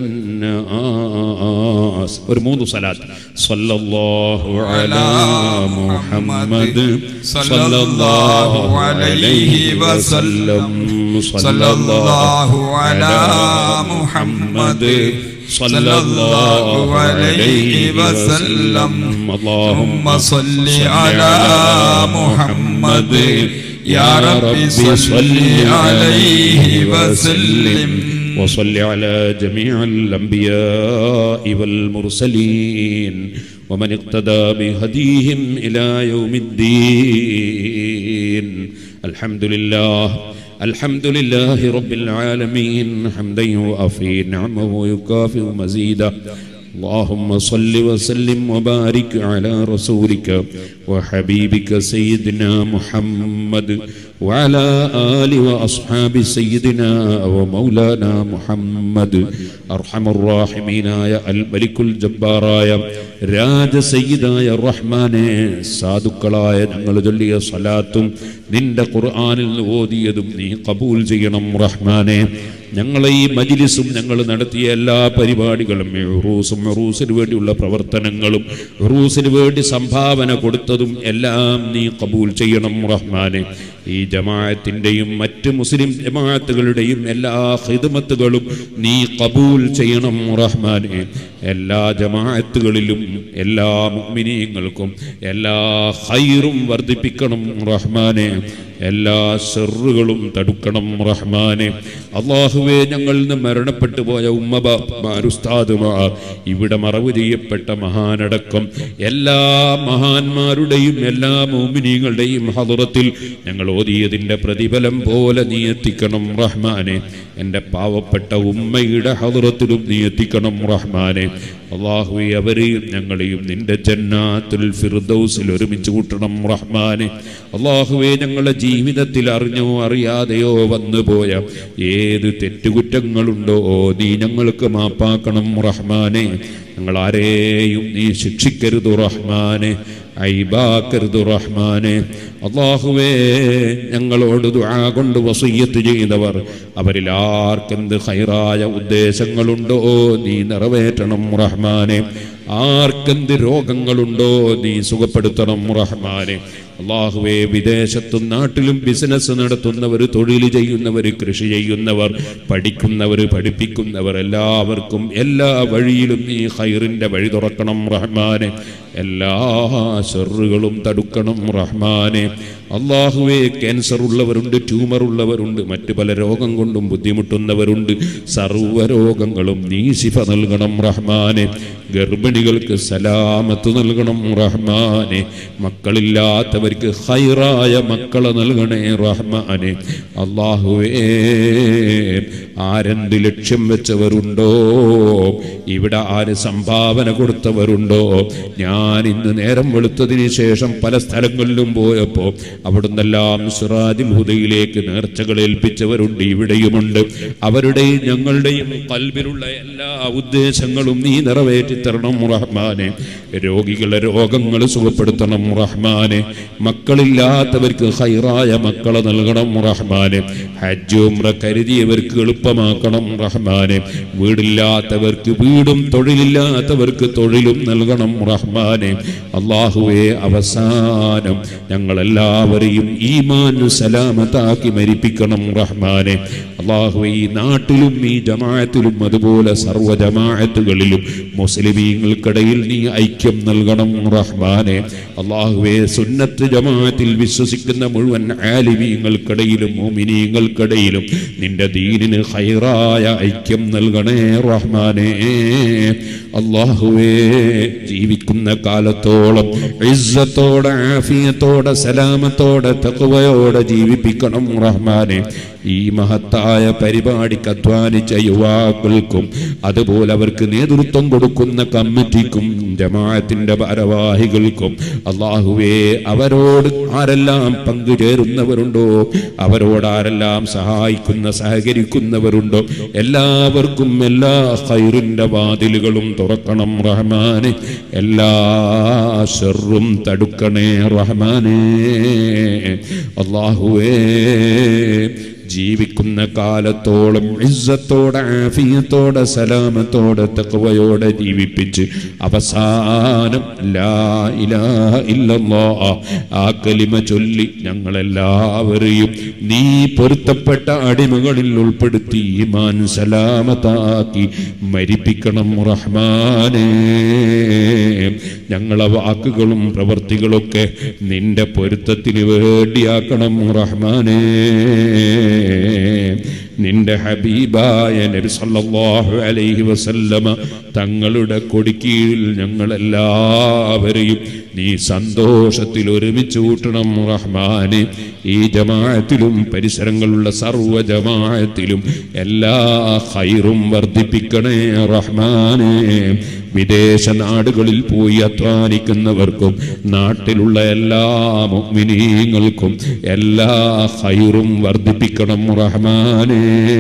والناس ورموض صلاة صلى الله على محمد صلى الله عليه وسلم صلى الله على محمد صلى الله عليه وسلم اللهم صل على محمد يا رب صل عليه وسلم وصل على جميع الأنبياء والمرسلين ومن اقتدى بهديهم إلى يوم الدين الحمد لله الحمد لله رب العالمين حمدا يوافي نعمه ويكافئ مزيدا اللهم صل وسلم وبارك على رسولك وحبيبك سيدنا محمد وعلى آل وأصحاب سيدنا ومولانا محمد أرحم الراحمين يا الملك الجبار يا രാജ സയ്യിദായ റഹ്മാനെ സാധുക്കളായ ഞങ്ങൾ ചൊല്ലിയ സലാത്തും നിന്റെ ഖുർആാനിൽ നിന്ന് ഓതിയതും നീ കബൂൽ ചെയ്യണം റഹ്മാനെ ഞങ്ങളെ ഈ മജിലിസും ഞങ്ങൾ നടത്തിയ എല്ലാ പരിപാടികളും ഉറൂസും ഉറൂസിന് വേണ്ടിയുള്ള പ്രവർത്തനങ്ങളും ഉറൂസിന് വേണ്ടി സംഭാവന കൊടുത്തതും എല്ലാം നീ കബൂൽ ചെയ്യണം റഹ്മാനെ ഈ ജമാഅത്തിൻ്റെയും മറ്റ് മുസ്ലിം ജമാഅത്തുകളുടെയും എല്ലാ ഹിദമത്തുകളും നീ കബൂൽ ചെയ്യണം റഹ്മാനെ എല്ലാ ജമാഅത്തുകളിലും എല്ലാ മുഅ്മിനീങ്ങൾക്കും എല്ലാ ഹൈറും വർദ്ധിപ്പിക്കണം റഹ്മാനെ എല്ലാ ഷെറുകളും തടുക്കണം റഹ്മാനെ അള്ളാഹുവെ ഞങ്ങളിൽ നിന്ന് മരണപ്പെട്ടു പോയ ഉമ്മബാരുസ്താദുമാർ ഇവിടെ മറവ് ചെയ്യപ്പെട്ട മഹാനടക്കം എല്ലാ മഹാന്മാരുടെയും എല്ലാ മോമിനികളുടെയും ഹതുറത്തിൽ ഞങ്ങൾ ഓതിയതിൻ്റെ പ്രതിഫലം പോലെ നീ എത്തിക്കണം റഹ്മാനെ എൻ്റെ പാവപ്പെട്ട ഉമ്മയുടെ ഹതുറത്തിലും നീ എത്തിക്കണം റഹ്മാനെ അള്ളാഹുവെ അവരെയും ഞങ്ങളെയും നിന്റെ ജന്നാത്തുൽ ഫിർദൗസിൽ ഒരുമിച്ച് കൂട്ടണം റഹ്മാനെ അള്ളാഹുവെ ഞങ്ങളുടെ ജീവിതത്തിൽ അറിഞ്ഞോ അറിയാതെയോ വന്നുപോയ ഏത് തെറ്റുകുറ്റങ്ങളുണ്ടോ നീ ഞങ്ങൾക്ക് മാപ്പാക്കണം റഹ്മാനെ ഞങ്ങൾ ആരെയും നീ ശിക്ഷിക്കരുത് റഹ്മാനെ ഐബാക്കരുത് റഹ്മാനെ അള്ളാഹുവേ ഞങ്ങളോട് ദുആ കൊണ്ട് വസയ്യത്ത് ചെയ്തവർ അവരിൽ ആർക്കെന്ത് ഹൈറായ ഉദ്ദേശങ്ങളുണ്ടോ നീ നിറവേറ്റണം റഹ്മാനെ ആർക്കെന്ത് രോഗങ്ങളുണ്ടോ നീ സുഖപ്പെടുത്തണം റഹ്മാനെ അള്ളാഹുവെ വിദേശത്തും നാട്ടിലും ബിസിനസ് നടത്തുന്നവർ തൊഴിൽ ചെയ്യുന്നവർ കൃഷി ചെയ്യുന്നവർ പഠിക്കുന്നവർ പഠിപ്പിക്കുന്നവർ എല്ലാവർക്കും എല്ലാ വഴിയിലും നീ ഹൈറിൻ്റെ വഴി തുറക്കണം റഹ്മാനെ എല്ലാ ഷെറുകളും തടുക്കണം റഹ്മാനെ അള്ളാഹുവെ ക്യാൻസർ ഉള്ളവരുണ്ട് ട്യൂമർ ഉള്ളവരുണ്ട് മറ്റു പല രോഗം കൊണ്ടും ബുദ്ധിമുട്ടുന്നവരുണ്ട് സർവ്വ രോഗങ്ങളും നീ ശിഫ നൽകണം റഹ്മാനെ ഗർഭിണികൾക്ക് സലാമത്ത് നൽകണം റഹ്മാനെ മക്കളില്ലാത്തവർക്ക് ഹൈറായ മക്കളെ നൽകണേ റഹ്മാനെ അള്ളാഹുവേ ആരെന്ത് ലക്ഷ്യം വെച്ചവരുണ്ടോ ഇവിടെ ആര് സംഭാവന കൊടുത്തവരുണ്ടോ ഞാൻ ഇന്ന് നേരം വെളുത്തതിന് ശേഷം പല സ്ഥലങ്ങളിലും പോയപ്പോൾ അവിടുന്നെല്ലാം സിറാജുൽ ഹുദയിലേക്ക് നേർച്ചകൾ ഏൽപ്പിച്ചവരുണ്ട് ഇവിടെയുമുണ്ട് അവരുടെയും ഞങ്ങളുടെയും കൽബിലുള്ള എല്ലാ ഉദ്ദേശങ്ങളും നീ നിറവേറ്റി തരണം റഹ്മാനെ രോഗികളെ രോഗങ്ങൾ സുഖപ്പെടുത്തണം റഹ്മാനെ മക്കളില്ലാത്തവർക്ക് ഹൈറായ മക്കളെ നൽകണം റഹ്മാനെ ഹജ്ജ് ഉംറ കരുതിയവർക്ക് എളുപ്പമാക്കണം റഹ്മാനെ വീടില്ലാത്തവർക്ക് വീടും തൊഴിലില്ലാത്തവർക്ക് തൊഴിലും നൽകണം റഹ്മാനെ അള്ളാഹുവെ അവസാനം ഞങ്ങളെല്ലാവരെയും ഈമാൻ സലാമത്താക്കി മരിപ്പിക്കണം റഹ്മാനെ അള്ളാഹുവെ ഈ നാട്ടിലും ഈ ജമാഅത്തിലും അതുപോലെ സർവ്വ ജമാഅത്തുകളിലും മുസ്ലിമീങ്ങൾക്കിടയിൽ നീ ഐക്യം നൽകണം റഹ്മാനെ അള്ളാഹുവെ സുന്നത്ത് ജമാഅത്തിൽ വിശ്വസിക്കുന്ന മുഴുവൻ ആലിമീങ്ങൾക്കിടയിലും മോമിനീങ്ങൾക്കിടയിലും നിന്റെ ദീനിന് ഹൈറായ ഐക്യം നൽകണേ റഹ്മാനെ അള്ളാഹുവേ ജീവിക്കുന്ന കാലത്തോളം ഇസ്സത്തോടെ ആഫിയത്തോടെ സലാമത്തോടെ തഖ്വയോടെ ജീവിപ്പിക്കണം റഹ്മാനെ ഈ മഹത്തായ പരിപാടിക്ക് അധ്വാനിച്ച യുവാക്കൾക്കും അതുപോലെ അവർക്ക് നേതൃത്വം കൊടുക്കുന്ന കമ്മിറ്റിക്കും ജമാഅത്തിന്റെ ഭാരവാഹികൾക്കും അള്ളാഹുവേ അവരോട് ആരെല്ലാം പങ്കുചേരുന്നവരുണ്ടോ അവരോട് ആരെല്ലാം സഹായിക്കുന്ന സഹകരിക്കുന്നവരുണ്ടോ എല്ലാവർക്കും എല്ലാ ഹൈറിന്റെ വാതിലുകളും തുറക്കണം റഹ്മാനെ എല്ലാ ഷെറും തടുക്കണേ റഹ്മാനേ അള്ളാഹുവേ ജീവിക്കുന്ന കാലത്തോളം ഇസ്സത്തോടെ ആഫിയത്തോടെ സലാമത്തോടെ തക്കവയോടെ ജീവിപ്പിച്ച് അവസാനം ലാ ഇലാഹ ഇല്ലല്ലാഹ് ആ കലിമ ചൊല്ലി ഞങ്ങളെല്ലാവരെയും നീ പൊരുത്തപ്പെട്ട അടിമകളിൽ ഉൾപ്പെടുത്തി ഈമാൻ സലാമത്താക്കി മരിപ്പിക്കണം റഹ്മാനേ ഞങ്ങളെ വാക്കുകളും പ്രവർത്തികളൊക്കെ നിന്റെ പൊരുത്തത്തിന് വേണ്ടിയാക്കണം റഹ്മാനേ നിന്റെ ഹബീബായ നബി സല്ലല്ലാഹു അലൈഹി വസല്ലമ തങ്ങളുടെ കൊടിക്കീഴിൽ ഞങ്ങളെല്ലാവരെയും നീ സന്തോഷത്തിൽ ഒരുമിച്ച് കൂട്ടണം റഹ്മാനെ ഈ ജമാഅത്തിലും പരിസരങ്ങളുള്ള സർവ്വ ജമാഅത്തിലും എല്ലാ ഹൈറും വർദ്ധിപ്പിക്കണേ റഹ്മാനെ വിദേശ നാടുകളിൽ പോയി അധ്വാനിക്കുന്നവർക്കും നാട്ടിലുള്ള എല്ലാ മുഅ്മിനീങ്ങൾക്കും എല്ലാ ഹൈറും വർദ്ധിപ്പിക്കണം റഹ്മാനേ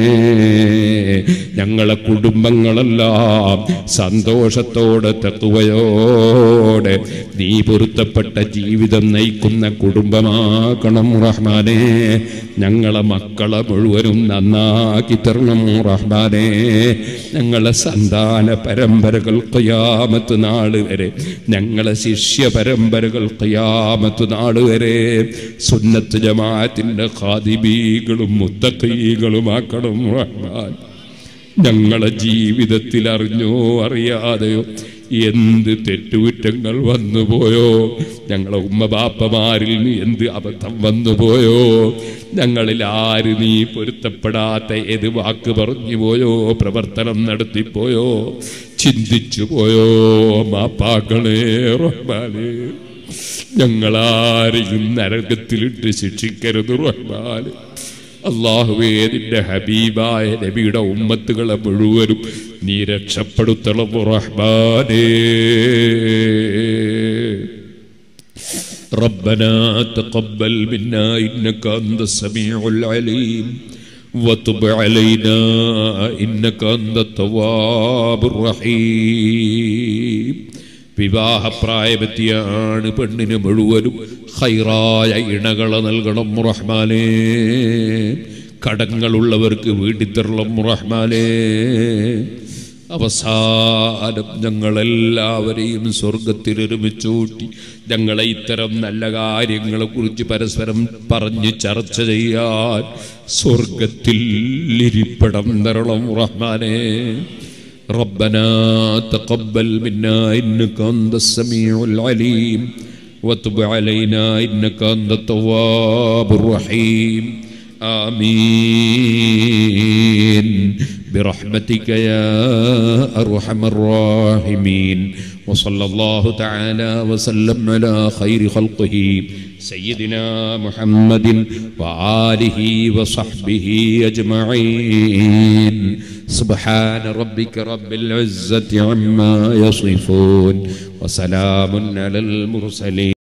ഞങ്ങളെ കുടുംബങ്ങളെല്ലാം സന്തോഷത്തോടെ തത്വയോടെ നീ പൊരുത്തപ്പെട്ട ജീവിതം നയിക്കുന്ന കുടുംബമാക്കണം റഹ്മാനേ ഞങ്ങളെ മക്കളെ മുഴുവനും നന്നാക്കി തരണം റഹ്മാനേ ഞങ്ങളെ സന്താന പരമ്പരകൾ ഖിയാമത്ത് നാൾ വരെ ഞങ്ങളെ ശിഷ്യ പരമ്പരകൾ ഖിയാമത്ത് നാൾ വരെ സുന്നത്ത് ജമാഅത്തിന്റെ ഖാദിബീകളും മുത്തഖീകളുമാക്കണം റഹ്മാൻ ഞങ്ങളെ ജീവിതത്തിൽ അറിഞ്ഞോ അറിയാതെയോ എന്ത് തെറ്റുകുറ്റങ്ങൾ വന്നുപോയോ ഞങ്ങളെ ഉമ്മ ബാപ്പമാരിൽ നിന്ന് എന്ത് അബദ്ധം വന്നുപോയോ ഞങ്ങളിൽ ആര് നീ പൊരുത്തപ്പെടാത്ത ഏത് വാക്ക് പറഞ്ഞു പോയോ പ്രവർത്തനം നടത്തിപ്പോയോ ചിന്തിച്ചു പോയോ മാപ്പാക്കളെ റഹ്മാനെ ഞങ്ങളാരെയും നരകത്തിലിട്ട് ശിക്ഷിക്കരുത് റഹ്മാനെ അള്ളാഹുവേ നിന്റെ ഹബീബായ നബിയുടെ ഉമ്മത്തുകളെ മുഴുവനും നീ രക്ഷപ്പെടുത്തണം റഹ്മാനേ ربنا تقبل منا إنك أنت السميع العليم وتب علينا إنك أنت التواب الرحيم വിവാഹപ്രായമെത്തിയാണ് പെണ്ണിന് മുഴുവനും ഹൈറായ ഇണകളെ നൽകണം റഹ്മാനേ കടങ്ങളുള്ളവർക്ക് വീട്ടിത്തരണം റഹ്മാനേ അവസാനം ഞങ്ങളെല്ലാവരെയും സ്വർഗത്തിൽ ഒരുമിച്ചൂട്ടി ഞങ്ങളെ ഇത്തരം നല്ല കാര്യങ്ങളെ കുറിച്ച് പരസ്പരം പറഞ്ഞ് ചർച്ച ചെയ്യാൻ സ്വർഗത്തിൽ ഇരിപ്പിടം തരണം റഹ്മാനേ ربنا تقبل منا إنك أنت السميع العليم وتب علينا إنك أنت التواب الرحيم آمين برحمتك يا أرحم الراحمين وصلى الله تعالى وسلم على خير خلقه سيدنا محمد وآله وصحبه أجمعين سبحان ربك رب العزة عما يصفون وسلام على المرسلين